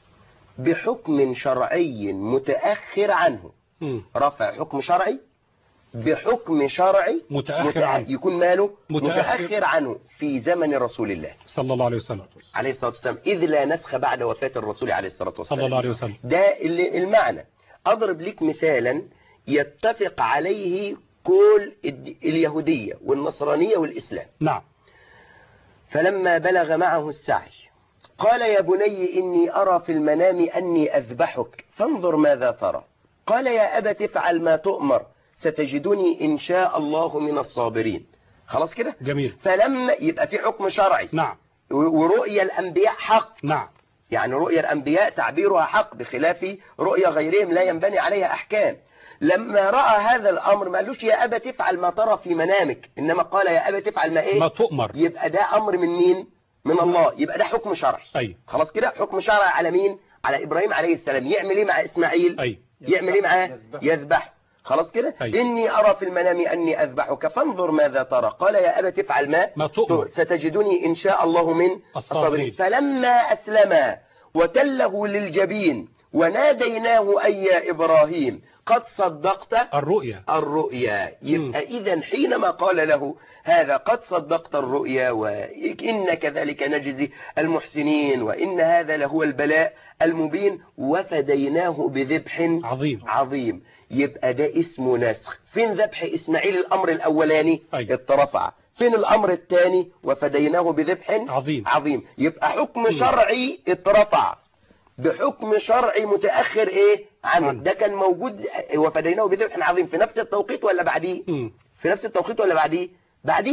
بحكم شرعي متأخر عنه مم. رفع حكم شرعي بحكم شرعي متأخر عنه. يكون ماله متأخر. متأخر عنه في زمن رسول الله صلى الله عليه وسلم عليه الصلاة والسلام إذ لا نسخ بعد وفاة الرسول عليه الصلاة والسلام صلى الله عليه وسلم ده اللي- المعنى أضرب لك مثالا يتفق عليه كل الد- اليهودية والنصرانية والإسلام نعم فلما بلغ معه السعي قال يا بني إني أرى في المنام أني أذبحك فانظر ماذا ترى قال يا أبت افعل ما تؤمر ستجدني إن شاء الله من الصابرين خلاص كده جميل فلما يبقى في حكم شرعي نعم و- ورؤيا الأنبياء حق نعم يعني رؤيا الأنبياء تعبيرها حق بخلاف رؤيا غيرهم لا ينبني عليها أحكام لما رأى هذا الأمر ما قالوش يا أبا تفعل ما ترى في منامك إنما قال يا أبا تفعل ما إيه ما تؤمر يبقى ده أمر من مين من الله يبقى ده حكم شرعي أي خلاص كده حكم شرعي على مين على إبراهيم عليه السلام يعمل إيه مع إسماعيل أي يعمل إيه معاه يذبح خلاص كده أي. إني أرى في المنام أني أذبحك فانظر ماذا ترى قال يا أبا تفعل ما ما تؤمر ستجدني إن شاء الله من الصابرين. فلما أسلما وتله للجبين وناديناه أي يا إبراهيم قد صدقت الرؤيا الرؤيا يبقى إذا حينما قال له هذا قد صدقت الرؤيا وإن كذلك نجزي المحسنين وإن هذا لهو البلاء المبين وفديناه بذبح عظيم عظيم يبقى ده اسمه نسخ فين ذبح إسماعيل الأمر الأولاني أي. اترفع فين الأمر الثاني وفديناه بذبح عظيم عظيم يبقى حكم شرعي اترفع بحكم شرعي متأخر ايه عنه عنه. ده كان موجود وفديناه بذبح عظيم في نفس التوقيت ولا بعديه مم. في نفس التوقيت ولا بعديه بعديه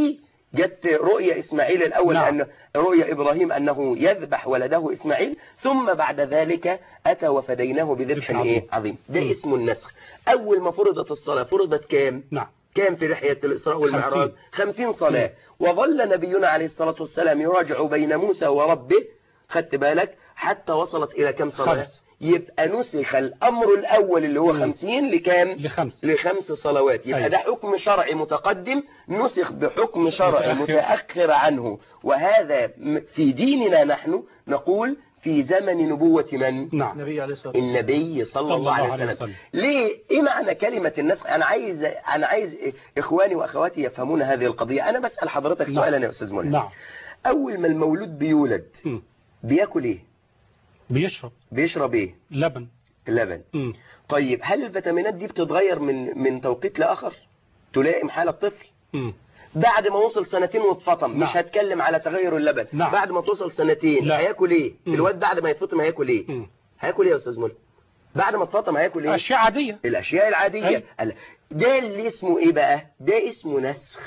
جت رؤيا إسماعيل الأول نعم. أن رؤيا إبراهيم أنه يذبح ولده إسماعيل ثم بعد ذلك أتى وفديناه بذبح ذبح عظيم. إيه عظيم ده مم. اسمه النسخ أول ما فرضت الصلاة فرضت كام نعم كام في رحلة الإسراء والمعراج خمسين. خمسين صلاة وظل نبينا عليه الصلاة والسلام يراجع بين موسى وربه خدت بالك حتى وصلت إلى كم صلاة خمس. يبقى نسخ الأمر الأول اللي هو مم. خمسين لكام لخمس لخمس صلوات يبقى أيوة. ده حكم شرعي متقدم نسخ بحكم شرعي متأخر. متأخر عنه وهذا م- في ديننا نحن نقول في زمن نبوة من نعم النبي عليه الصلاة والسلام النبي صلى, صلى الله الله عليه عليه وسلم وسلم. ليه ايه معنى كلمة النسخ انا عايز انا عايز اخواني واخواتي يفهمون هذه القضية انا بسأل حضرتك نعم. سؤالا يا استاذ منى نعم اول ما المولود بيولد مم. بياكل ايه بيشرب بيشرب ايه لبن لبن مم. طيب هل الفيتامينات دي بتتغير من من توقيت لاخر تلائم حال الطفل مم. بعد ما وصل سنتين واتفطم مش نعم. هتكلم على تغير اللبن نعم. بعد ما توصل سنتين لا. هياكل ايه مم. الواد بعد ما يتفطم هياكل ايه مم. هياكل ايه يا استاذ منى بعد ما اتفطم هياكل ايه أشياء عادية الاشياء العادية أي. قال- ده اللي اسمه ايه بقى ده اسمه نسخ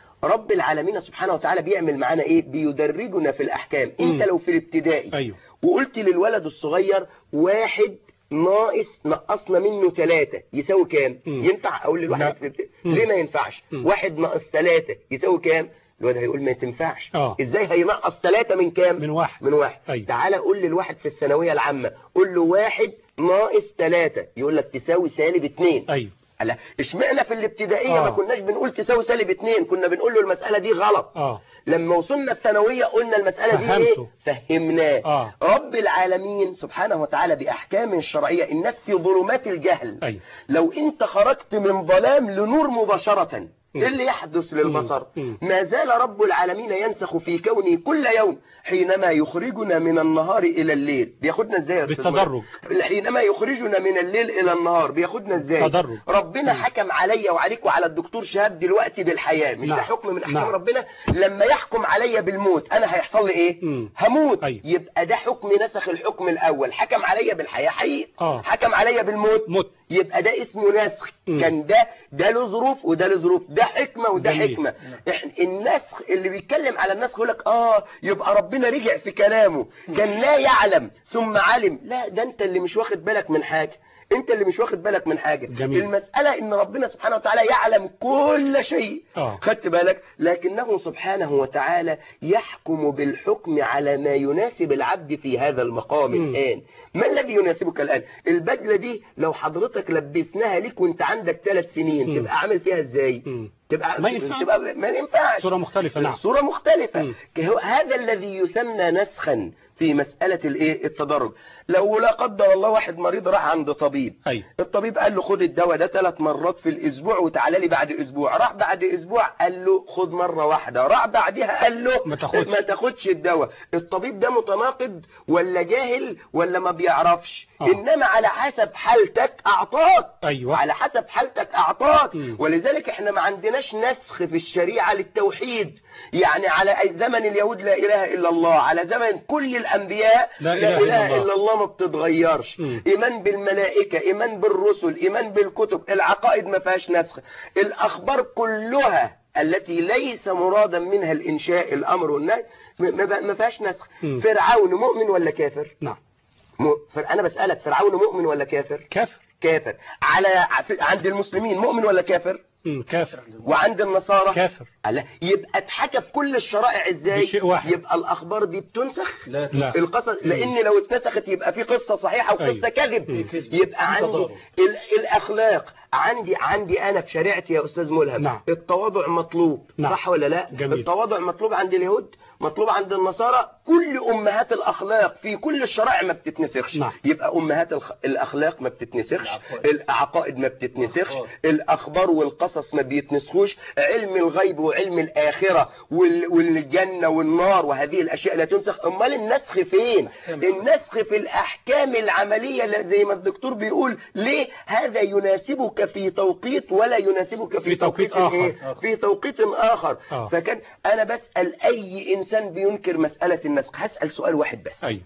رب العالمين سبحانه وتعالى بيعمل معانا ايه بيدرجنا في الاحكام مم. انت لو في الابتدائي أيوه وقلت للولد الصغير واحد ناقص نقصنا منه ثلاثة يساوي كام مم. ينفع اقول لا. للواحد في الابت- مم. ليه ما ينفعش مم. واحد ناقص ثلاثة يساوي كام الولد هيقول ما تنفعش آه. ازاي هينقص ثلاثة من كام من واحد من واحد أيوه. تعالى قول للواحد في الثانوية العامة قول له واحد ناقص ثلاثة يقول لك تساوي سالب اتنين أيوه لا اشمعنى في الابتدائية آه. ما كناش بنقول تساوي سالب اتنين كنا بنقول له المسألة دي غلط آه لما وصلنا الثانوية قلنا المسألة دي ايه فهمته. فهمناه آه. رب العالمين سبحانه وتعالى بأحكام شرعية الناس في ظلمات الجهل أيوه لو انت خرجت من ظلام لنور مباشرة مم. ايه اللي يحدث للبصر مم. ما زال رب العالمين ينسخ في كونه كل يوم حينما يخرجنا من النهار إلى الليل بياخدنا ازاي يا أستاذ بالتدرج. منى؟ حينما يخرجنا من الليل إلى النهار بياخدنا ازاي تدرج. ربنا حكم عليا وعليك وعلى الدكتور شهاب دلوقتي بالحياة مش نعم. ده حكم من أحكام نعم. ربنا لما يحكم عليا بالموت أنا هيحصل لي إيه مم. هموت أيوه. يبقى ده حكم نسخ الحكم الأول حكم عليا بالحياة حقيقي آه. حكم عليا بالموت موت يبقى ده اسمه نسخ مم. كان ده ده له ظروف وده له ظروف ده حكمة وده جميل. حكمة إحنا النسخ اللي بيتكلم على النسخ يقول لك اه يبقى ربنا رجع في كلامه كان لا يعلم ثم علم لا ده انت اللي مش واخد بالك من حاجة انت اللي مش واخد بالك من حاجة جميل. المسألة ان ربنا سبحانه وتعالى يعلم كل شيء آه. خدت بالك لكنه سبحانه وتعالى يحكم بالحكم على ما يناسب العبد في هذا المقام مم. الآن ما الذي يناسبك الآن البدلة دي لو حضرتك لبسناها ليك وانت عندك ثلاث سنين مم. تبقى عامل فيها ازاي مم. تبقى ما ينفع. تبقى ما ينفعش صورة مختلفة نعم صورة مختلفة مم. كهو- هذا الذي يسمى نسخا في مسألة الايه التدرج لو لا قدر الله واحد مريض راح عند طبيب أيوه الطبيب قال له خد الدواء ده ثلاث مرات في الاسبوع وتعالى لي بعد اسبوع راح بعد اسبوع قال له خد مره واحده راح بعدها قال له ما تاخدش. ما تاخدش الدواء الطبيب ده متناقض ولا جاهل ولا ما بيعرفش آه. انما على حسب حالتك اعطاك أيوه على حسب حالتك اعطاك مم. ولذلك احنا ما عندناش نسخ في الشريعة للتوحيد يعني على أي زمن اليهود لا اله الا الله على زمن كل الانبياء لا لا, إله اله, إلا الله. الا الله ما بتتغيرش مم. ايمان بالملائكة ايمان بالرسل ايمان بالكتب العقائد ما فيهاش نسخ الاخبار كلها التي ليس مرادا منها الانشاء الامر والنهي ما- ما ما فيهاش نسخ مم. فرعون مؤمن ولا كافر نعم م... فر- انا بسألك فرعون مؤمن ولا كافر كافر كافر على في- عند المسلمين مؤمن ولا كافر مم. كافر وعند النصارى كافر لا يبقى اتحكى في كل الشرائع ازاي بشيء واحد. يبقى الاخبار دي بتنسخ لا لا القصص لان لو اتنسخت يبقى في قصه صحيحه وقصه أيوة. كذب مم. يبقى في عندي تضارب. ال- الاخلاق عندي عندي انا في شريعتي يا استاذ ملهم نعم. التواضع مطلوب نعم. صح ولا لا جميل. التواضع مطلوب عند اليهود مطلوب عند النصارى كل امهات الاخلاق في كل الشرائع ما بتتنسخش نعم. يبقى امهات الخ- الاخلاق ما بتتنسخش العقائد. العقائد ما بتتنسخش الأخبار. الاخبار والقصص ما بيتنسخوش علم الغيب وعلم الاخره وال- والجنه والنار وهذه الاشياء لا تنسخ امال النسخ فين أحكام. النسخ في الاحكام العمليه لا- زي ما الدكتور بيقول ليه هذا يناسبك في توقيت ولا يناسبك في, في توقيت توقيت إيه؟ آخر. في توقيت اخر آه. فكان انا بسال اي انسان بينكر مساله النسخ هسال سؤال واحد بس أيوه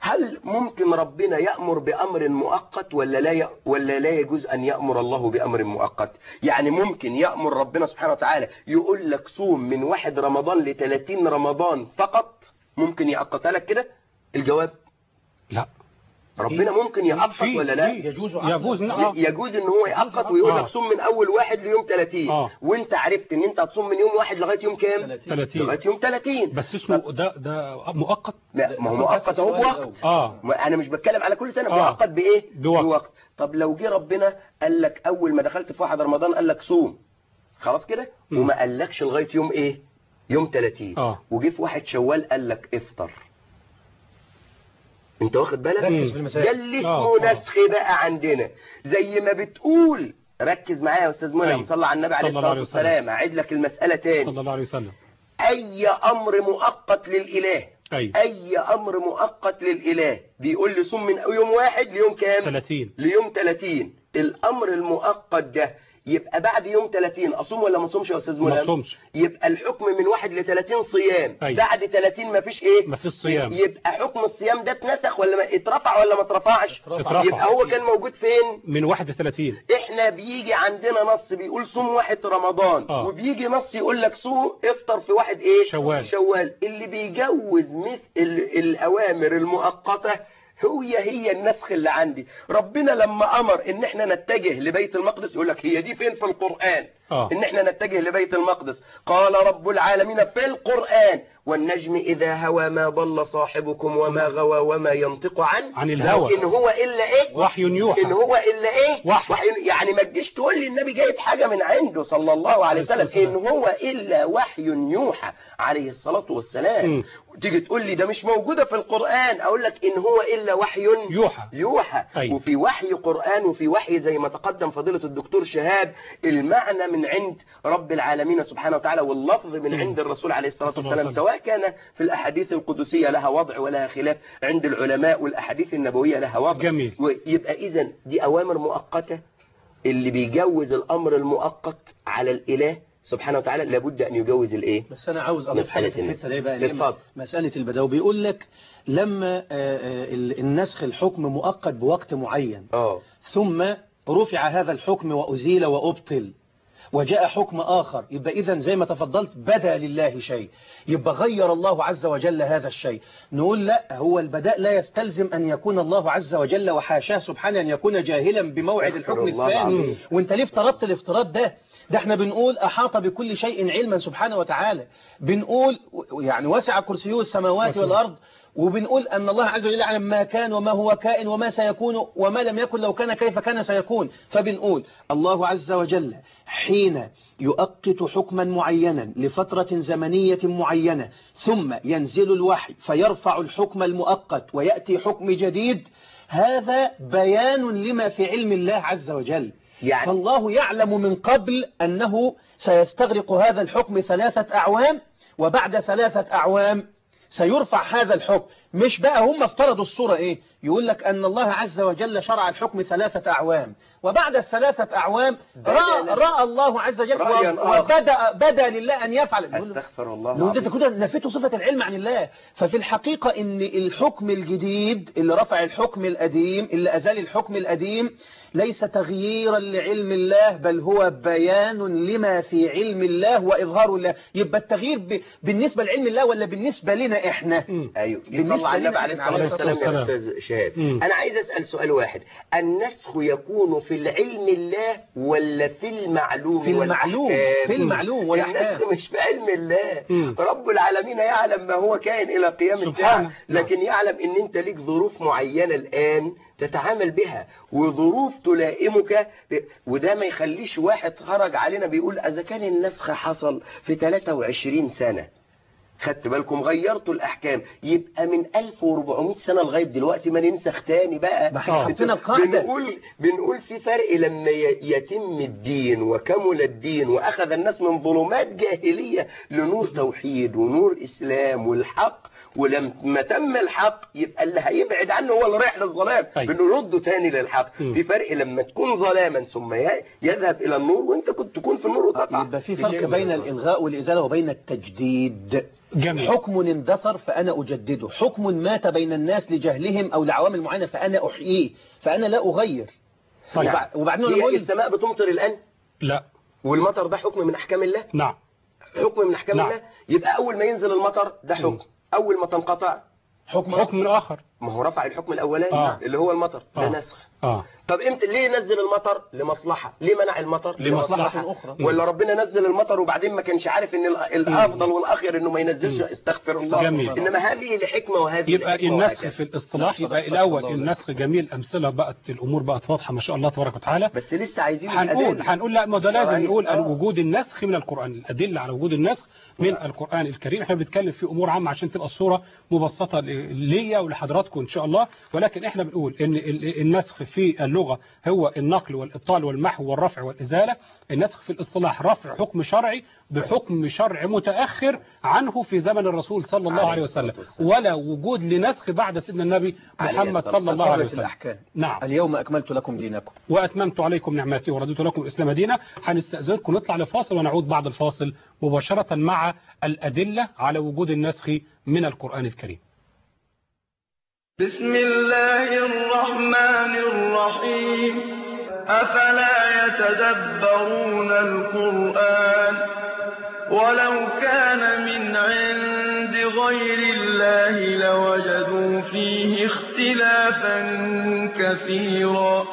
هل ممكن ربنا يأمر بأمر مؤقت ولا لا ي... ولا لا يجوز أن يأمر الله بأمر مؤقت يعني ممكن يأمر ربنا سبحانه وتعالى يقول لك صوم من واحد رمضان ل 30 رمضان فقط ممكن يأقتها لك كده الجواب لا ربنا ممكن يأقت في- ولا لا في- يجوز يجوز عقله. آه. ي- يجوز ان هو يأقت ويقول آه. لك صوم من اول واحد ليوم 30 آه. وانت عرفت ان انت هتصوم من يوم واحد لغايه يوم كام 30 لغايه يوم 30 بس اسمه ده ده مؤقت لا ما هو بس مؤقت اهو السؤال بوقت الأول. اه ما انا مش بتكلم على كل سنه آه. مؤقت بايه بوقت. بوقت طب لو جه ربنا قال لك اول ما دخلت في واحد رمضان قال لك صوم خلاص كده مم. وما قالكش لغايه يوم ايه يوم 30 آه. وجه في واحد شوال قال لك افطر انت واخد بالك ركز في المسائل. ده اللي آه، اسمه آه. نسخ بقى عندنا زي ما بتقول ركز معايا يا استاذ منى أيوة. صلى على النبي عليه صلى الله الصلاه عليه وسلم. والسلام اعيد لك المساله تاني صلى الله عليه وسلم اي امر مؤقت للاله ايوه اي امر مؤقت للاله بيقول لي صوم من يوم واحد ليوم كام 30 ليوم 30 الامر المؤقت ده يبقى بعد يوم 30 اصوم ولا ما اصومش يا استاذ ما ملهم تصومش يبقى الحكم من واحد ل 30 صيام أيوة. بعد 30 ما فيش ايه ما فيش صيام. يبقى حكم الصيام ده اتنسخ ولا ما اترفع ولا ما اترفعش اترفع. يبقى هو كان موجود فين من 31 احنا بيجي عندنا نص بيقول صوم واحد رمضان آه. وبيجي نص يقول لك صوم افطر في واحد ايه شوال. شوال اللي بيجوز مثل ال- الاوامر المؤقته هي هي النسخ اللي عندي ربنا لما امر ان احنا نتجه لبيت المقدس يقول لك هي دي فين في القران آه. ان احنا نتجه لبيت المقدس قال رب العالمين في القران والنجم اذا هوى ما ضل صاحبكم وما غوى وما ينطق عن عن الهوى. ان هو الا ايه وحي يوحى ان هو الا ايه وحي. وحي يعني ما تجيش تقول لي النبي جايب حاجه من عنده صلى الله عليه وسلم ان هو الا وحي يوحى عليه الصلاه والسلام مم. تيجي تقول لي ده مش موجوده في القران اقول لك ان هو الا وحي يوحى. يوحى أيوة. وفي وحي قران وفي وحي زي ما تقدم فضيله الدكتور شهاب المعنى من عند رب العالمين سبحانه وتعالى واللفظ من مم. عند الرسول عليه الصلاه صلى الله والسلام عليه سواء كان في الاحاديث القدسيه لها وضع ولها خلاف عند العلماء والاحاديث النبويه لها وضع جميل. ويبقى اذا دي اوامر مؤقته اللي بيجوز الامر المؤقت على الاله سبحانه وتعالى لابد ان يجوز الايه بس انا عاوز اضيف حاجه في مسألة الحته دي بقى اتفضل. لأن مساله البدو بيقول لك لما آه، آه، ال- النسخ الحكم مؤقت بوقت معين اه ثم رفع هذا الحكم وازيل وابطل وجاء حكم آخر يبقى إذا زي ما تفضلت بدا لله شيء يبقى غير الله عز وجل هذا الشيء نقول لا هو البداء لا يستلزم أن يكون الله عز وجل وحاشاه سبحانه أن يكون جاهلا بموعد استغفر الحكم الله الثاني العظيم. وانت ليه افترضت الافتراض ده ده احنا بنقول أحاط بكل شيء علما سبحانه وتعالى بنقول يعني وسع كرسيه السماوات والأرض وبنقول أن الله عز وجل يعلم ما كان وما هو كائن وما سيكون وما لم يكن لو كان كيف كان سيكون فبنقول الله عز وجل حين يؤقت حكما معينا لفترة زمنية معينة ثم ينزل الوحي فيرفع الحكم المؤقت ويأتي حكم جديد هذا بيان لما في علم الله عز وجل يعني فالله يعلم من قبل أنه سيستغرق هذا الحكم ثلاثة أعوام وبعد ثلاثة أعوام سيرفع هذا الحكم مش بقى هم افترضوا الصورة ايه يقول لك ان الله عز وجل شرع الحكم ثلاثة اعوام وبعد الثلاثة اعوام رأى, رأى الله عز وجل رأياً آخر. وبدأ بدا لله ان يفعل نقول له- استغفر الله لو انت العظيم. كده نفيته صفة العلم عن الله ففي الحقيقة ان الحكم الجديد اللي رفع الحكم القديم اللي ازال الحكم القديم ليس تغييرا لعلم الله بل هو بيان لما في علم الله واظهار الله يبقى التغيير ب... بالنسبة لعلم الله ولا بالنسبة لنا احنا مم. ايوه بالنسبة يصلى على النبي لنا عليه إحنا الصلاه عليه والسلام الصلاة يا والسلام. استاذ شهاب مم. انا عايز اسال سؤال واحد النسخ يكون في العلم الله ولا في المعلوم في المعلوم والأحكام؟ في المعلوم والأحكام النسخ مش في علم الله مم. رب العالمين يعلم ما هو كائن الى قيام سبحانه. الساعه لكن يعلم ان انت ليك ظروف معينه الان تتعامل بها وظروف تلائمك ب- وده ما يخليش واحد خرج علينا بيقول اذا كان النسخ حصل في 23 سنه خدت بالكم غيرتوا الأحكام يبقى من 1400 سنة لغاية دلوقتي ما ننسخ تاني بقى ما احنا حطينا القاعدة. بنقول, بنقول في فرق لما ي- يتم الدين وكمل الدين وأخذ الناس من ظلمات جاهلية لنور توحيد ونور إسلام والحق ولما تم الحق يبقى اللي هيبعد عنه هو اللي رايح للظلام أيوة. بنرده تاني للحق مم. في فرق لما تكون ظلاما ثم ي- يذهب إلى النور وانت كنت تكون في النور وتطلع يبقى في شيء فرق من بين النور. الإلغاء والإزالة وبين التجديد جميل حكم اندثر فأنا أجدده حكم مات بين الناس لجهلهم أو لعوامل معينة فأنا أحييه فأنا لا أغير طيب. وبع- وبعدين أنا هي بقول السماء بتمطر الآن لا والمطر ده حكم من أحكام الله نعم حكم من أحكام نعم. الله يبقى أول ما ينزل المطر ده حكم أول ما تنقطع حكم حكم آخر ما هو رفع الحكم الأولاني آه. اللي هو المطر ده آه. نسخ آه طب امتى ليه نزل المطر لمصلحة ليه منع المطر لمصلحة أخرى. ولا ربنا نزل المطر وبعدين ما كانش عارف ان ال- الافضل والاخير انه ما ينزلش استغفر الله جميل. انما هذه لحكمه وهذه يبقى لحكمة النسخ وهكذا. في الاصطلاح نعم، يبقى صدق الأول الله النسخ جميل أمثلة بقت الأمور بقت واضحة ما شاء الله تبارك وتعالى بس لسه عايزين هنقول الأدلة. هنقول لا ما ده لازم الشرعية. نقول آه. وجود النسخ من القرآن الأدلة على وجود النسخ من القرآن الكريم احنا بنتكلم في أمور عامة عشان تبقى الصورة مبسطة ل- ليا ولحضراتكم إن شاء الله ولكن احنا بنقول إن ال- النسخ في اللغة هو النقل والإبطال والمحو والرفع والإزالة النسخ في الاصطلاح رفع حكم شرعي بحكم شرع متأخر عنه في زمن الرسول صلى الله عليه عليه الصلاة وسلم والسلام. ولا وجود لنسخ بعد سيدنا النبي عليه محمد الصلاة صلى الله عليه استقرت وسلم الأحكام نعم اليوم أكملت لكم دينكم وأتممت عليكم نعمتي ورضيت لكم الإسلام دينا هنستأذنكم نطلع لفاصل ونعود بعد الفاصل مباشرة مع الأدلة على وجود النسخ من القرآن الكريم بسم الله الرحمن الرحيم أفلا يتدبرون القرآن ولو كان من عند غير الله لوجدوا فيه اختلافا كثيرا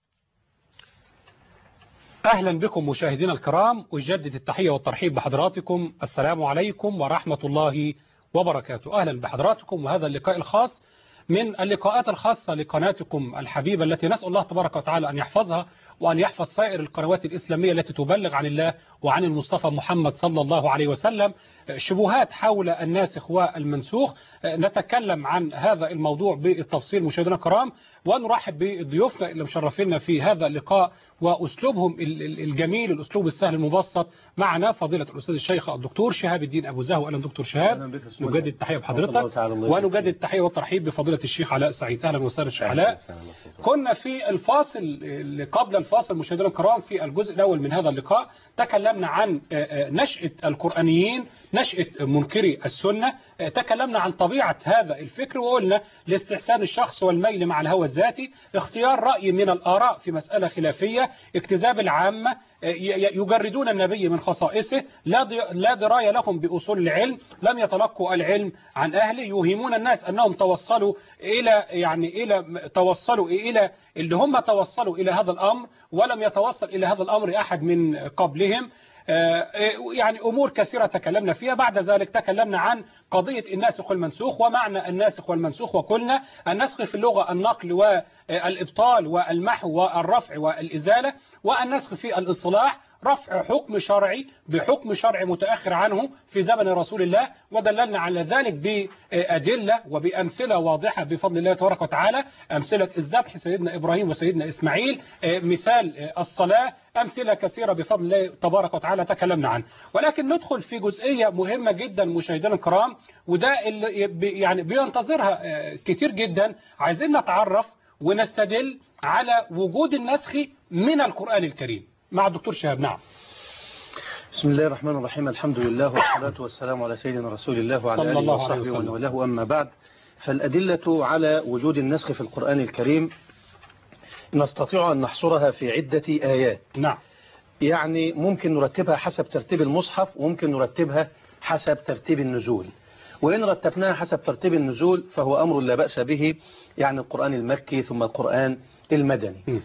أهلا بكم مشاهدينا الكرام أجدد التحية والترحيب بحضراتكم السلام عليكم ورحمة الله وبركاته أهلا بحضراتكم وهذا اللقاء الخاص من اللقاءات الخاصة لقناتكم الحبيبة التي نسأل الله تبارك وتعالى أن يحفظها وأن يحفظ سائر القنوات الإسلامية التي تبلغ عن الله وعن المصطفى محمد صلى الله عليه وسلم شبهات حول الناسخ والمنسوخ نتكلم عن هذا الموضوع بالتفصيل مشاهدينا الكرام ونرحب بضيوفنا اللي مشرفينا في هذا اللقاء وأسلوبهم ال- ال- الجميل الأسلوب السهل المبسط معنا فضيلة الأستاذ الشيخ الدكتور شهاب الدين أبو زهو أهلا دكتور شهاب أهلا بك يا أستاذ. نجدد التحية الله بحضرتك تعالى الله يبارك ونجدد فيك. التحية والترحيب بفضيلة الشيخ علاء سعيد أهلا وسهلا الشيخ علاء كنا في الفاصل اللي قبل الفاصل مشاهدينا الكرام في الجزء الأول من هذا اللقاء تكلمنا عن آه، آه، نشأة القرآنيين نشأة منكري السنة آه، تكلمنا عن طبيعة هذا الفكر وقلنا لاستحسان الشخص والميل مع الهوى الذاتي اختيار رأي من الآراء في مسألة خلافية اكتذاب العامة آه، ي- ي- يجردون النبي من خصائصه لا ضي- لا دراية لهم بأصول العلم لم يتلقوا العلم عن أهله يوهمون الناس أنهم توصلوا إلى يعني إلى توصلوا إلى اللي هم توصلوا إلى هذا الأمر ولم يتوصل إلى هذا الأمر أحد من قبلهم آه، يعني أمور كثيرة تكلمنا فيها بعد ذلك تكلمنا عن قضية الناسخ والمنسوخ ومعنى الناسخ والمنسوخ وقلنا النسخ في اللغة النقل والإبطال والمحو والرفع والإزالة والنسخ في الاصطلاح رفع حكم شرعي بحكم شرعي متأخر عنه في زمن رسول الله ودللنا على ذلك بأدلة وبأمثلة واضحة بفضل الله تبارك وتعالى أمثلة الذبح سيدنا إبراهيم وسيدنا إسماعيل آه، مثال آه، الصلاة أمثلة كثيرة بفضل الله تبارك وتعالى تكلمنا عنه ولكن ندخل في جزئية مهمة جدا مشاهدينا الكرام وده اللي بي- يعني بينتظرها آه، كتير جدا عايزين نتعرف ونستدل على وجود النسخ من القرآن الكريم مع الدكتور شهاب نعم بسم الله الرحمن الرحيم الحمد لله والصلاة والسلام على سيدنا رسول الله وعلى صلى آله الله عليه وصحبه وسلم. ومن والاه أما بعد فالأدلة على وجود النسخ في القرآن الكريم نستطيع أن نحصرها في عدة آيات نعم يعني ممكن نرتبها حسب ترتيب المصحف وممكن نرتبها حسب ترتيب النزول وإن رتبناها حسب ترتيب النزول فهو أمر لا بأس به يعني القرآن المكي ثم القرآن المدني م.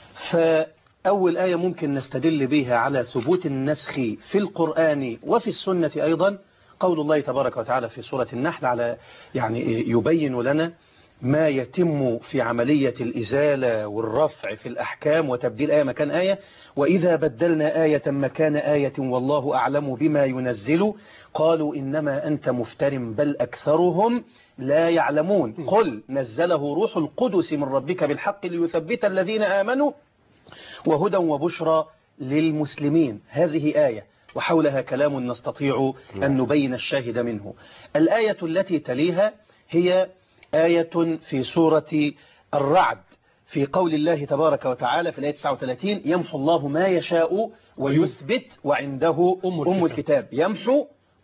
فأول آية ممكن نستدل بها على ثبوت النسخ في القرآن وفي السنة أيضا قول الله تبارك وتعالى في سورة النحل على يعني يبين لنا ما يتم في عملية الإزالة والرفع في الأحكام وتبديل آية مكان آية وإذا بدلنا آية مكان آية والله أعلم بما ينزل قالوا إنما أنت مفتر بل أكثرهم لا يعلمون قل نزله روح القدس من ربك بالحق ليثبت الذين آمنوا وهدى وبشرى للمسلمين هذه آية وحولها كلام نستطيع أن نبين الشاهد منه الآية التي تليها هي آية في سورة الرعد في قول الله تبارك وتعالى في الآية 39 يمحو الله ما يشاء ويثبت وعنده أم أم الكتاب. الكتاب يمحو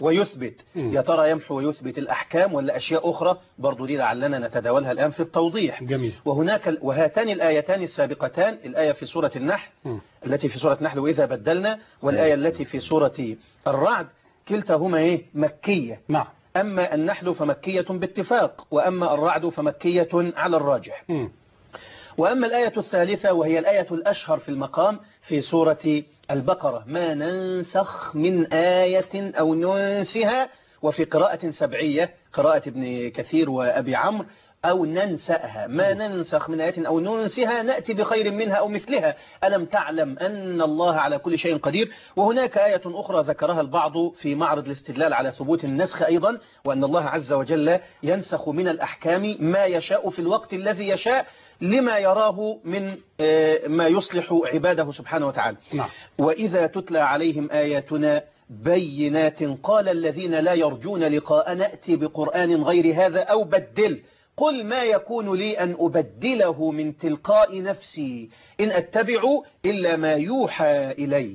ويثبت مم. يا ترى يمحو ويثبت الأحكام ولا أشياء أخرى برضو دي لعلنا نتداولها الآن في التوضيح جميل وهناك ال- وهاتان الآيتان السابقتان الآية في سورة النحل مم. التي في سورة النحل وإذا بدلنا والآية التي في سورة الرعد كلتاهما إيه مكية نعم أما النحل فمكية باتفاق وأما الرعد فمكية على الراجح مم. وأما الآية الثالثة وهي الآية الأشهر في المقام في سورة البقرة ما ننسخ من آية أو ننسها وفي قراءة سبعية قراءة ابن كثير وأبي عمرو أو ننسأها ما ننسخ من آية أو ننسها نأتي بخير منها أو مثلها ألم تعلم أن الله على كل شيء قدير وهناك آية أخرى ذكرها البعض في معرض الاستدلال على ثبوت النسخ أيضا وأن الله عز وجل ينسخ من الأحكام ما يشاء في الوقت الذي يشاء لما يراه من آه، ما يصلح عباده سبحانه وتعالى نعم وإذا تتلى عليهم آياتنا بينات قال الذين لا يرجون لقاء نأتي بقرآن غير هذا أو بدل قل ما يكون لي أن أبدله من تلقاء نفسي إن أتبع إلا ما يوحى إلي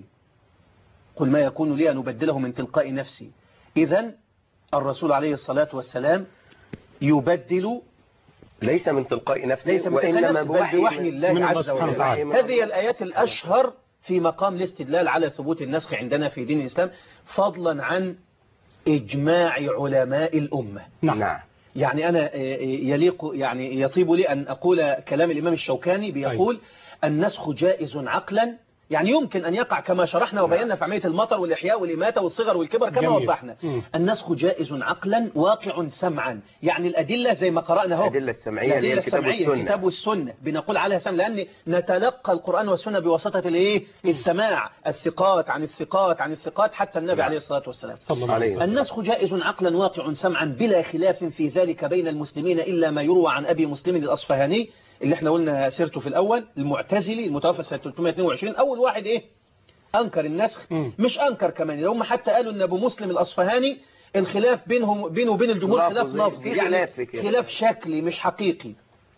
قل ما يكون لي أن أبدله من تلقاء نفسي إذا الرسول عليه الصلاة والسلام يبدل ليس من تلقاء نفسه ليس من وإنما تلقاء نفسه بل بوحي بوحي من- الله من الله عز سبحانه وجل وتعالى. هذه الآيات الأشهر في مقام الاستدلال على ثبوت النسخ عندنا في دين الإسلام فضلا عن إجماع علماء الأمة نعم نعم يعني أنا يليق يعني يطيب لي أن أقول كلام الإمام الشوكاني بيقول النسخ جائز عقلا يعني يمكن أن يقع كما شرحنا وبينا في عملية المطر والإحياء والإماتة والصغر والكبر كما جميل. وضحنا مم. النسخ جائز عقلا واقع سمعا يعني الأدلة زي ما قرأنا اهو الأدلة السمعية اللي هي الأدلة الكتاب السمعية والسنة. الكتاب والسنة بنقول عليها سمع لأن نتلقى القرآن والسنة بواسطة الإيه السماع الثقات عن الثقات عن الثقات حتى النبي نعم. عليه الصلاة والسلام صلى الله عليه عليه. وسلم النسخ جائز عقلا واقع سمعا بلا خلاف في ذلك بين المسلمين إلا ما يروى عن أبي مسلم الأصفهاني اللي احنا قلنا سيرته في الأول المعتزلي المتوفى سنة 322 أول واحد إيه أنكر النسخ مم. مش أنكر كمان هم حتى قالوا أن أبو مسلم الأصفهاني الخلاف بينهم بينه وبين الجمهور خلاف لفظي. لفظي في خلاف في كده. خلاف شكلي مش حقيقي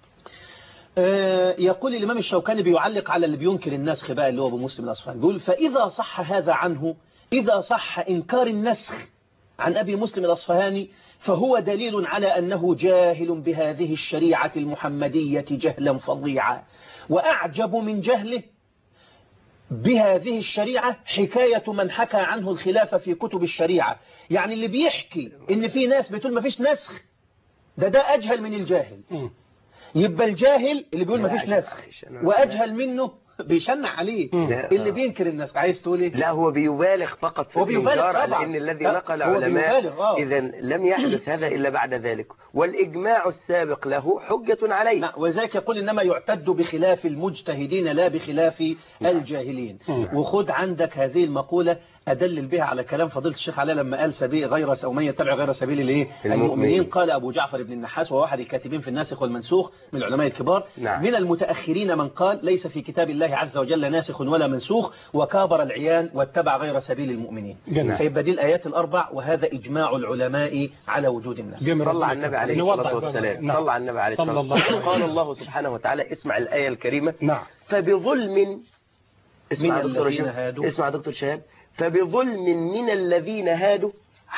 آه، يقول الإمام الشوكاني بيعلق على اللي بينكر النسخ بقى اللي هو أبو مسلم الأصفهاني بيقول فإذا صح هذا عنه إذا صح إنكار النسخ عن أبي مسلم الأصفهاني فهو دليل على أنه جاهل بهذه الشريعة المحمدية جهلا فظيعا وأعجب من جهله بهذه الشريعة حكاية من حكى عنه الخلاف في كتب الشريعة يعني اللي بيحكي ان في ناس بتقول ما فيش نسخ ده ده أجهل من الجاهل مم. يبقى الجاهل اللي بيقول ما لا، فيش عشان- نسخ عشان- وأجهل منه بيشنع عليه مم. لا، اللي آه. بينكر النسخ عايز تقول ايه لا هو بيبالغ فقط في هو بيبالغ الإنكار على طبعاً. أن الذي لا، نقل هو علماء بيبالغ، آه. إذا لم يحدث هذا إلا بعد ذلك والإجماع السابق له حجة عليه نعم، وذلك يقول إنما يعتد بخلاف المجتهدين لا بخلاف الجاهلين نعم. وخد عندك هذه المقولة أدلل بها على كلام فضيلة الشيخ علاء لما قال سبيل غير أو من يتبع غير سبيل الايه المؤمنين. المؤمنين قال أبو جعفر بن النحاس وهو أحد الكاتبين في الناسخ والمنسوخ من العلماء الكبار نعم. من المتأخرين من قال ليس في كتاب الله عز وجل ناسخ ولا منسوخ وكابر العيان واتبع غير سبيل المؤمنين جميل. فيبقى دي الآيات الأربع وهذا إجماع العلماء على وجود الناس جميل. صلى على النبي عليه نوضح الصلاة بقى. والسلام نعم. صلى على النبي عليه صلى الصلاة الله عليه والسلام وسلم. قال الله سبحانه وتعالى اسمع الآية الكريمة نعم فبظلم اسمع من يا دكتور الذين شهاب. هادوا. اسمع يا دكتور شهاب فبظلم من الذين هادوا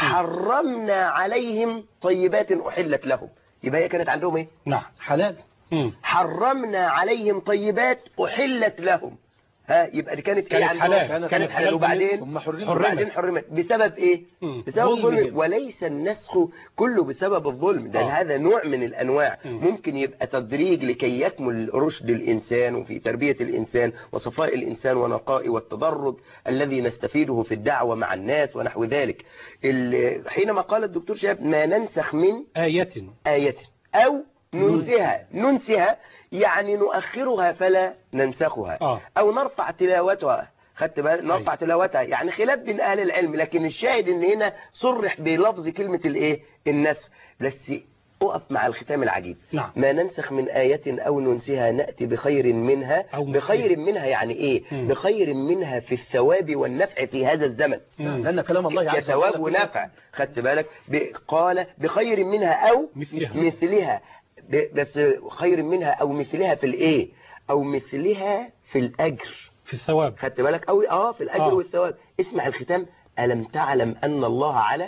حرمنا عليهم طيبات أحلت لهم يبقى هي كانت عندهم ايه نعم حلال مم. حرمنا عليهم طيبات أحلت لهم ها يبقى دي كانت, كانت ايه عندهم؟ حلال. كانت, كانت حلال وبعدين ثم حرمت. وبعدين حرمت بسبب ايه مم. بسبب ظلمهم. الظلم وليس النسخ كله بسبب الظلم ده آه. هذا نوع من الانواع مم. ممكن يبقى تدريج لكي يكمل رشد الانسان وفي تربية الانسان وصفاء الانسان ونقاء والتدرج الذي نستفيده في الدعوة مع الناس ونحو ذلك ال- حينما قال الدكتور شهاب ما ننسخ من آية آية أو ننسها ننسها يعني نؤخرها فلا ننسخها آه. أو نرفع تلاوتها خدت بالك نرفع تلاوتها يعني خلاف بين أهل العلم لكن الشاهد إن هنا صرح بلفظ كلمة الإيه النسخ بس أقف مع الختام العجيب نعم. ما ننسخ من آية أو ننسها نأتي بخير منها أو مثلها. بخير منها يعني إيه مم. بخير منها في الثواب والنفع في هذا الزمن مم. لأن كلام الله عز وجل كثواب ونفع خدت بالك ب- قال بخير منها أو مثلها. مثلها ب- بس خير منها أو مثلها في الإيه أو مثلها في الأجر في الثواب خدت بالك أو آه في الأجر آه. والثواب اسمع الختام ألم تعلم أن الله على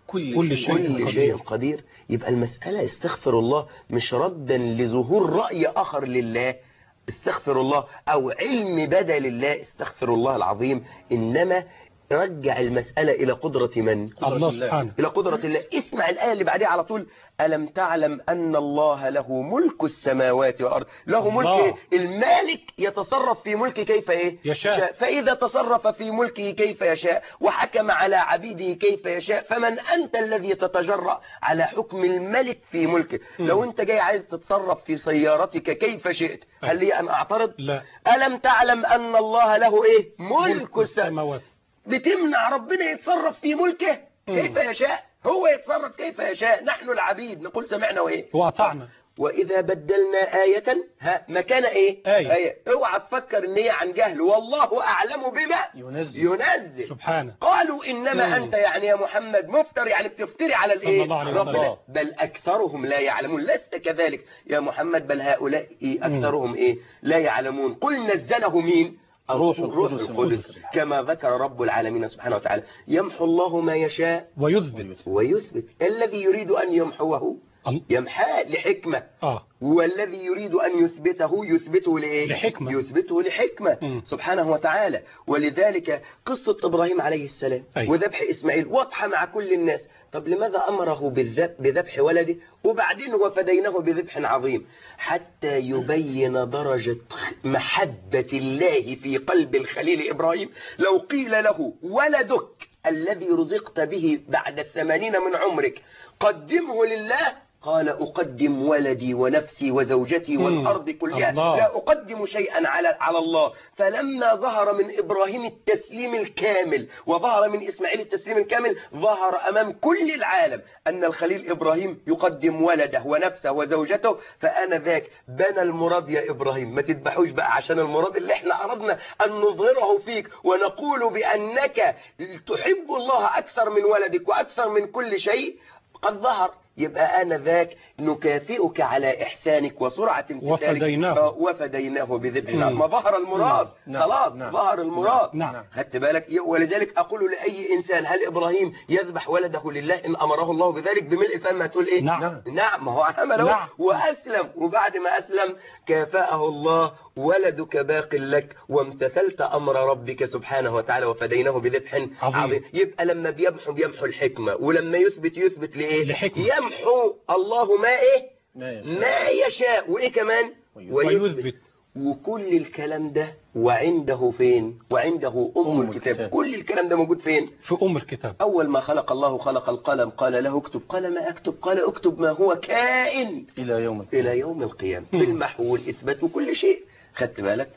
كل, كل شيء شيء كل قدير. شيء قدير يبقى المسألة استغفر الله مش ردا لظهور رأي آخر لله استغفر الله أو علم بدل الله استغفر الله العظيم إنما رجع المسألة إلى قدرة من قدرة الله الله. سبحانه إلى قدرة الله اسمع الآية اللي بعدها على طول ألم تعلم أن الله له ملك السماوات والأرض له ملك الله. إيه؟ المالك يتصرف في ملك كيف إيه يشاء. فإذا تصرف في ملكه كيف يشاء وحكم على عبيده كيف يشاء فمن أنت الذي تتجرأ على حكم الملك في ملكه لو أنت جاي عايز تتصرف في سيارتك كيف شئت هل لي أن أعترض لا ألم تعلم أن الله له إيه ملك السماوات السماوات بتمنع ربنا يتصرف في ملكه كيف يشاء هو يتصرف كيف يشاء نحن العبيد نقول سمعنا وايه وأطعنا واذا بدلنا آية ها مكان ايه آية. آية اوعى تفكر ان هي عن جهل والله اعلم بما ينزل ينزل سبحانه قالوا انما مم. انت يعني يا محمد مفتر يعني بتفتري على صلى الايه الله عليه ربنا وسلم. بل اكثرهم لا يعلمون لست كذلك يا محمد بل هؤلاء اكثرهم ايه لا يعلمون قل نزله مين الروح الروح القدس القدس كما ذكر رب العالمين سبحانه وتعالى يمحو الله ما يشاء ويثبت ويثبت الذي يريد أن يمحوه ال- يمحاه لحكمة آه والذي يريد أن يثبته يثبته لإيه؟ لحكمة. يثبته لحكمة مم. سبحانه وتعالى ولذلك قصة إبراهيم عليه السلام أيوة. وذبح إسماعيل واضحة مع كل الناس طب لماذا أمره بالذب- بذبح ولده وبعدين وفديناه بذبح عظيم حتى يبين درجة محبة الله في قلب الخليل إبراهيم لو قيل له ولدك الذي رزقت به بعد الثمانين من عمرك قدمه لله قال أقدم ولدي ونفسي وزوجتي مم. والأرض كلها الله. لا أقدم شيئا على على الله فلما ظهر من إبراهيم التسليم الكامل وظهر من إسماعيل التسليم الكامل ظهر أمام كل العالم أن الخليل إبراهيم يقدم ولده ونفسه وزوجته فأنا ذاك بنى المراد يا إبراهيم ما تذبحوش بقى عشان المراد اللي احنا أردنا أن نظهره فيك ونقول بأنك تحب الله أكثر من ولدك وأكثر من كل شيء قد ظهر يبقى أنا ذاك نكافئك على إحسانك وسرعة امتثالك وفديناه. آه، وفديناه بذبح مم. ما ظهر المراد نعم. خلاص نعم. ظهر المراد نعم. خدت بالك ولذلك أقول لأي إنسان هل إبراهيم يذبح ولده لله إن أمره الله بذلك بملء فم هتقول إيه نعم. نعم ما هو عمله نعم. وأسلم وبعد ما أسلم كافأه الله ولدك باق لك وامتثلت أمر ربك سبحانه وتعالى وفديناه بذبح عظيم. عظيم يبقى لما بيمحو بيمحو الحكمة ولما يثبت يثبت لإيه لحكمة. يمحو الله ما إيه ما يشاء. ما يشاء وإيه كمان ويثبت وكل الكلام ده وعنده فين وعنده أم, أم الكتاب. الكتاب. كل الكلام ده موجود فين في أم الكتاب أول ما خلق الله خلق القلم قال له اكتب قال ما أكتب قال اكتب ما هو كائن إلى يوم القيامة إلى يوم القيامة مم. بالمحو والإثبات وكل شيء خدت بالك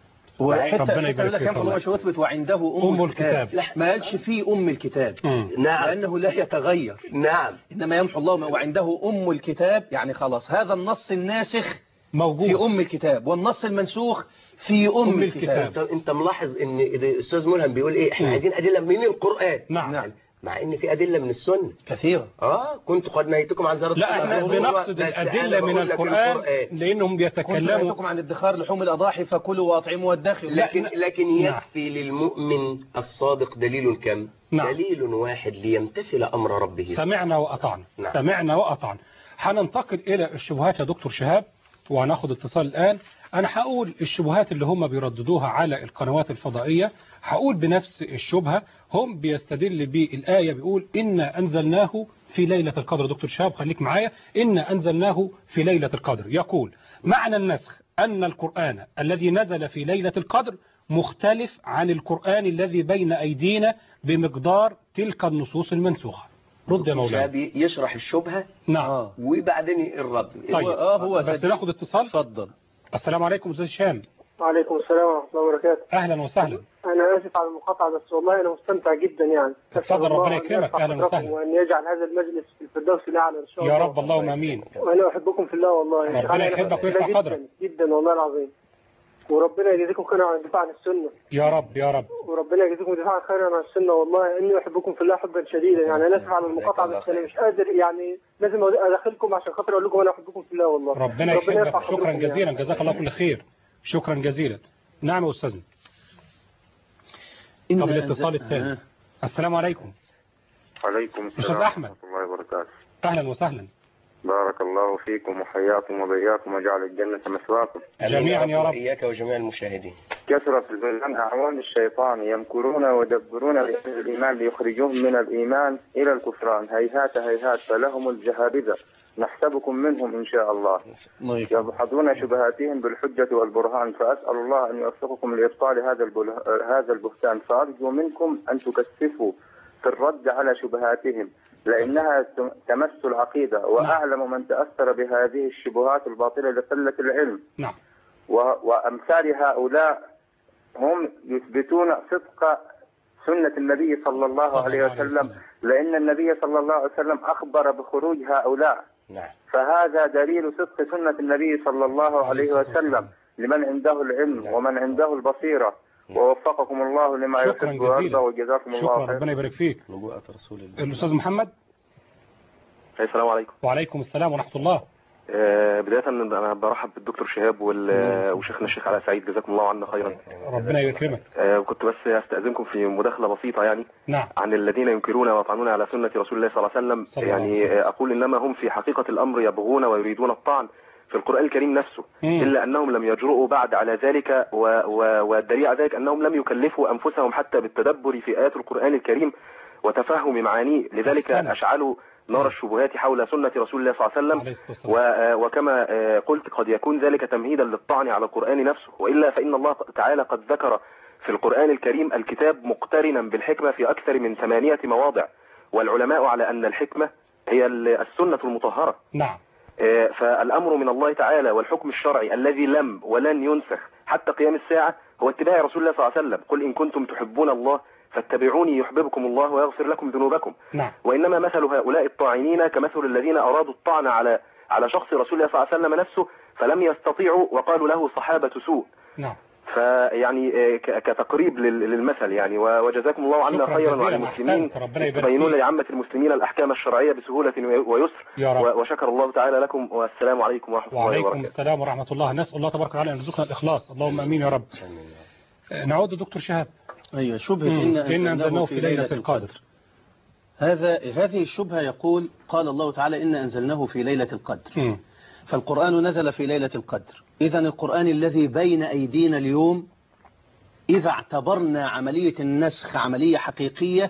وحتى ربنا حتى يبارك يقول لك فيك ينفع والله. الله يثبت وعنده أم, أم الكتاب, الكتاب. ما قالش فيه أم الكتاب مم. نعم لأنه لا يتغير نعم إنما يمحو الله ما وعنده أم الكتاب يعني خلاص هذا النص الناسخ موجود في أم الكتاب والنص المنسوخ في أم, أم الكتاب, الكتاب. انت انت ملاحظ ان الاستاذ ملهم بيقول ايه احنا مم. عايزين ادله من القران نعم. نعم مع ان في ادله من السنه كثيرة اه كنت قد نهيتكم عن زياره لا احنا القبور، بنقصد بس أنا الأدلة من بقول لك القرآن لأنهم كنت بيتكلموا نهيتكم عن الادخار لحوم الأضاحي فكلوا وأطعموا وادخروا لكن لكن نعم. يكفي للمؤمن الصادق دليل كم نعم. دليل واحد ليمتثل امر ربه سمعنا وأطعنا نعم. سمعنا وأطعنا هننتقل إلى الشبهات يا دكتور شهاب وهناخد اتصال الآن أنا هقول الشبهات اللي هم بيرددوها على القنوات الفضائية هقول بنفس الشبهة هم بيستدل بالآية بيقول إنا أنزلناه في ليلة القدر دكتور شهاب خليك معايا إنا أنزلناه في ليلة القدر يقول معنى النسخ أن القرآن الذي نزل في ليلة القدر مختلف عن القرآن الذي بين أيدينا بمقدار تلك النصوص المنسوخة رد يا مولانا شابي يشرح الشبهه نعم آه. وبعدين الرد طيب آه هو بس تدريب. ناخد اتصال اتفضل السلام عليكم استاذ هشام وعليكم السلام ورحمة الله وبركاته اهلا وسهلا أنا آسف على المقاطعة بس والله أنا مستمتع جدا يعني اتفضل، أسأل الله ربنا أن يكرمك، يرفع أهلا قدركم وسهلا. وأن يجعل هذا المجلس في الفردوس الأعلى إن شاء الله يا رب اللهم امين وأنا أحبكم في الله والله ربنا أنا يحبك أحبكم ويرفع جداً قدرك. جدا والله العظيم وربنا يجزيكم خيرا عن الدفاع عن السنة يا رب يا رب وربنا يجزيكم دفاعا خيرا عن السنة والله إني أحبكم في الله حبا شديدا يعني أنا آسف على المقاطعة بس أنا مش قادر يعني لازم أدخلكم عشان خاطر أقول لكم أنا أحبكم في الله والله ربنا يرفع يحبك شكرا قدركم جزيلا يعني. جزاك الله كل خير شكرا جزيلا نعم يا استاذنا إن طب الاتصال أنزل- الثاني آه. السلام عليكم عليكم أستاذ السلام أحمد. ورحمة الله وبركاته أهلا وسهلا بارك الله فيكم وحياكم وبياكم وجعل الجنة مثواكم جميعا يا رب إياك وجميع المشاهدين كثرة البلدان أعوان الشيطان يمكرون ويدبرون لأهل الإيمان ليخرجوهم من الإيمان إلى الكفران هيهات هيهات فلهم الجهابذة نحسبكم منهم إن شاء الله الله يكرمك. يدحضون شبهاتهم بالحجة والبرهان فأسأل الله أن يوفقكم لإبطال هذا البله... هذا البهتان فأرجو منكم أن تكثفوا في الرد على شبهاتهم لأنها تمس العقيدة وأعلم من تأثر بهذه الشبهات الباطلة لقلة العلم نعم و... وأمثال هؤلاء هم يثبتون صدق سنة النبي صلى الله صلى عليه الله عليه وسلم وسلم. لأن النبي صلى الله عليه وسلم أخبر بخروج هؤلاء نعم فهذا دليل صدق سنة النبي صلى الله عليه الصلاة والسلام. وسلم لمن عنده العلم نعم. ومن عنده البصيرة ووفقكم الله لما شكرا يحب ويرضى جزيلا وجزاكم شكرا الله خير ربنا يبارك فيك نبوءة رسول الله الأستاذ محمد السلام عليكم وعليكم السلام ورحمة الله آه، بداية أنا برحب بالدكتور شهاب وال- وشيخنا الشيخ علاء سعيد جزاكم الله عنا خيرا ربنا يكرمك آه، كنت بس أستأذنكم في مداخلة بسيطة يعني نعم عن الذين ينكرون ويطعنون على سنة رسول الله صلى الله عليه وسلم صلى الله عليه يعني وسلم. آه، أقول إنما هم في حقيقة الأمر يبغون ويريدون الطعن في القرآن الكريم نفسه مم. إلا أنهم لم يجرؤوا بعد على ذلك و... و... والدليل على ذلك أنهم لم يكلفوا أنفسهم حتى بالتدبر في آيات القرآن الكريم وتفهم معانيه لذلك أحسنت. أشعلوا نار الشبهات حول سنة رسول الله صلى الله عليه وسلم عليه الصلاة والسلام. و- آه، وكما آه، قلت قد يكون ذلك تمهيدا للطعن على القرآن نفسه وإلا فإن الله تعالى قد ذكر في القرآن الكريم الكتاب مقترنا بالحكمة في أكثر من ثمانية مواضع والعلماء على أن الحكمة هي ال- السنة المطهرة نعم آه، فالأمر من الله تعالى والحكم الشرعي الذي لم ولن ينسخ حتى قيام الساعة هو اتباع رسول الله صلى الله عليه وسلم قل إن كنتم تحبون الله فاتبعوني يحببكم الله ويغفر لكم ذنوبكم نعم وإنما مثل هؤلاء الطاعنين كمثل الذين أرادوا الطعن على على شخص رسول الله صلى الله عليه وسلم نفسه فلم يستطيعوا وقالوا له صحابة سوء نعم فيعني آه، ك- كتقريب لل- للمثل يعني و- وجزاكم الله عنا شكرا خيرا جزيلا. وعلى المسلمين أحسنت. ربنا يبارك تبينون فيك. لعامة المسلمين الأحكام الشرعية بسهولة ويسر يا رب و- وشكر الله تعالى لكم والسلام عليكم ورحمة الله وعليكم وبركاته السلام ورحمة الله نسأل الله تبارك وتعالى أن يرزقنا الإخلاص اللهم أمين يا رب آه، نعود دكتور شهاب أيوة شبهة مم. إن إن أنزلناه في ليلة القدر هذا هذه الشبهة يقول قال الله تعالى إن أنزلناه في ليلة القدر مم. فالقرآن نزل في ليلة القدر إذا القرآن الذي بين أيدينا اليوم إذا اعتبرنا عملية النسخ عملية حقيقية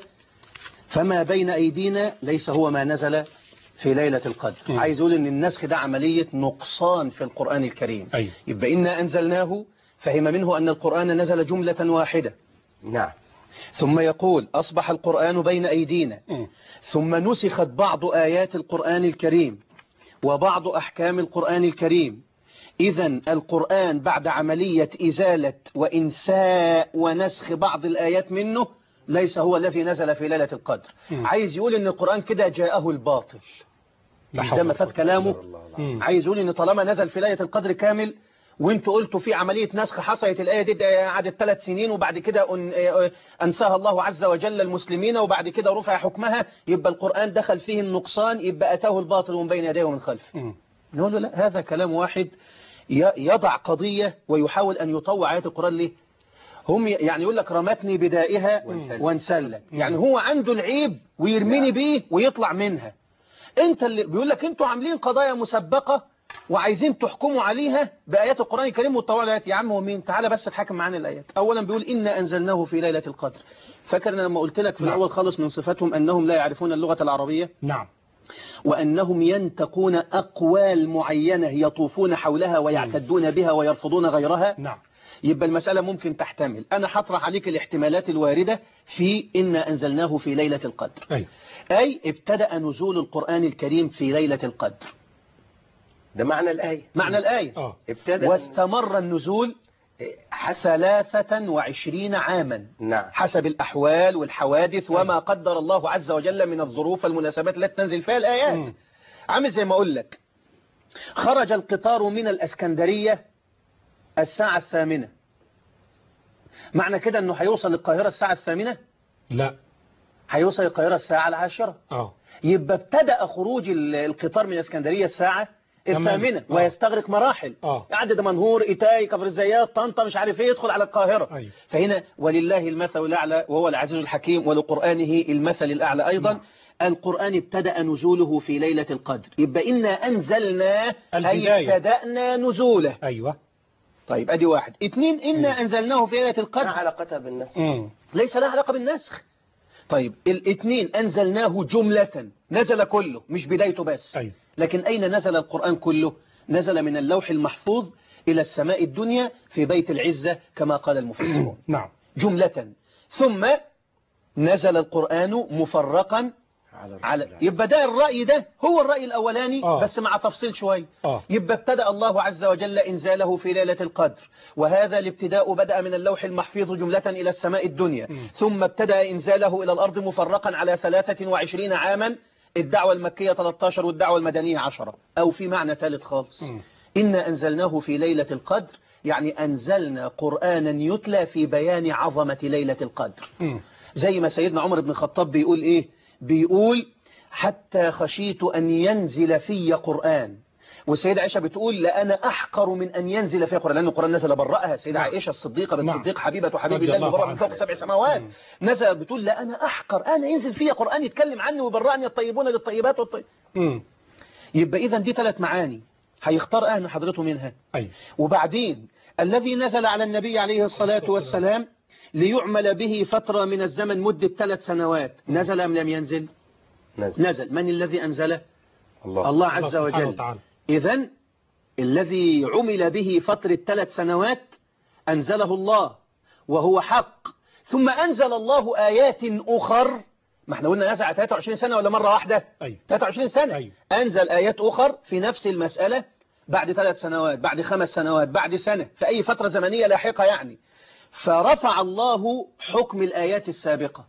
فما بين أيدينا ليس هو ما نزل في ليلة القدر مم. عايز أقول إن النسخ ده عملية نقصان في القرآن الكريم أيوة يبقى إنا أنزلناه فهم منه أن القرآن نزل جملة واحدة نعم ثم يقول أصبح القرآن بين أيدينا مم. ثم نسخت بعض آيات القرآن الكريم وبعض أحكام القرآن الكريم إذا القرآن بعد عملية إزالة وإنساء ونسخ بعض الآيات منه ليس هو الذي نزل في ليلة القدر مم. عايز يقول إن القرآن كده جاءه الباطل لا مش حول ده ولا مفاد قوة. كلامه مم. عايز يقول إن طالما نزل في ليلة القدر كامل وانتوا قلتوا في عملية نسخ حصلت الآية دي ده قعدت ثلاث سنين وبعد كده أن- أنساها الله عز وجل المسلمين وبعد كده رفع حكمها يبقى القرآن دخل فيه النقصان يبقى أتاه الباطل من بين يديه ومن خلفه مم. نقول له لا هذا كلام واحد ي- يضع قضية ويحاول أن يطوع آيات القرآن ليه هم ي- يعني يقول لك رمتني بدائها وانسلت يعني هو عنده العيب ويرميني بيه ويطلع منها انت اللي بيقول لك انتوا عاملين قضايا مسبقة وعايزين تحكموا عليها بآيات القرآن الكريم وتطوعوا الآيات يا عم هو مين تعالى بس اتحكم معانا الآيات أولا بيقول إنا أنزلناه في ليلة القدر فاكر أنا لما قلت لك في نعم. الأول خالص من صفاتهم أنهم لا يعرفون اللغة العربية نعم وأنهم ينتقون أقوال معينة يطوفون حولها ويعتدون بها ويرفضون غيرها نعم يبقى المسألة ممكن تحتمل أنا هطرح عليك الاحتمالات الواردة في إنا أنزلناه في ليلة القدر أيوة أي ابتدأ نزول القرآن الكريم في ليلة القدر ده معنى الآية معنى الآية آه ابتدأ واستمر النزول ثلاثة وعشرين عاما نعم حسب الأحوال والحوادث وما قدر الله عز وجل من الظروف والمناسبات التي تنزل فيها الآيات مم. عامل زي ما أقول لك خرج القطار من الأسكندرية الساعة الثامنة معنى كده أنه هيوصل القاهرة الساعة الثامنة لا هيوصل القاهرة الساعة العاشرة اه يبقى ابتدأ خروج ال- القطار من الاسكندرية الساعة تمام. الثامنة آه. ويستغرق مراحل اه يعدي دمنهور إيتاي كفر الزيات طنطا مش عارف ايه يدخل على القاهرة أيوة فهنا ولله المثل الأعلى وهو العزيز الحكيم ولقرآنه المثل الأعلى أيضا نعم. القرآن ابتدأ نزوله في ليلة القدر يبقى إنا أنزلناه أي البداية. ابتدأنا نزوله أيوة طيب أدي واحد اتنين إنا أنزلناه في ليلة ما القدر علاقتها بالنسخ مم. ليس لها علاقة بالنسخ طيب الاثنين أنزلناه جملة نزل كله مش بدايته بس أيوة. لكن أين نزل القرآن كله نزل من اللوح المحفوظ إلى السماء الدنيا في بيت العزة كما قال المفسرون نعم جملة ثم نزل القرآن مفرقا على يبقى ده الرأي ده هو الرأي الأولاني آه. بس مع تفصيل شوي آه. يبقى ابتدأ الله عز وجل إنزاله في ليلة القدر وهذا الابتداء بدأ من اللوح المحفوظ جملة إلى السماء الدنيا م. ثم ابتدأ إنزاله إلى الأرض مفرقا على 23 عاما الدعوة المكية 13 والدعوة المدنية 10 أو في معنى ثالث خالص م. إنا أنزلناه في ليلة القدر يعني أنزلنا قرآنا يتلى في بيان عظمة ليلة القدر مم. زي ما سيدنا عمر بن الخطاب بيقول إيه بيقول حتى خشيت أن ينزل في قرآن والسيدة عائشة بتقول لأنا أحقر من أن ينزل في قرآن لأن القرآن نزل برأها السيدة نعم. عائشة الصديقة بنت نعم. صديق حبيبة وحبيب رضي الله الله المبرأ من عنها. فوق سبع سماوات مم. نزل بتقول لأنا أحقر أنا ينزل في قرآن يتكلم عني ويبرأني الطيبون للطيبات والطيب مم. يبقى إذا دي ثلاث معاني هيختار أهل حضرته منها أيوة وبعدين الذي نزل على النبي عليه الصلاة والسلام ليعمل به فترة من الزمن مدة ثلاث سنوات نزل أم لم ينزل نزل نزل من الذي أنزله الله الله عز الله سبحانه وجل وتعالى. إذن الذي عمل به فترة ثلاث سنوات أنزله الله وهو حق ثم أنزل الله آيات أخر ما احنا قلنا نزع 23 سنة ولا مرة واحدة أيوة 23 سنة أيوة. أنزل آيات أخر في نفس المسألة بعد ثلاث سنوات بعد خمس سنوات بعد سنة في أي فترة زمنية لاحقة يعني فرفع الله حكم الآيات السابقة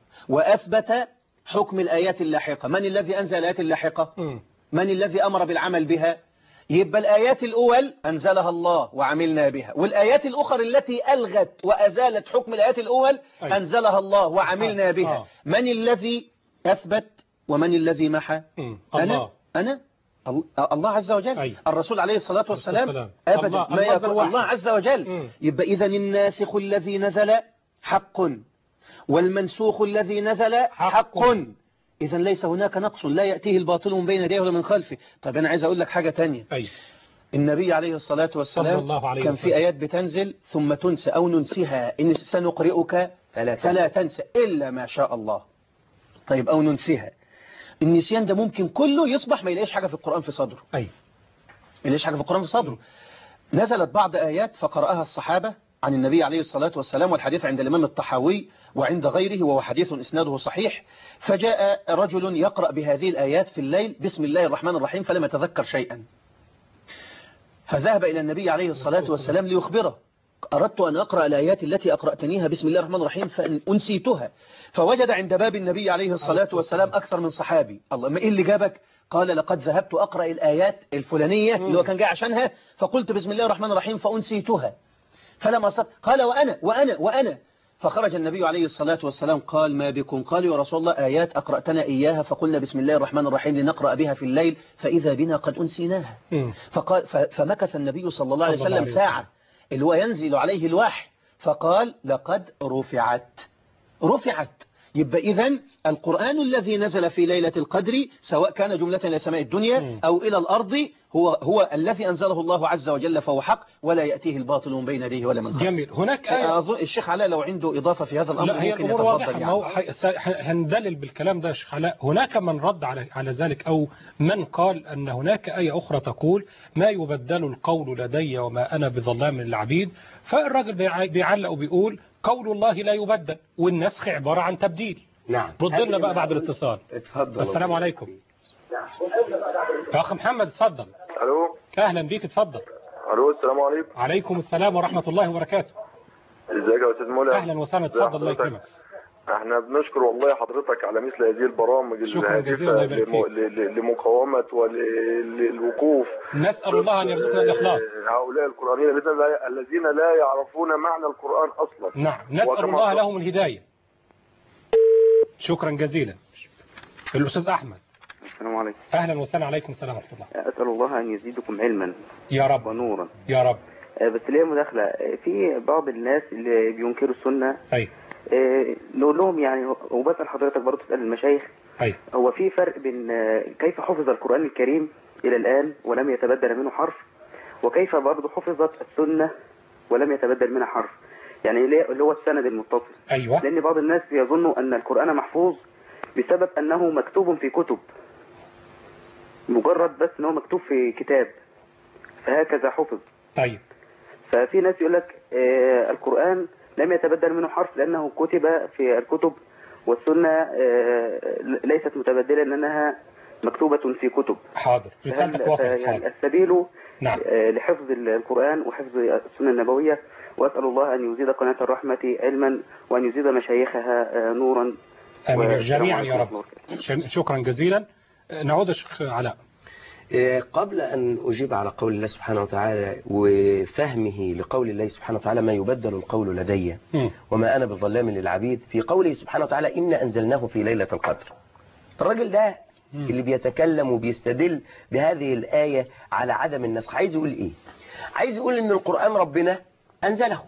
وأثبت حكم الآيات اللاحقة من الذي أنزل الآيات اللاحقة مم. من الذي أمر بالعمل بها يبقى الآيات الأول أنزلها الله وعملنا بها والآيات الأخرى التي ألغت وأزالت حكم الآيات الأول أيوة. أنزلها الله وعملنا آه. بها آه. من الذي أثبت ومن الذي محى مم. أنا الله أنا ال- الله عز وجل أيوة. الرسول عليه الصلاة والسلام والسلام. أبدا الله- ما الله يكون بالوحي. الله عز وجل مم. يبقى إذا الناسخ الذي نزل حق والمنسوخ الذي نزل حق. حق إذا ليس هناك نقص لا يأتيه الباطل من بين يديه ولا من خلفه طب أنا عايز أقول لك حاجة تانية أيوة النبي عليه الصلاة والسلام صلى الله عليه كان وسلم. في آيات بتنزل ثم تنسى أو ننسها إن سنقرئك فلا فلا تنسى إلا ما شاء الله طيب أو ننسها النسيان ده ممكن كله يصبح ما يلاقيش حاجة في القرآن في صدره أيوة ما يلاقيش حاجة في القرآن في صدره نزلت بعض آيات فقرأها الصحابة عن النبي عليه الصلاة والسلام والحديث عند الإمام الطحاوي وعند غيره وهو حديث إسناده صحيح فجاء رجل يقرأ بهذه الآيات في الليل بسم الله الرحمن الرحيم فلم يتذكر شيئا فذهب إلى النبي عليه الصلاة والسلام ليخبره أردت أن أقرأ الآيات التي أقرأتنيها بسم الله الرحمن الرحيم فأنسيتها فوجد عند باب النبي عليه الصلاة والسلام أكثر من صحابي الله ما إيه اللي جابك قال لقد ذهبت أقرأ الآيات الفلانية اللي هو كان جاي عشانها فقلت بسم الله الرحمن الرحيم فأنسيتها فلما صدق قال وأنا وأنا وأنا فخرج النبي عليه الصلاة والسلام قال ما بكم قال يا رسول الله آيات أقرأتنا إياها فقلنا بسم الله الرحمن الرحيم لنقرأ بها في الليل فإذا بنا قد أنسيناها مم. فقال ف- فمكث النبي صلى الله عليه صلى الله وسلم عليه ساعة اللي هو ينزل عليه الوحي فقال لقد رفعت رفعت يبقى إذا القرآن الذي نزل في ليلة القدر سواء كان جملة إلى سماء الدنيا مم. أو إلى الأرض هو هو الذي أنزله الله عز وجل فهو حق ولا يأتيه الباطل من بين يديه ولا من خلفه جميل هناك آية أظن الشيخ علاء لو عنده إضافة في هذا الأمر لا هي ممكن الأمور واضحة يتفضل ما هو يعني. حي- س- ح- هندلل بالكلام ده يا شيخ علاء هناك من رد على على ذلك أو من قال أن هناك آية أخرى تقول ما يبدل القول لدي وما أنا بظلام للعبيد فالراجل بيع- بيعلق وبيقول قول الله لا يبدل والنسخ عبارة عن تبديل نعم رد لنا بقى بعد الاتصال اتفضل السلام عليكم يا أخ محمد اتفضل الو أهلا بيك اتفضل الو السلام عليكم عليكم السلام ورحمة الله وبركاته ازيك يا استاذ منى أهلا وسهلا ازي اتفضل الله حضرتك؟ يكرمك احنا بنشكر والله حضرتك على مثل هذه البرامج شكرا جزيلا، الله يبارك لم- فيك. ل- ل- لمقاومة وللوقوف نسأل الله أن يرزقنا الإخلاص هؤلاء القرآنيين الذين لا- الذين لا يعرفون معنى القرآن أصلا نعم نسأل وكما الله قال- لهم الهداية شكرا جزيلا الأستاذ أحمد السلام عليكم أهلا وسهلا عليكم السلام ورحمة الله أسأل الله أن يزيدكم علما يا رب ونورا يا رب آه، بس ليا مداخلة آه، في بعض الناس اللي بينكروا السنة أي آه، نقول لهم يعني وبسأل حضرتك برضه تسأل المشايخ أي. هو في فرق بين آه، كيف حفظ القرآن الكريم إلى الآن ولم يتبدل منه حرف وكيف برضه حفظت السنة ولم يتبدل منها حرف يعني ليه- اللي هو السند المتصل أيوة لأن بعض الناس يظن أن القرآن محفوظ بسبب أنه مكتوب في كتب مجرد بس أنه مكتوب في كتاب فهكذا حفظ طيب ففي ناس يقول لك آه، القرآن لم يتبدل منه حرف لأنه كتب في الكتب والسنة آه، ليست متبدلة لأنها مكتوبة في كتب حاضر رسالتك فهل- وصلت يعني حاضر السبيل نعم آه، لحفظ القرآن وحفظ السنة النبوية وأسأل الله أن يزيد قناة الرحمة علما وأن يزيد مشايخها آه، نورا آمين والسلام جميعا يا عليكم رب ش- شكرا جزيلا نعود يا شيخ علاء إيه، قبل أن أجيب على قول الله سبحانه وتعالى وفهمه لقول الله سبحانه وتعالى ما يبدل القول لدي مم. وما أنا بظلام للعبيد في قوله سبحانه وتعالى إن أنزلناه في ليلة القدر الراجل ده اللي بيتكلم وبيستدل بهذه الآية على عدم النسخ عايز يقول إيه عايز يقول إن القرآن ربنا أنزله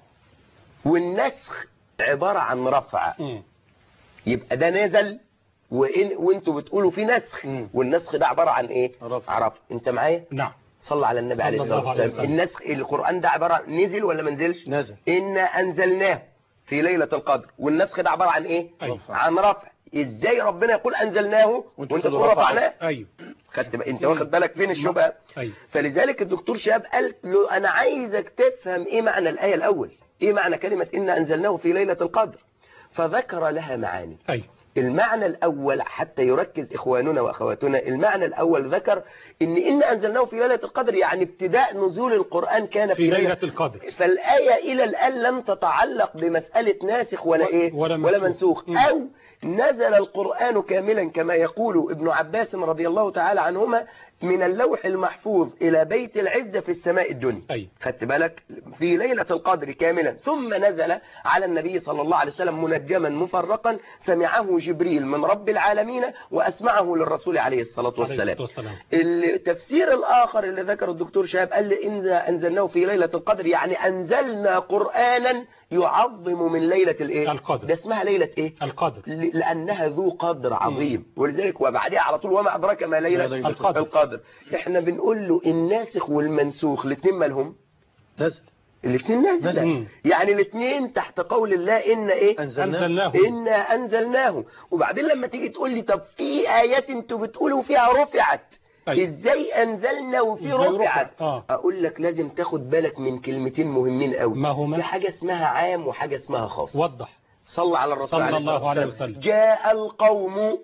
والنسخ عبارة عن رفع مم. يبقى ده نزل وإن وانتوا بتقولوا في نسخ والنسخ ده عبارة عن ايه رفع رفع انت معايا نعم صلى على النبي صلى عليه الصلاة الله عليه والسلام وسلم. النسخ القرآن ده عبارة عن نزل ولا ما نزلش نزل إنا أنزلناه في ليلة القدر والنسخ ده عبارة عن ايه أيوة. عن رفع ازاي ربنا يقول أنزلناه وانت تقولوا تقول رفعناه. رفعناه أيوه خدت بقى انت واخد بالك فين الشبهة أيوه فلذلك الدكتور شهاب قال له انا عايزك تفهم ايه معنى الآية الأول ايه معنى كلمة إنا أنزلناه في ليلة القدر فذكر لها معاني أيوه المعنى الأول حتى يركز إخواننا وأخواتنا المعنى الأول ذكر إن إن أنزلناه في ليلة القدر يعني ابتداء نزول القرآن كان في ليلة القدر فالآية إلى الآن لم تتعلق بمسألة ناسخ ولا و- إيه ولا ولا منسوخ. منسوخ مم. أو نزل القرآن كاملا كما يقول ابن عباس رضي الله تعالى عنهما من اللوح المحفوظ إلى بيت العزة في السماء الدنيا أيوه خدت بالك في ليلة القدر كاملا ثم نزل على النبي صلى الله عليه وسلم منجما مفرقا سمعه جبريل من رب العالمين وأسمعه للرسول عليه الصلاة عليه والسلام الصلاة والسلام التفسير الآخر اللي ذكره الدكتور شهاب قال لي إن أنزلناه في ليلة القدر يعني أنزلنا قرآنا يعظم من ليلة الإيه؟ القدر. ده اسمها ليلة إيه؟ القدر ل- لأنها ذو قدر عظيم ولذلك وبعدها على طول وما أدراك ما ليلة ما ليلة القدر. القدر إحنا بنقول له الناسخ والمنسوخ الاثنين مالهم نزل الاثنين نزل. نازلة يعني الاثنين تحت قول الله إن إيه أنزلناه أنزلناه إنا أنزلناه وبعدين لما تيجي تقول لي طب في آيات انتوا بتقولوا فيها رفعت أيوة. ازاي أنزلنا وفي إزاي رفعت رفعت؟ آه. أقول لك لازم تاخد بالك من كلمتين مهمين قوي ما هما؟ في حاجة اسمها عام وحاجة اسمها خاص وضح صلى على الرسول صلى عليه الله الصلاة عليه والسلام. وسلم. جاء القوم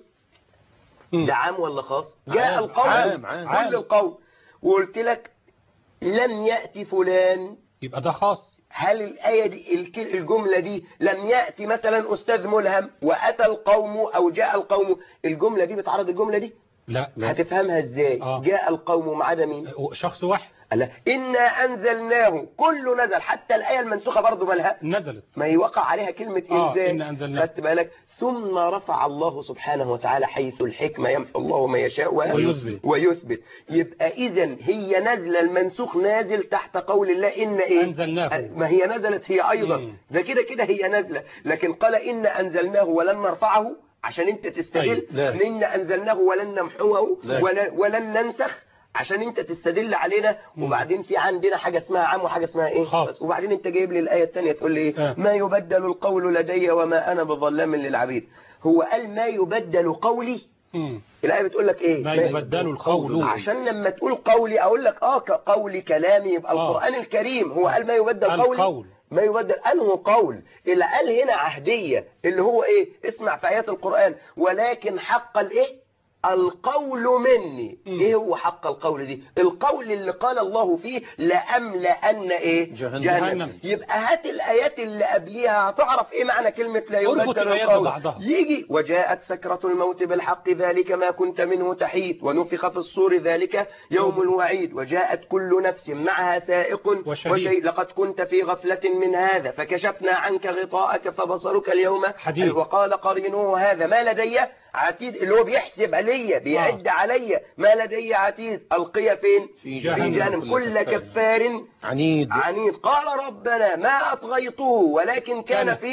مم. ده عام ولا خاص جاء عام، القوم عام، عام. كل القوم وقلت لك لم يأتي فلان يبقى ده خاص هل الآية دي الك- الجملة دي لم يأتي مثلا أستاذ ملهم وأتى القوم أو جاء القوم الجملة دي بتعرض الجملة دي لا هتفهمها ازاي آه. جاء القوم ما عدا مين شخص واحد قال إنا أنزلناه كله نزل حتى الآية المنسوخة برضو مالها نزلت ما يوقع عليها كلمة آه، إنزال إنا أنزلناه. خدت بالك ثم رفع الله سبحانه وتعالى حيث الحكمة يمحو الله ما يشاء و- ويثبت. ويثبت يبقى إذا هي نازلة المنسوخ نازل تحت قول الله إن إيه أنزلناه. ما هي نزلت هي أيضا مم. ده كده كده هي نازلة لكن قال إن أنزلناه ولن نرفعه عشان انت تستدل أيوة. لا. إن أنزلناه ولن نمحوه لا. ولا- ولن ننسخ عشان انت تستدل علينا مم. وبعدين في عندنا حاجة اسمها عام وحاجة اسمها ايه خاص. وبعدين انت جايب لي الآية الثانية تقول لي آه. ايه ما يبدل القول لدي وما انا بظلام للعبيد هو قال ما يبدل قولي مم. الآية بتقول لك ايه ما يبدل القول عشان لما تقول قولي اقول لك اه كقولي كلامي يبقى آه. القرآن الكريم هو قال ما يبدل قولي القول. ما يبدل أنه قول اللي قال هنا عهدية اللي هو ايه اسمع في آيات القرآن ولكن حق الايه القول مني مم. ايه هو حق القول دي القول اللي قال الله فيه لأملأن ايه جهنم. جهنم. يبقى هات الآيات اللي قبليها هتعرف ايه معنى كلمة لا اربط يبدل الآيات القول ببعضها. يجي وجاءت سكرة الموت بالحق ذلك ما كنت منه تحيد ونفخ في الصور ذلك يوم الوعيد وجاءت كل نفس معها سائق وشهيد. وشيء لقد كنت في غفلة من هذا فكشفنا عنك غطاءك فبصرك اليوم حديد. وقال قرينه هذا ما لدي عتيد اللي هو بيحسب عليا بيعد عليا ما لدي عتيد القي فين في جهنم. في جهنم كل كفار عنيد عنيد قال ربنا ما أطغيته ولكن كان كان. في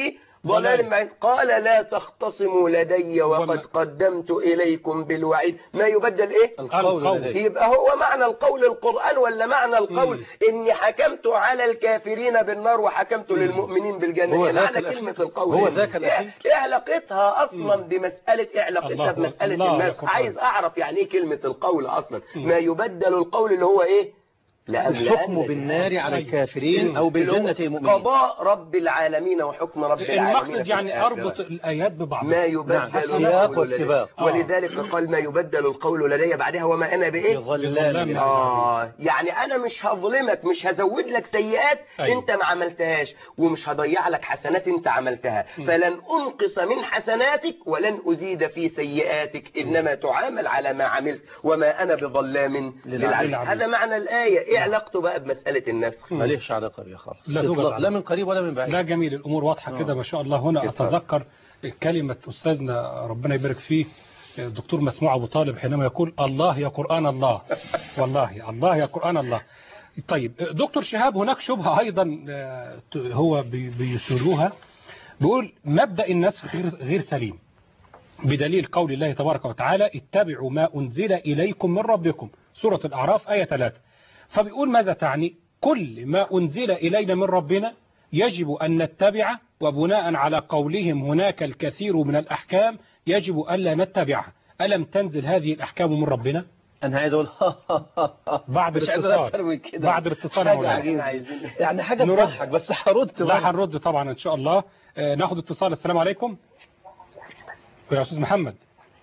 ضلال بعيد قال لا تختصموا لدي وقد قدمت إليكم بالوعيد ما يبدل إيه القول لدي. يبقى هو معنى القول القرآن ولا معنى القول إني حكمت على الكافرين بالنار وحكمت للمؤمنين بالجنة هو إيه ذاك معنى الأخير. كلمة القول هو إيه؟ ذاك الأخير. إيه إيه علاقتها أصلا بمسألة إيه الله علاقتها أكبر. بمسألة الله الناس أكبر. عايز أعرف يعني إيه كلمة القول أصلا ما يبدل القول اللي هو إيه الحكم بالنار على الكافرين أو بالجنة المؤمنين قضاء رب العالمين وحكم رب العالمين المقصد في يعني الآخرة. أربط الآيات ببعض ما يبدل نعم، السياق القول والسباق. لدي. ولذلك قال ما يبدل القول لدي بعدها وما انا بايه بظلام اه يعني انا مش هظلمك مش هزود لك سيئات أيوة. انت ما عملتهاش ومش هضيع لك حسنات انت عملتها فلن انقص من حسناتك ولن ازيد في سيئاتك انما تعامل على ما عملت وما انا بظلام للعبيد للعبيد. هذا معنى الايه ايه علاقته بقى بمساله النسخ ماليش علاقة بيها خالص لا توجد إطلاق. علاقة. لا من قريب ولا من بعيد لا جميل الأمور واضحة كده ما شاء الله هنا اتفضل. أتذكر كلمة أستاذنا ربنا يبارك فيه الدكتور مسموع أبو طالب حينما يقول الله يا قرآن الله والله الله يا قرآن الله طيب دكتور شهاب هناك شبهة أيضا آه، هو بي- بيسروها بيقول مبدأ النسخ غير غير سليم بدليل قول الله تبارك وتعالى اتبعوا ما أنزل إليكم من ربكم سورة الأعراف آية 3 فبيقول ماذا تعني كل ما أنزل إلينا من ربنا يجب أن نتبعه وبناء على قولهم هناك الكثير من الأحكام يجب ألا نتبعها ألم تنزل هذه الأحكام من ربنا أنا عايز أقول بعد مش عايز أكتر الاتصال من كده بعد الاتصال يا حاجة مولانا. عجيبة. يعني حاجة نرد. تضحك بس هرد لا هنرد طبعا إن شاء الله آه، ناخد اتصال السلام عليكم يا أستاذ محمد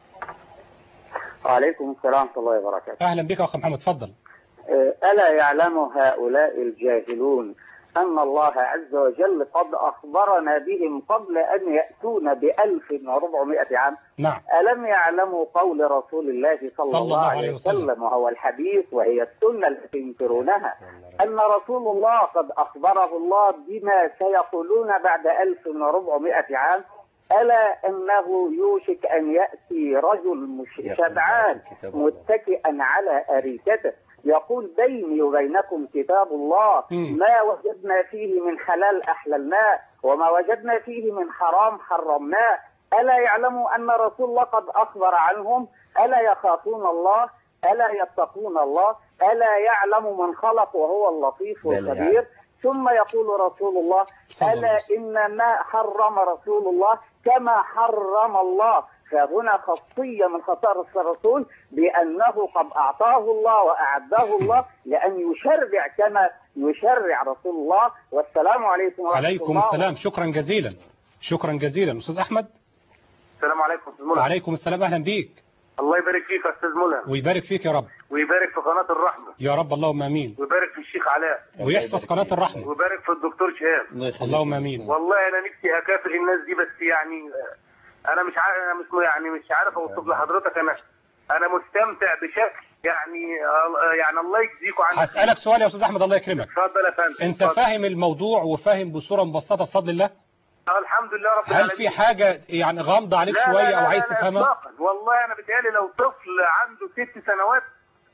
وعليكم السلام ورحمة الله وبركاته أهلا بك يا أخ محمد تفضل آه، ألا يعلم هؤلاء الجاهلون أن الله عز وجل قد أخبرنا بهم قبل أن يأتون بألف وربعمائة عام نعم ألم يعلموا قول رسول الله صلى, الله عليه وسلم وهو الحديث وهي السنة التي ينكرونها أن رسول الله قد أخبره الله بما سيقولون بعد ألف وربعمائة عام ألا أنه يوشك أن يأتي رجل مش شبعان متكئا على أريكته يقول بيني وبينكم كتاب الله مم. ما وجدنا فيه من حلال أحللناه وما وجدنا فيه من حرام حرمناه ألا يعلموا أن رسول الله قد أخبر عنهم ألا يخافون الله ألا يتقون الله ألا يعلم من خلق وهو اللطيف بلى الخبير ثم يقول رسول الله صلى الله ألا إن ما حرم رسول الله كما حرم الله فهنا خاصية من خصائص الرسول بأنه قد أعطاه الله وأعده الله لأن يشرع كما يشرع رسول الله والسلام عليكم ورحمة عليكم الله السلام شكرا جزيلا شكرا جزيلا أستاذ أحمد السلام عليكم استاذ ملهم وعليكم السلام أهلا بيك الله يبارك فيك يا استاذ ملهم ويبارك فيك يا رب ويبارك في قناه الرحمه يا رب اللهم امين ويبارك في الشيخ علاء ويحفظ قناة الرحمة ويبارك في الدكتور شهاب اللهم امين والله انا نفسي اكافئ الناس دي بس يعني آه، انا مش عارف انا مش يعني مش عارف اوصف لحضرتك انا انا مستمتع بشكل يعني آه، يعني الله يجزيكم عن هسألك سؤال يا أستاذ أحمد الله يكرمك اتفضل يا فندم أنت اتفضل. فاهم الموضوع وفاهم بصورة مبسطة بفضل الله آه، الحمد لله رب هل العالمين في حاجة يعني غامضة عليك لا لا شوية لا أو لا عايز لا تفهمها إطلاقاً. والله انا بيتهيألي لو طفل عنده ست سنوات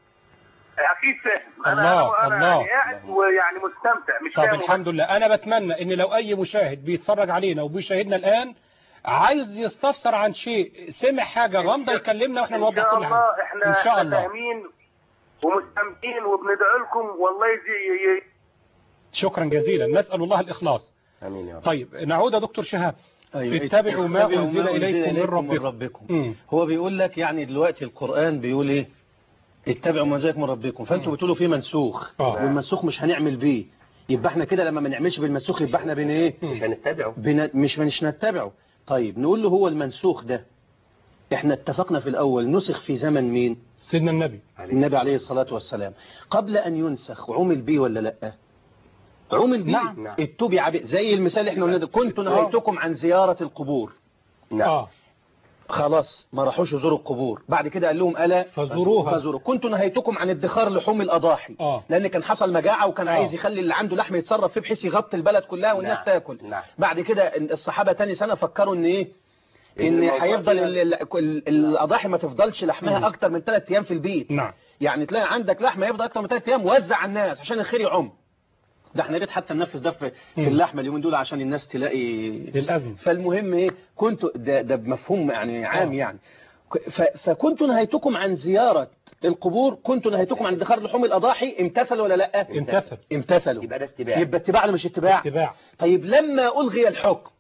اكيد فاهم انا الله، انا الله. يعني قاعد ويعني مستمتع مش طب فاهم الحمد لله أنا بتمنى إن لو أي مشاهد بيتفرج علينا وبيشاهدنا الآن عايز يستفسر عن شيء سمع حاجة غامضة يكلمنا واحنا ان نوضح شاء كل الله حاجة احنا إن شاء احنا الله فاهمين ومستمتعين وبندعو لكم والله يجي ي- شكرا جزيلا نسأل الله الإخلاص امين يا رب طيب نعود يا دكتور شهاب أيوة. اتبعوا ما اتبعوا أنزل إليكم من ربكم ربكم مم. هو بيقول لك يعني دلوقتي القرآن بيقول ايه اتبعوا ما جاءكم من ربكم فانتوا بتقولوا فيه منسوخ آه. والمنسوخ مش هنعمل بيه يبقى احنا كده لما ما نعملش بالمنسوخ يبقى احنا بين ايه مش هنتبعه بن... مش مش نتبعه طيب نقول له هو المنسوخ ده احنا اتفقنا في الاول نسخ في زمن مين سيدنا النبي النبي عليه الصلاة والسلام قبل ان ينسخ عمل بيه ولا لا عمل بيه نعم. نعم. اتبع بيه زي المثال اللي احنا قلنا ده كنت نهيتكم عن زيارة القبور نعم آه خلاص ما راحوش يزوروا القبور بعد كده قال لهم ألا فزوروها. فزوروا كنت نهيتكم عن ادخار لحوم الأضاحي آه. لأن كان حصل مجاعة وكان آه. عايز يخلي اللي عنده لحم يتصرف فيه بحيث يغطي البلد كلها والناس نعم. تاكل نعم. بعد كده الصحابة تاني سنة فكروا ان ايه ان الموضوع هيفضل فيها- ال- ال- ال- الأضاحي ما تفضلش لحمها أكتر من ثلاث أيام في البيت نعم يعني تلاقي عندك لحمة يفضل أكتر من ثلاث أيام وزع على الناس عشان الخير يعم ده احنا ريت حتى ننفذ ده في في مم. اللحمه اليومين دول عشان الناس تلاقي للأزمة فالمهم ايه كنت ده, ده بمفهوم يعني عام آه. يعني ك- ف- فكنت نهيتكم عن زيارة القبور كنت نهيتكم عن ادخار لحوم الأضاحي امتثلوا ولا لا امتثل امتثلوا يبقى ده اتباع يبقى اتباع ولا مش اتباع اتباع طيب لما ألغي الحكم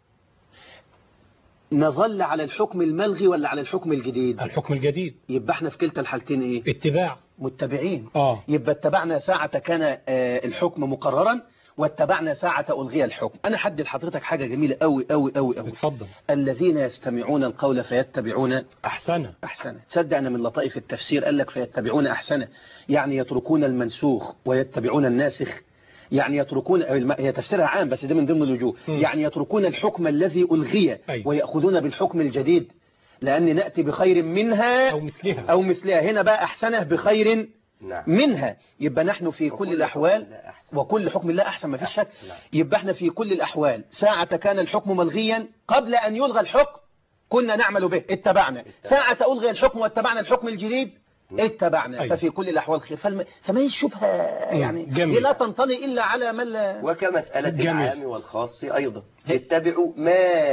نظل على الحكم الملغي ولا على الحكم الجديد الحكم الجديد يبقى احنا في كلتا الحالتين ايه اتباع متبعين اه يبقى اتبعنا ساعة كان آه، الحكم مقررا واتبعنا ساعة ألغي الحكم أنا حد لحضرتك حاجة جميلة أوي أوي أوي أوي اتفضل الذين يستمعون القول فيتبعون أحسن أحسنه تصدق أنا من لطائف التفسير قال لك فيتبعون أحسنه يعني يتركون المنسوخ ويتبعون الناسخ يعني يتركون الم- هي تفسيرها عام بس ده من ضمن الوجوه م. يعني يتركون الحكم الذي ألغي أيوة. ويأخذون بالحكم الجديد لأن نأتي بخير منها أو مثلها أو مثلها هنا بقى أحسنه بخير نعم منها يبقى نحن في كل وكل الأحوال حكم لا أحسن. وكل حكم الله أحسن ما فيش شك نعم. يبقى احنا في كل الأحوال ساعة كان الحكم ملغيا قبل أن يلغى الحكم كنا نعمل به اتبعنا ساعة ألغي الحكم واتبعنا الحكم الجديد اتبعنا أيوة. ففي كل الأحوال خير فالم... فما هي شبهة يعني جميل. هي لا تنطلي إلا على من لا وكمسألة جميل. العام والخاص أيضا اتبعوا ما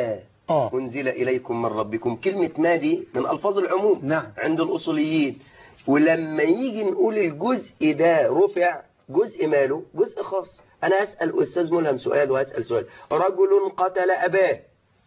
اه أنزل إليكم من ربكم كلمة ما دي من ألفاظ العموم نعم. عند الأصوليين ولما يجي نقول الجزء ده رفع جزء ماله جزء خاص أنا أسأل أستاذ ملهم سؤال وأسأل سؤال رجل قتل أباه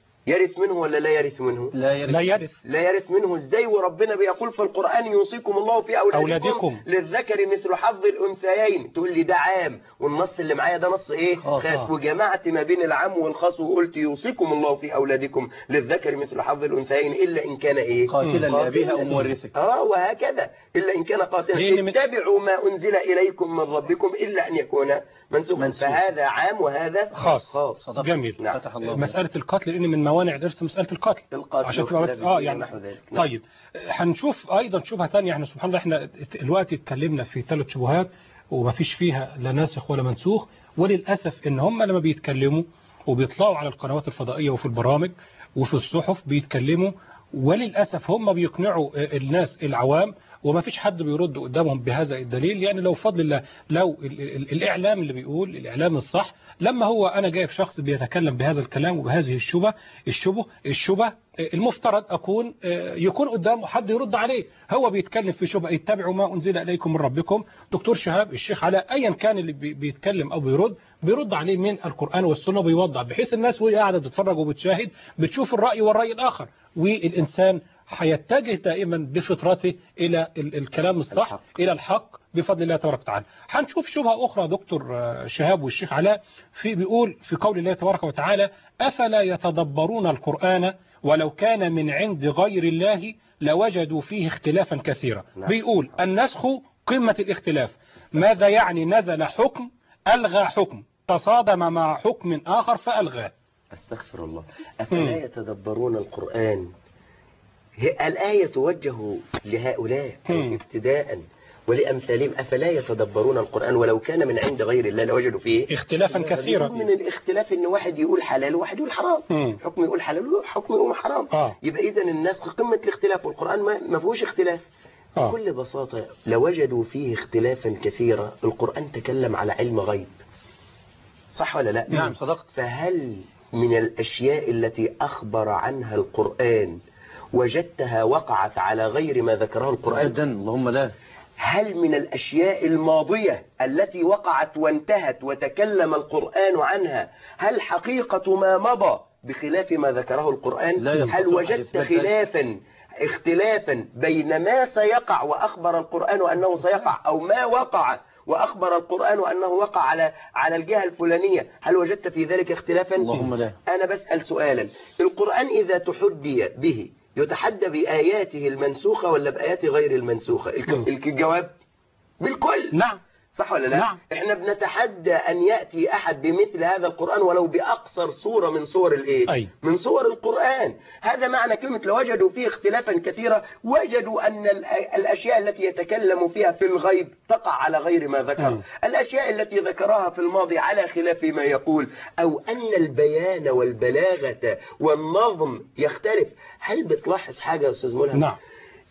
يرث منه ولا لا يرث منه لا يرد لا يرث لا يرث منه ازاي وربنا بيقول في القرآن يوصيكم الله في أولادكم, أولادكم. للذكر مثل حظ الأنثيين تقول لي ده عام والنص اللي معايا ده نص ايه خاص. خاص وجمعت ما بين العام والخاص وقلت يوصيكم الله في أولادكم للذكر مثل حظ الأنثيين إلا إن كان ايه قاتلا لأبيها أو مورثك اه وهكذا إلا إن كان قاتلا لأن من- اتبعوا ما أنزل إليكم من ربكم إلا أن يكون منسوخا منسوخ. فهذا عام وهذا خاص. خاص صدق. جميل نعم. فتح الله مسألة القتل لأن من موانع الإرث مسألة القتل القاتل عشان تبقى بس واختلاف اه الدين يعني ونحو ذلك. نعم. طيب هنشوف ايضا شبهه ثانيه احنا سبحان الله احنا الوقت اتكلمنا في ثلاث شبهات وما فيش فيها لا ناسخ ولا منسوخ وللاسف ان هم لما بيتكلموا وبيطلعوا على القنوات الفضائيه وفي البرامج وفي الصحف بيتكلموا وللاسف هم بيقنعوا الناس العوام وما فيش حد بيرد قدامهم بهذا الدليل يعني لو فضل الله لو ال ال الاعلام اللي بيقول الاعلام الصح لما هو انا جايب شخص بيتكلم بهذا الكلام وبهذه الشبه الشبه الشبه المفترض أكون يكون قدامه حد يرد عليه هو بيتكلم في شبهة اتبعوا ما أنزل إليكم من ربكم دكتور شهاب الشيخ علاء أيا كان اللي بي- بيتكلم أو بيرد بيرد عليه من القرآن والسنة وبيوضح بحيث الناس وهي قاعدة بتتفرج وبتشاهد بتشوف الرأي والرأي الآخر والإنسان هيتجه دائما بفطرته إلى ال- الكلام الصح الحق. إلى الحق بفضل الله تبارك وتعالى هنشوف شبهة أخرى دكتور آه، شهاب والشيخ علاء في بيقول في قول الله تبارك وتعالى أفلا يتدبرون القرآن ولو كان من عند غير الله لوجدوا فيه اختلافا كثيرا نعم. بيقول النسخ قمة الاختلاف ماذا يعني نزل حكم ألغى حكم تصادم مع حكم آخر فألغاه أستغفر الله مم. أفلا يتدبرون القرآن هي الآية توجه لهؤلاء مم. ابتداء ولأمثالهم أفلا يتدبرون القرآن ولو كان من عند غير الله لوجدوا فيه اختلافا كثيرا من الاختلاف ان واحد يقول حلال وواحد يقول حرام مم. حكم يقول حلال وحكم يقول حرام آه. يبقى اذا النسخ قمة الاختلاف والقرآن ما ما فيهوش اختلاف آه. بكل بساطة لوجدوا فيه اختلافا كثيرا القرآن تكلم على علم غيب صح ولا لا نعم صدقت فهل من الأشياء التي أخبر عنها القرآن وجدتها وقعت على غير ما ذكره القرآن أبدا اللهم لا هل من الأشياء الماضية التي وقعت وانتهت وتكلم القرآن عنها هل حقيقة ما مضى بخلاف ما ذكره القرآن لا يستطيع هل أحد وجدت يثبت ذلك. خلافا اختلافا بين ما سيقع وأخبر القرآن أنه سيقع أو ما وقع وأخبر القرآن أنه وقع على على الجهة الفلانية هل وجدت في ذلك اختلافا اللهم لا أنا بسأل سؤالا القرآن إذا تحدي به يتحدى بآياته المنسوخة ولا بآيات غير المنسوخة الك- مم. الك- الجواب بالكل نعم صح ولا لا نعم. احنا بنتحدى ان ياتي احد بمثل هذا القران ولو باقصر صوره من صور الايه أي. من صور القران هذا معنى كلمه لوجدوا فيه اختلافا كثيرا وجدوا ان الأ- الاشياء التي يتكلم فيها في الغيب تقع على غير ما ذكر مم. الاشياء التي ذكرها في الماضي على خلاف ما يقول او ان البيان والبلاغه والنظم يختلف هل بتلاحظ حاجه يا استاذ ملهم نعم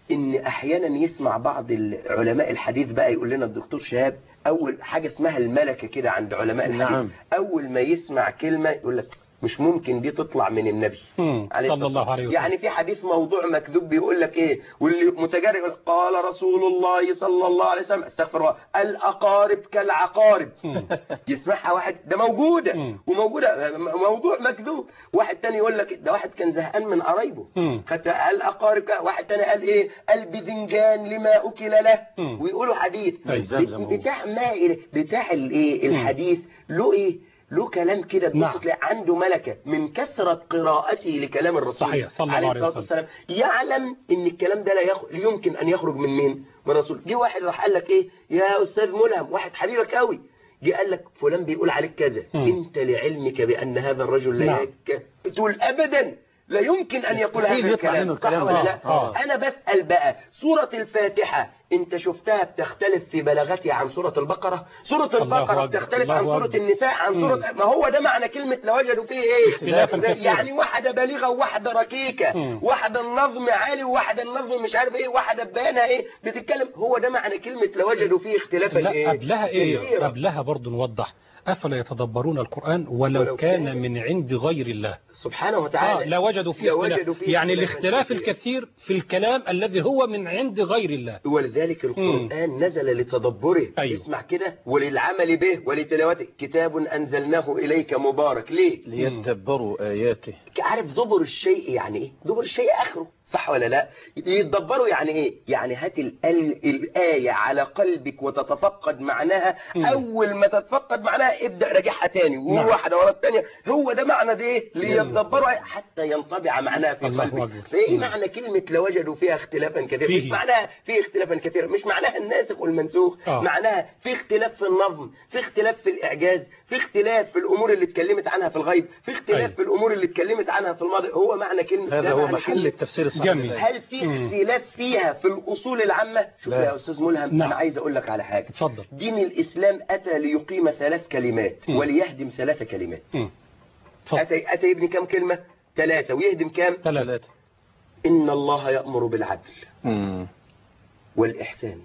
ان احيانا يسمع بعض علماء الحديث بقى يقول لنا الدكتور شهاب اول حاجة اسمها الملكة كده عند علماء الحديث نعم. اول ما يسمع كلمة يقول لك مش ممكن دي تطلع من النبي مم. عليه صلى الصلاة الله عليه وسلم يعني في حديث موضوع مكذوب بيقول لك ايه واللي متجرئ يقول قال رسول الله صلى الله عليه وسلم استغفر الله الاقارب كالعقارب يسمعها واحد ده موجوده وموجوده موضوع مكذوب واحد تاني يقول لك ده واحد كان زهقان من قرايبه خدت الاقارب ك- واحد تاني قال ايه البذنجان لما اكل له ويقولوا حديث أي زمزم هو. بتاع ما بتاع الايه الحديث له ايه له كلام كده تبص نعم. تلاقي عنده ملكة من كثرة قراءته لكلام الرسول صحيح، صلى الله عليه الصلاة والسلام يعلم ان الكلام ده لا يخ... يمكن ان يخرج من مين من الرسول جه واحد راح قال لك ايه يا استاذ ملهم واحد حبيبك قوي جه قال لك فلان بيقول عليك كذا انت لعلمك بان هذا الرجل لا نعم. يك... تقول ابدا لا يمكن ان يقول مستحيل هذا يطلع الكلام منه صح الكلام ولا ده. لا آه. انا بسأل بقى سورة الفاتحة انت شفتها بتختلف في بلاغتها عن سورة البقرة سورة الله البقرة أكبر، بتختلف الله عن سورة أكبر. النساء عن مم. سورة ما هو ده معنى كلمة لوجدوا فيه ايه اختلافاً ده- كثيراً. يعني واحدة بليغة وواحدة ركيكة مم. واحدة النظم عالي وواحدة النظم مش عارف ايه واحدة بيانها ايه بتتكلم هو ده معنى كلمة لوجدوا فيه اختلافا لا ايه قبلها ايه كثيرا. قبلها برضه نوضح افلا يتدبرون القران ولو, ولو كان كان من عند غير الله سبحانه آه وتعالى لا وجدوا فيه لا اختلاف وجدوا فيه يعني اختلافاً الاختلاف كثيراً. الكثير في الكلام الذي هو من عند غير الله ولذلك القرآن نزل لتدبره أيوه. اسمع كده وللعمل به ولتلاوته كتاب أنزلناه إليك مبارك ليه ليتدبروا آياته عارف دبر الشيء يعني ايه دبر الشيء اخره صح ولا لا يتدبروا يعني ايه يعني هات ال- ال- الآية على قلبك وتتفقد معناها مم. اول ما تتفقد معناها ابدأ راجعها تاني نعم. وواحدة ورا الثانية هو ده معنى ده ايه ليتدبروا حتى ينطبع معناها في الله قلبك أكبر. فايه مم. معنى كلمة لوجدوا فيها اختلافا كثيرا فيه. مش معناها في اختلافا كثيرا مش معناها الناسخ والمنسوخ آه. معناها في اختلاف في النظم في اختلاف في الإعجاز في اختلاف في الأمور اللي اتكلمت عنها في الغيب في اختلاف أيوه. في الأمور اللي اتكلمت عنها في الماضي هو معنى كلمة هذا ده هو معنى محل كلمة التفسير الصحيح جميل. للآية. هل في مم. اختلاف فيها في الأصول العامة شوف لا. يا أستاذ ملهم نعم. أنا عايز أقول لك على حاجة اتفضل دين الإسلام أتى ليقيم ثلاث كلمات مم. وليهدم ثلاث كلمات مم. اتفضل أتى, أتى يبني كم كلمة ثلاثة ويهدم كام ثلاثة إن الله يأمر بالعدل مم. والإحسان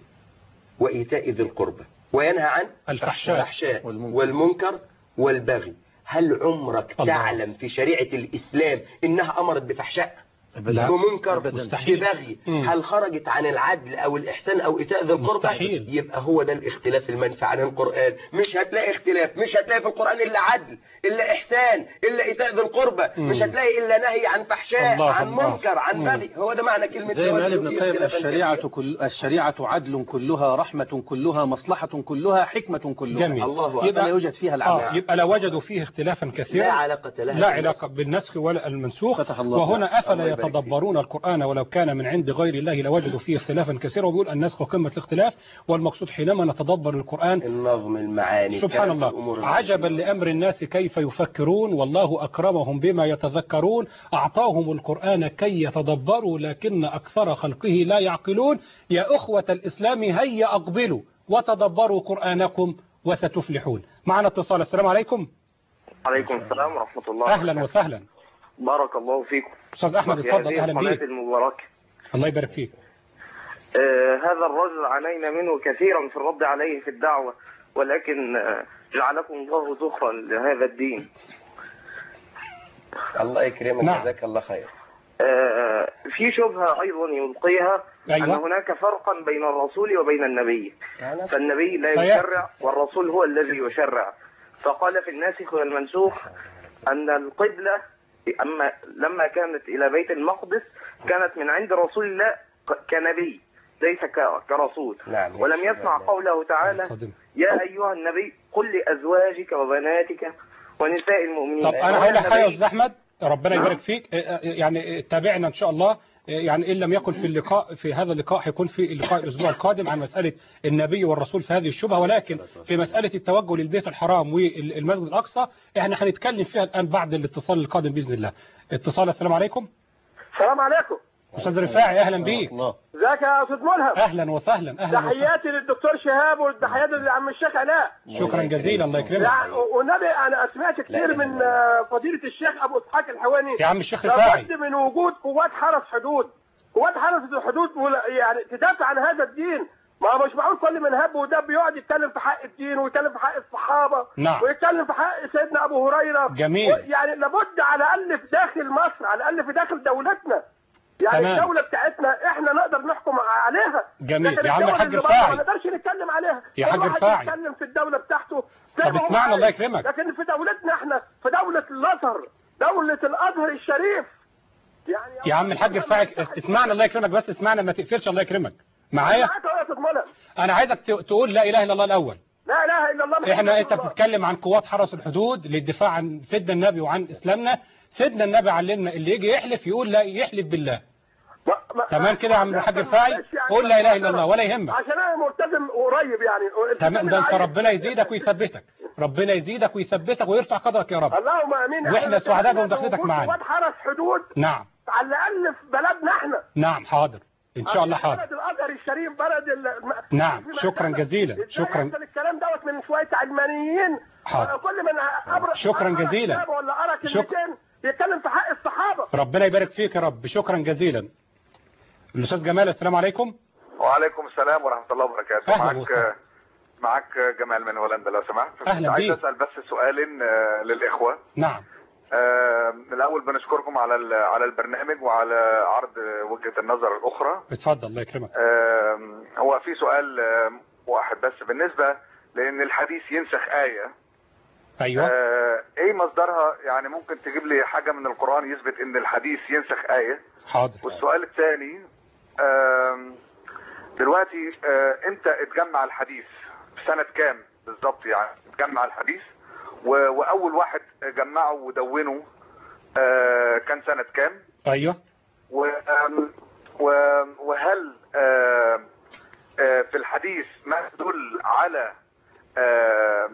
وإيتاء ذي القربى وينهى عن الفحشاء الفحشاء والمنكر. والمنكر والبغي هل عمرك الله. تعلم في شريعة الإسلام إنها أمرت بفحشاء أبداً. ومنكر أبداً. مستحيل. ببغي مم. هل خرجت عن العدل أو الإحسان أو إيتاء ذي القربى مستحيل. يبقى هو ده الاختلاف المنفي عن القرآن مش هتلاقي اختلاف مش هتلاقي في القرآن إلا عدل إلا إحسان إلا إيتاء ذي القربى مم. مش هتلاقي إلا نهي عن فحشاء الله عن الله. منكر عن مم. بغي هو ده معنى كلمة زي ما قال توجه ابن فيه القيم اختلافاً الشريعة كثيراً. كل الشريعة عدل كلها رحمة كلها مصلحة كلها حكمة كلها جميل الله أكبر. يبقى لا يوجد فيها العمل آه يبقى لو وجدوا فيه اختلافا كثيرا لا علاقة لها لا بالنسخ. علاقة بالنسخ ولا المنسوخ فتح الله وهنا الله أفلا يبارك فيك. يتدبرون القرآن ولو كان من عند غير الله لوجدوا فيه اختلافا كثيرا وبيقول النسخ قمة الاختلاف والمقصود حينما نتدبر القرآن النظم المعاني سبحان الكلام في الله الأمور عجبا لأمر الناس كيف يفكرون والله أكرمهم بما يتذكرون أعطاهم القرآن كي يتدبروا لكن أكثر خلقه لا يعقلون يا أخوة الإسلام هيا أقبلوا وتدبروا قرآنكم وستفلحون معنا اتصال السلام عليكم عليكم السلام ورحمة الله أهلا وسهلا بارك الله فيكم أستاذ أحمد في اتفضل هذه أهلا القناة بيك المباركة الله يبارك فيك آه هذا الرجل عانينا منه كثيرا في الرد عليه في الدعوة ولكن آه جعلكم الله ذخرا لهذا الدين الله يكرمك نعم. جزاك الله خير آه في شبهة أيضا يلقيها أيوة. أن هناك فرقا بين الرسول وبين النبي فالنبي لا سيأتي. يشرع والرسول هو الذي يشرع فقال في الناسخ والمنسوخ أن القبلة أما لما كانت إلى بيت المقدس كانت من عند رسول الله ك- كنبي ليس ك- كرسول نعم. ولم يسمع قوله تعالى قادم. يا أيها النبي قل لأزواجك وبناتك ونساء المؤمنين طب أنا هقول لك حاجة يا النبي- أستاذ أحمد ربنا نعم. يبارك فيك آه، آه، يعني آه، تابعنا إن شاء الله آه، يعني إن لم يكن في اللقاء في هذا اللقاء هيكون في اللقاء الأسبوع القادم عن مسألة النبي والرسول في هذه الشبهة ولكن في مسألة التوجه للبيت الحرام والمسجد الأقصى احنا هنتكلم فيها الآن بعد الاتصال القادم بإذن الله اتصال السلام عليكم السلام عليكم أستاذ رفاعي أهلا بيك الله ازيك يا استاذ ملهم أهلا وسهلا أهلا وسهلا تحياتي للدكتور شهاب وتحياتي لعم الشيخ علاء شكرا جزيلا الله يكرمك يعني والنبي انا سمعت كتير من آه، فضيله الشيخ ابو اسحاق الحواني يا عم الشيخ رفاعي لابد من وجود قوات حرس حدود قوات حرس الحدود ولا- يعني تدافع عن هذا الدين ما هو مش معقول كل من هب ودب يقعد يتكلم في حق الدين ويتكلم في حق الصحابه نعم. ويتكلم في حق سيدنا ابو هريره جميل. و- يعني لابد على الاقل في داخل مصر على الاقل في داخل دولتنا يعني تمام. الدوله بتاعتنا احنا نقدر نحكم عليها جميل. لكن يا عم الدول الحاج اللي بره رفاعي. ما نقدرش نتكلم عليها يا كل حاج واحد رفاعي. يتكلم في الدوله بتاعته زي طب ما هو اسمعنا، عايز. الله يكرمك. لكن في دولتنا احنا في دوله الازهر دوله الازهر الشريف يعني يا عم الحاج رفاعي اسمعنا الله يكرمك بس اسمعنا ما تقفلش الله يكرمك معايا معاك يا استاذ منى انا عايزك ت- تقول لا اله الا الله الاول لا اله الا الله محمد احنا انت رسول الله. بتتكلم عن قوات حرس الحدود للدفاع عن سيدنا النبي وعن اسلامنا سيدنا النبي علمنا اللي يجي يحلف يقول لا يحلف بالله تمام كده يا عم الحاج رفاعي قول لا اله الا الله ولا يهمك عشان انا ملتزم قريب يعني تمام ده انت ربنا يزيدك ويثبتك ربنا يزيدك ويثبتك ويرفع قدرك يا رب اللهم امين واحنا سعداء بمداخلتك وجود معانا قوات حرس حدود نعم على الاقل في بلدنا احنا نعم حاضر ان شاء الله حاضر بلد الازهر الشريف بلد ال... نعم شكرا جزيلا شكرا يحصل الكلام دوت من شويه علمانيين حاضر. كل من أبر... شكراً أبر جزيلا. كتاب ولا قرا شك- كلمتين يتكلم في حق الصحابه ربنا يبارك فيك يا رب شكرا جزيلا الاستاذ جمال السلام عليكم وعليكم السلام ورحمة الله وبركاته أهلا معك وسهلا. معك جمال من هولندا لو سمحت أهلا عايز بيك. أسأل بس سؤالين آه، للإخوة نعم آه، الأول بنشكركم على ال- على البرنامج وعلى عرض وجهة النظر الأخرى اتفضل الله يكرمك آه، هو في سؤال آه، واحد بس بالنسبة لأن الحديث ينسخ آية ايوه آه، إيه مصدرها يعني ممكن تجيب لي حاجة من القرآن يثبت إن الحديث ينسخ آية حاضر والسؤال الثاني آم، دلوقتي آه، امتى اتجمع الحديث في سنة كام بالظبط يعني اتجمع الحديث و- واول واحد جمعه ودونه آه، كان سنة كام ايوه و- آم، و- وهل آه، آه، في الحديث ما يدل على آه،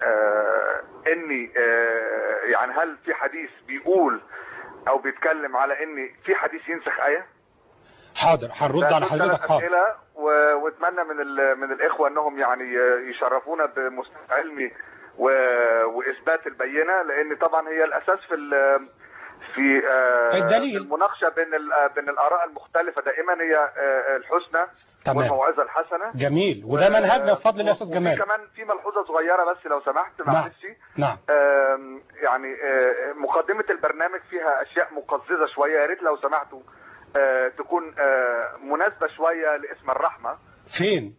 آه، اني آه، يعني هل في حديث بيقول او بيتكلم على ان في حديث ينسخ ايه حاضر هنرد ده على دول حضرتك ثلاث حاضر اسئله و- واتمنى من ال- من الاخوه انهم يعني يشرفونا بمستوى علمي و- واثبات البينه لان طبعا هي الاساس في ال- في آه، الدليل. المناقشه بين ال- بين الاراء المختلفه دائما هي آه، الحسنى تمام. والموعظه الحسنه جميل وده منهجنا بفضل الله يا استاذ وفي جمال كمان في ملحوظه صغيره بس لو سمحت نعم معلش نعم آم، يعني آه، مقدمة البرنامج فيها أشياء مقززة شوية يا ريت لو سمحتوا آه، تكون آه، مناسبة شوية لاسم الرحمة فين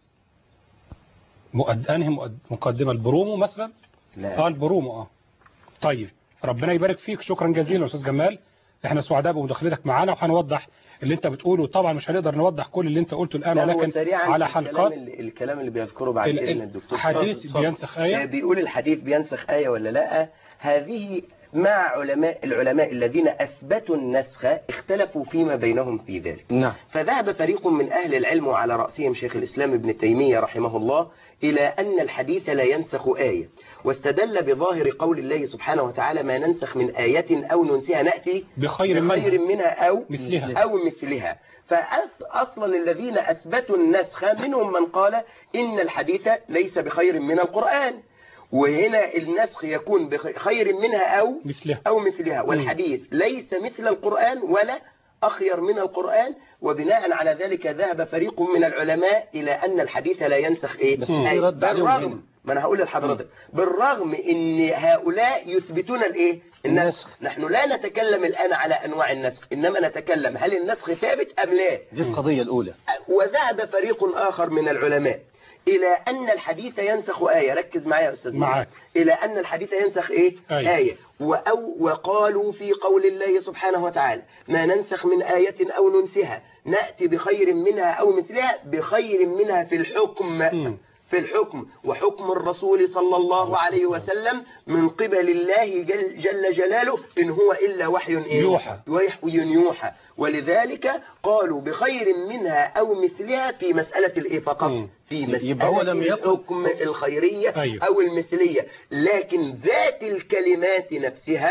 مقد... انهي مقد... مقدمه البرومو مثلا لا. اه البرومو اه طيب ربنا يبارك فيك شكرا جزيلا يا استاذ جمال احنا سعداء بمداخلتك معانا وهنوضح اللي انت بتقوله طبعا مش هنقدر نوضح كل اللي انت قلته الان لا، هو ولكن سريعاً على الكلام حلقات اللي, الكلام اللي بيذكره بعد ال- كده ال- من الدكتور حديث اتفضل، بينسخ اتفضل. آية؟ آه، بيقول الحديث بينسخ آية ولا لا هذه مع علماء العلماء الذين أثبتوا النسخ اختلفوا فيما بينهم في ذلك نعم فذهب فريق من أهل العلم وعلى رأسهم شيخ الإسلام ابن تيمية رحمه الله إلى أن الحديث لا ينسخ آية واستدل بظاهر قول الله سبحانه وتعالى ما ننسخ من آية أو ننسها نأتي بخير بخير منها. منها أو مثلها. أو مثلها فأصلا الذين أثبتوا النسخ منهم من قال إن الحديث ليس بخير من القرآن وهنا النسخ يكون بخير منها أو مثلها أو مثلها والحديث ليس مثل القرآن ولا أخير من القرآن وبناء على ذلك ذهب فريق من العلماء إلى أن الحديث لا ينسخ إيه بس في رد عليهم هنا. بالرغم ما أنا هقول لحضرتك بالرغم إن هؤلاء يثبتون الإيه النسخ نحن لا نتكلم الآن على أنواع النسخ إنما نتكلم هل النسخ ثابت أم لا دي القضية الأولى وذهب فريق آخر من العلماء إلى أن الحديث ينسخ آية ركز معايا يا أستاذ معاك. إلى أن الحديث ينسخ إيه آية. آية وأو وقالوا في قول الله سبحانه وتعالى ما ننسخ من آية أو ننسها نأتي بخير منها أو مثلها بخير منها في الحكم في الحكم وحكم الرسول صلى الله عليه وسلم من قبل الله جل, جل جلاله إن هو إلا وحي إيه؟ يوحى. وحي يوحى ولذلك قالوا بخير منها أو مثلها في مسألة الإيه فقط في مسألة يبقى هو لم يقل- الحكم الخيرية أيوه. أو المثلية لكن ذات الكلمات نفسها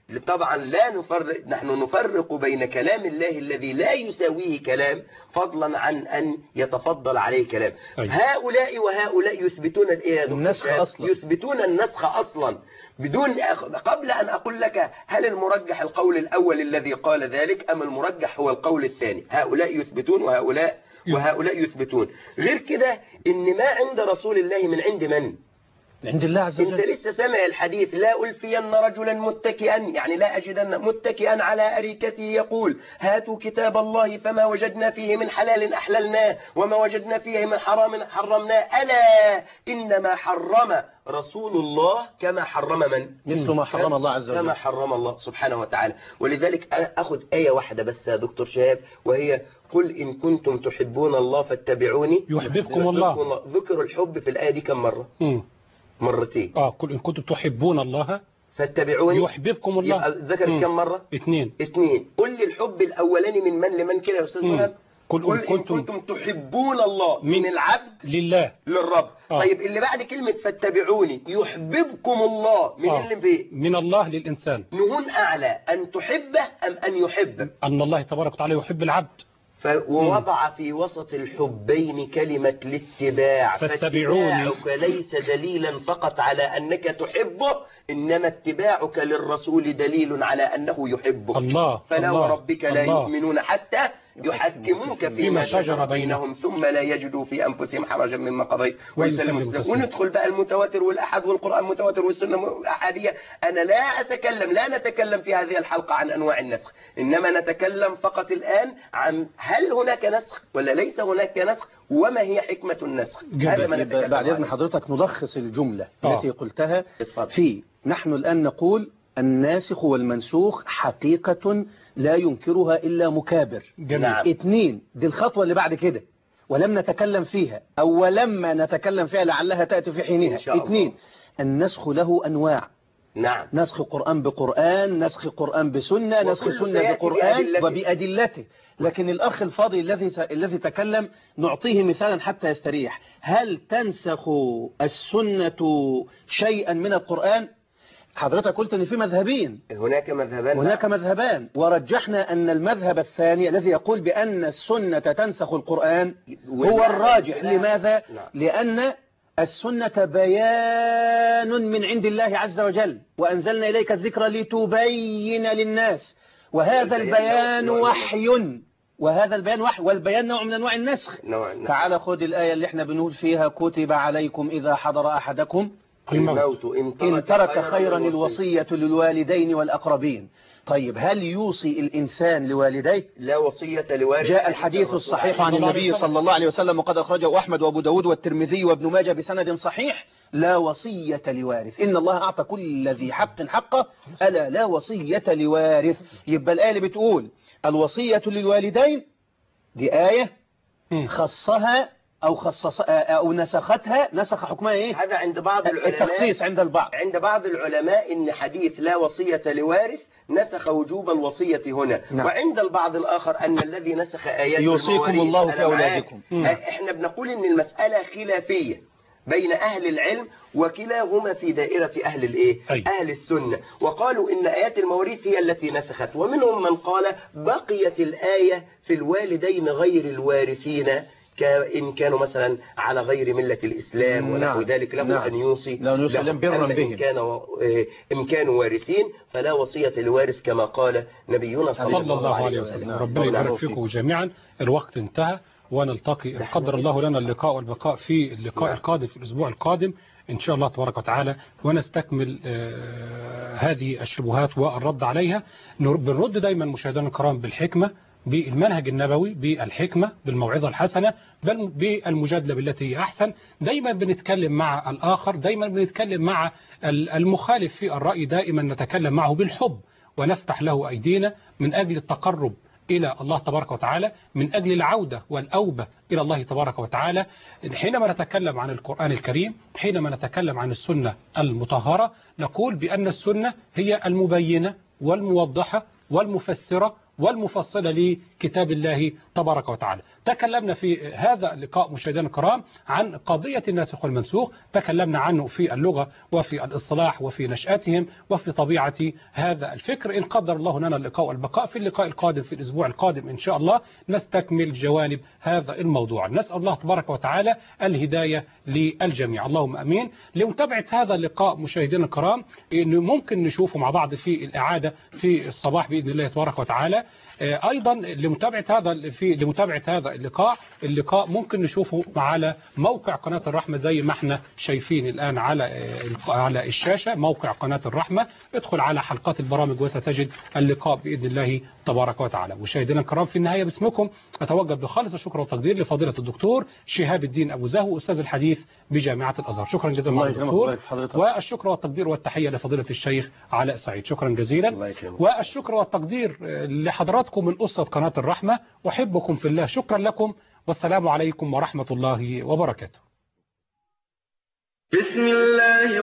طبعا لا نفرق نحن نفرق بين كلام الله الذي لا يساويه كلام فضلا عن أن يتفضل عليه كلام أيوة. هؤلاء وهؤلاء يثبتون الايه يا دكتور النسخ شهاب؟ أصلاً. يثبتون النسخ أصلا بدون أخ- قبل أن أقول لك هل المرجح القول الأول الذي قال ذلك أم المرجح هو القول الثاني هؤلاء يثبتون وهؤلاء وهؤلاء يثبتون غير كده إن ما عند رسول الله من عند من عند الله عز انت وجل لسه سامع الحديث لا ألفين رجلا متكئا يعني لا أجدن متكئا على أريكته يقول هاتوا كتاب الله فما وجدنا فيه من حلال أحللناه وما وجدنا فيه من حرام حرمناه ألا إنما حرم رسول الله كما حرم من مثل ما حرم الله عز وجل كما حرم الله سبحانه وتعالى ولذلك أخذ آية واحدة بس يا دكتور شهاب وهي قل إن كنتم تحبون الله فاتبعوني يحببكم الله. ذكر الحب في الآية دي كم مرة مم. مرتين اه قل إن كنتم تحبون الله فاتبعوني يحببكم الله يبقى ذكرت مم. كم مرة اثنين اثنين قل لي الحب الأولاني من من لمن كده يا أستاذ مم. مهاب قل قل إن إن كنتم كنتم تحبون الله من العبد لله للرب آه. طيب اللي بعد كلمة فاتبعوني يحببكم الله من آه. اللي فيه من الله للإنسان نهون أعلى أن تحبه أم أن يحبك أن الله تبارك وتعالى يحب العبد ف... ووضع في وسط الحبين كلمة الاتباع فاتبعوني. فاتباعك ليس دليلا فقط على أنك تحبه إنما اتباعك للرسول دليل على أنه يحبك الله فلا الله وربك لا الله. يؤمنون حتى يحكموك فيما فيما شجر شجر بينهم. بينهم ثم لا يجدوا في أنفسهم حرجا مما قضيت ويسلموا ويسلموا تسليما تسليما. وندخل بقى المتواتر والأحد والقرآن متواتر والسنة أحادية أنا لا أتكلم لا نتكلم في هذه الحلقة عن أنواع النسخ إنما نتكلم فقط الآن عن هل هناك نسخ ولا ليس هناك نسخ وما هي حكمة النسخ هذا ما يبقى نتكلم بعد إذن عنه. حضرتك نلخص الجملة آه. التي قلتها اتفضل. في نحن الآن نقول الناسخ والمنسوخ حقيقة لا ينكرها إلا مكابر جميل. نعم. اتنين دي الخطوة اللي بعد كده ولم نتكلم فيها أو ولما نتكلم فيها لعلها تأتي في حينها إن شاء الله. اتنين النسخ له أنواع نعم نسخ قرآن بقرآن نسخ قرآن بسنة نسخ وكل سنة سيأتي بقرآن بأدلته. وبأدلته لكن الأخ الفاضل الذي الذي تكلم نعطيه مثالا حتى يستريح هل تنسخ السنة شيئا من القرآن حضرتك قلت ان في مذهبين هناك مذهبان هناك مذهبان ورجحنا أن المذهب الثاني الذي يقول بأن السنة تنسخ القرآن هو الراجح لماذا؟ نعم. لأن السنة بيان من عند الله عز وجل وأنزلنا إليك الذكر لتبين للناس وهذا البيان البيان نوع- وحي وهذا البيان وحي والبيان نوع من أنواع النسخ نوع تعال خذ الآية اللي احنا بنقول فيها كتب عليكم إذا حضر أحدكم الموت إن ترك خيرا الوصية للوالدين والأقربين طيب هل يوصي الإنسان لوالديه لا وصية لوارث جاء الحديث الصحيح عن النبي صلى الله عليه وسلم وقد أخرجه أحمد وأبو داود والترمذي وابن ماجه بسند صحيح لا وصية لوارث إن الله أعطى كل ذي حق حقه ألا لا وصية لوارث يبقى الآية اللي بتقول الوصية للوالدين دي آية خصها أو خصص أو نسختها نسخ حكمها إيه هذا عند بعض العلماء التخصيص عند البعض عند بعض العلماء ان حديث لا وصية لوارث نسخ وجوب الوصية هنا نعم. وعند البعض الآخر أن الذي نسخ آيات يوصيكم المواريث الله في أنا معاك. أولادكم. مم. احنا بنقول ان المسألة خلافية بين أهل العلم وكلاهما في دائرة أهل الإيه؟ أي. أهل السنة وقالوا إن آيات المواريث هي التي نسخت ومنهم من قال بقيت الآية في الوالدين غير الوارثين كإن كانوا مثلا على غير ملة الإسلام ونحو نعم. ذلك له نعم. أن يوصي لا يوصي لهم. لهم برا أما إن بهم. كان آه، إن كانوا وارثين فلا وصية لوارث كما قال نبينا صلى الله عليه وسلم ربنا يبارك فيكم جميعا الوقت انتهى ونلتقي إن قدر الله لنا اللقاء والبقاء في اللقاء القادم في الأسبوع القادم إن شاء الله تبارك وتعالى ونستكمل آه، هذه الشبهات والرد عليها نر- بنرد دايما مشاهدينا الكرام بالحكمة بالمنهج النبوي بالحكمة بالموعظة الحسنة بل بالمجادلة بالتي هي أحسن دايما بنتكلم مع الآخر دايما بنتكلم مع ال- المخالف في الرأي دائما نتكلم معه بالحب ونفتح له أيدينا من أجل التقرب إلى الله تبارك وتعالى من أجل العودة والأوبة إلى الله تبارك وتعالى حينما نتكلم عن القرآن الكريم حينما نتكلم عن السنة المطهرة نقول بأن السنة هي المبينة والموضحة والمفسرة والمفصلة لكتاب الله تبارك وتعالى تكلمنا في هذا اللقاء مشاهدينا الكرام عن قضية الناسخ والمنسوخ تكلمنا عنه في اللغة وفي الإصلاح وفي نشأتهم وفي طبيعة هذا الفكر إن قدر الله لنا اللقاء والبقاء في اللقاء القادم في الأسبوع القادم إن شاء الله نستكمل جوانب هذا الموضوع نسأل الله تبارك وتعالى الهداية للجميع اللهم أمين لمتابعة هذا اللقاء مشاهدينا الكرام إنه ممكن نشوفه مع بعض في الإعادة في الصباح بإذن الله تبارك وتعالى ايضا لمتابعه هذا في لمتابعه هذا اللقاء اللقاء ممكن نشوفه على موقع قناه الرحمه زي ما احنا شايفين الان على على الشاشه موقع قناه الرحمه ادخل على حلقات البرامج وستجد اللقاء باذن الله تبارك وتعالى مشاهدينا الكرام في النهايه باسمكم اتوجه بخالص الشكر والتقدير لفضيله الدكتور شهاب الدين ابو زهو استاذ الحديث بجامعه الازهر شكرا جزيلا الله دكتور يكرمك ويبارك في حضرتك. والشكر والتقدير والتحيه لفضيله الشيخ علاء سعيد شكرا جزيلا والشكر والتقدير لحضراتكم من أسرة قناة الرحمة أحبكم في الله شكرا لكم والسلام عليكم ورحمة الله وبركاته بسم الله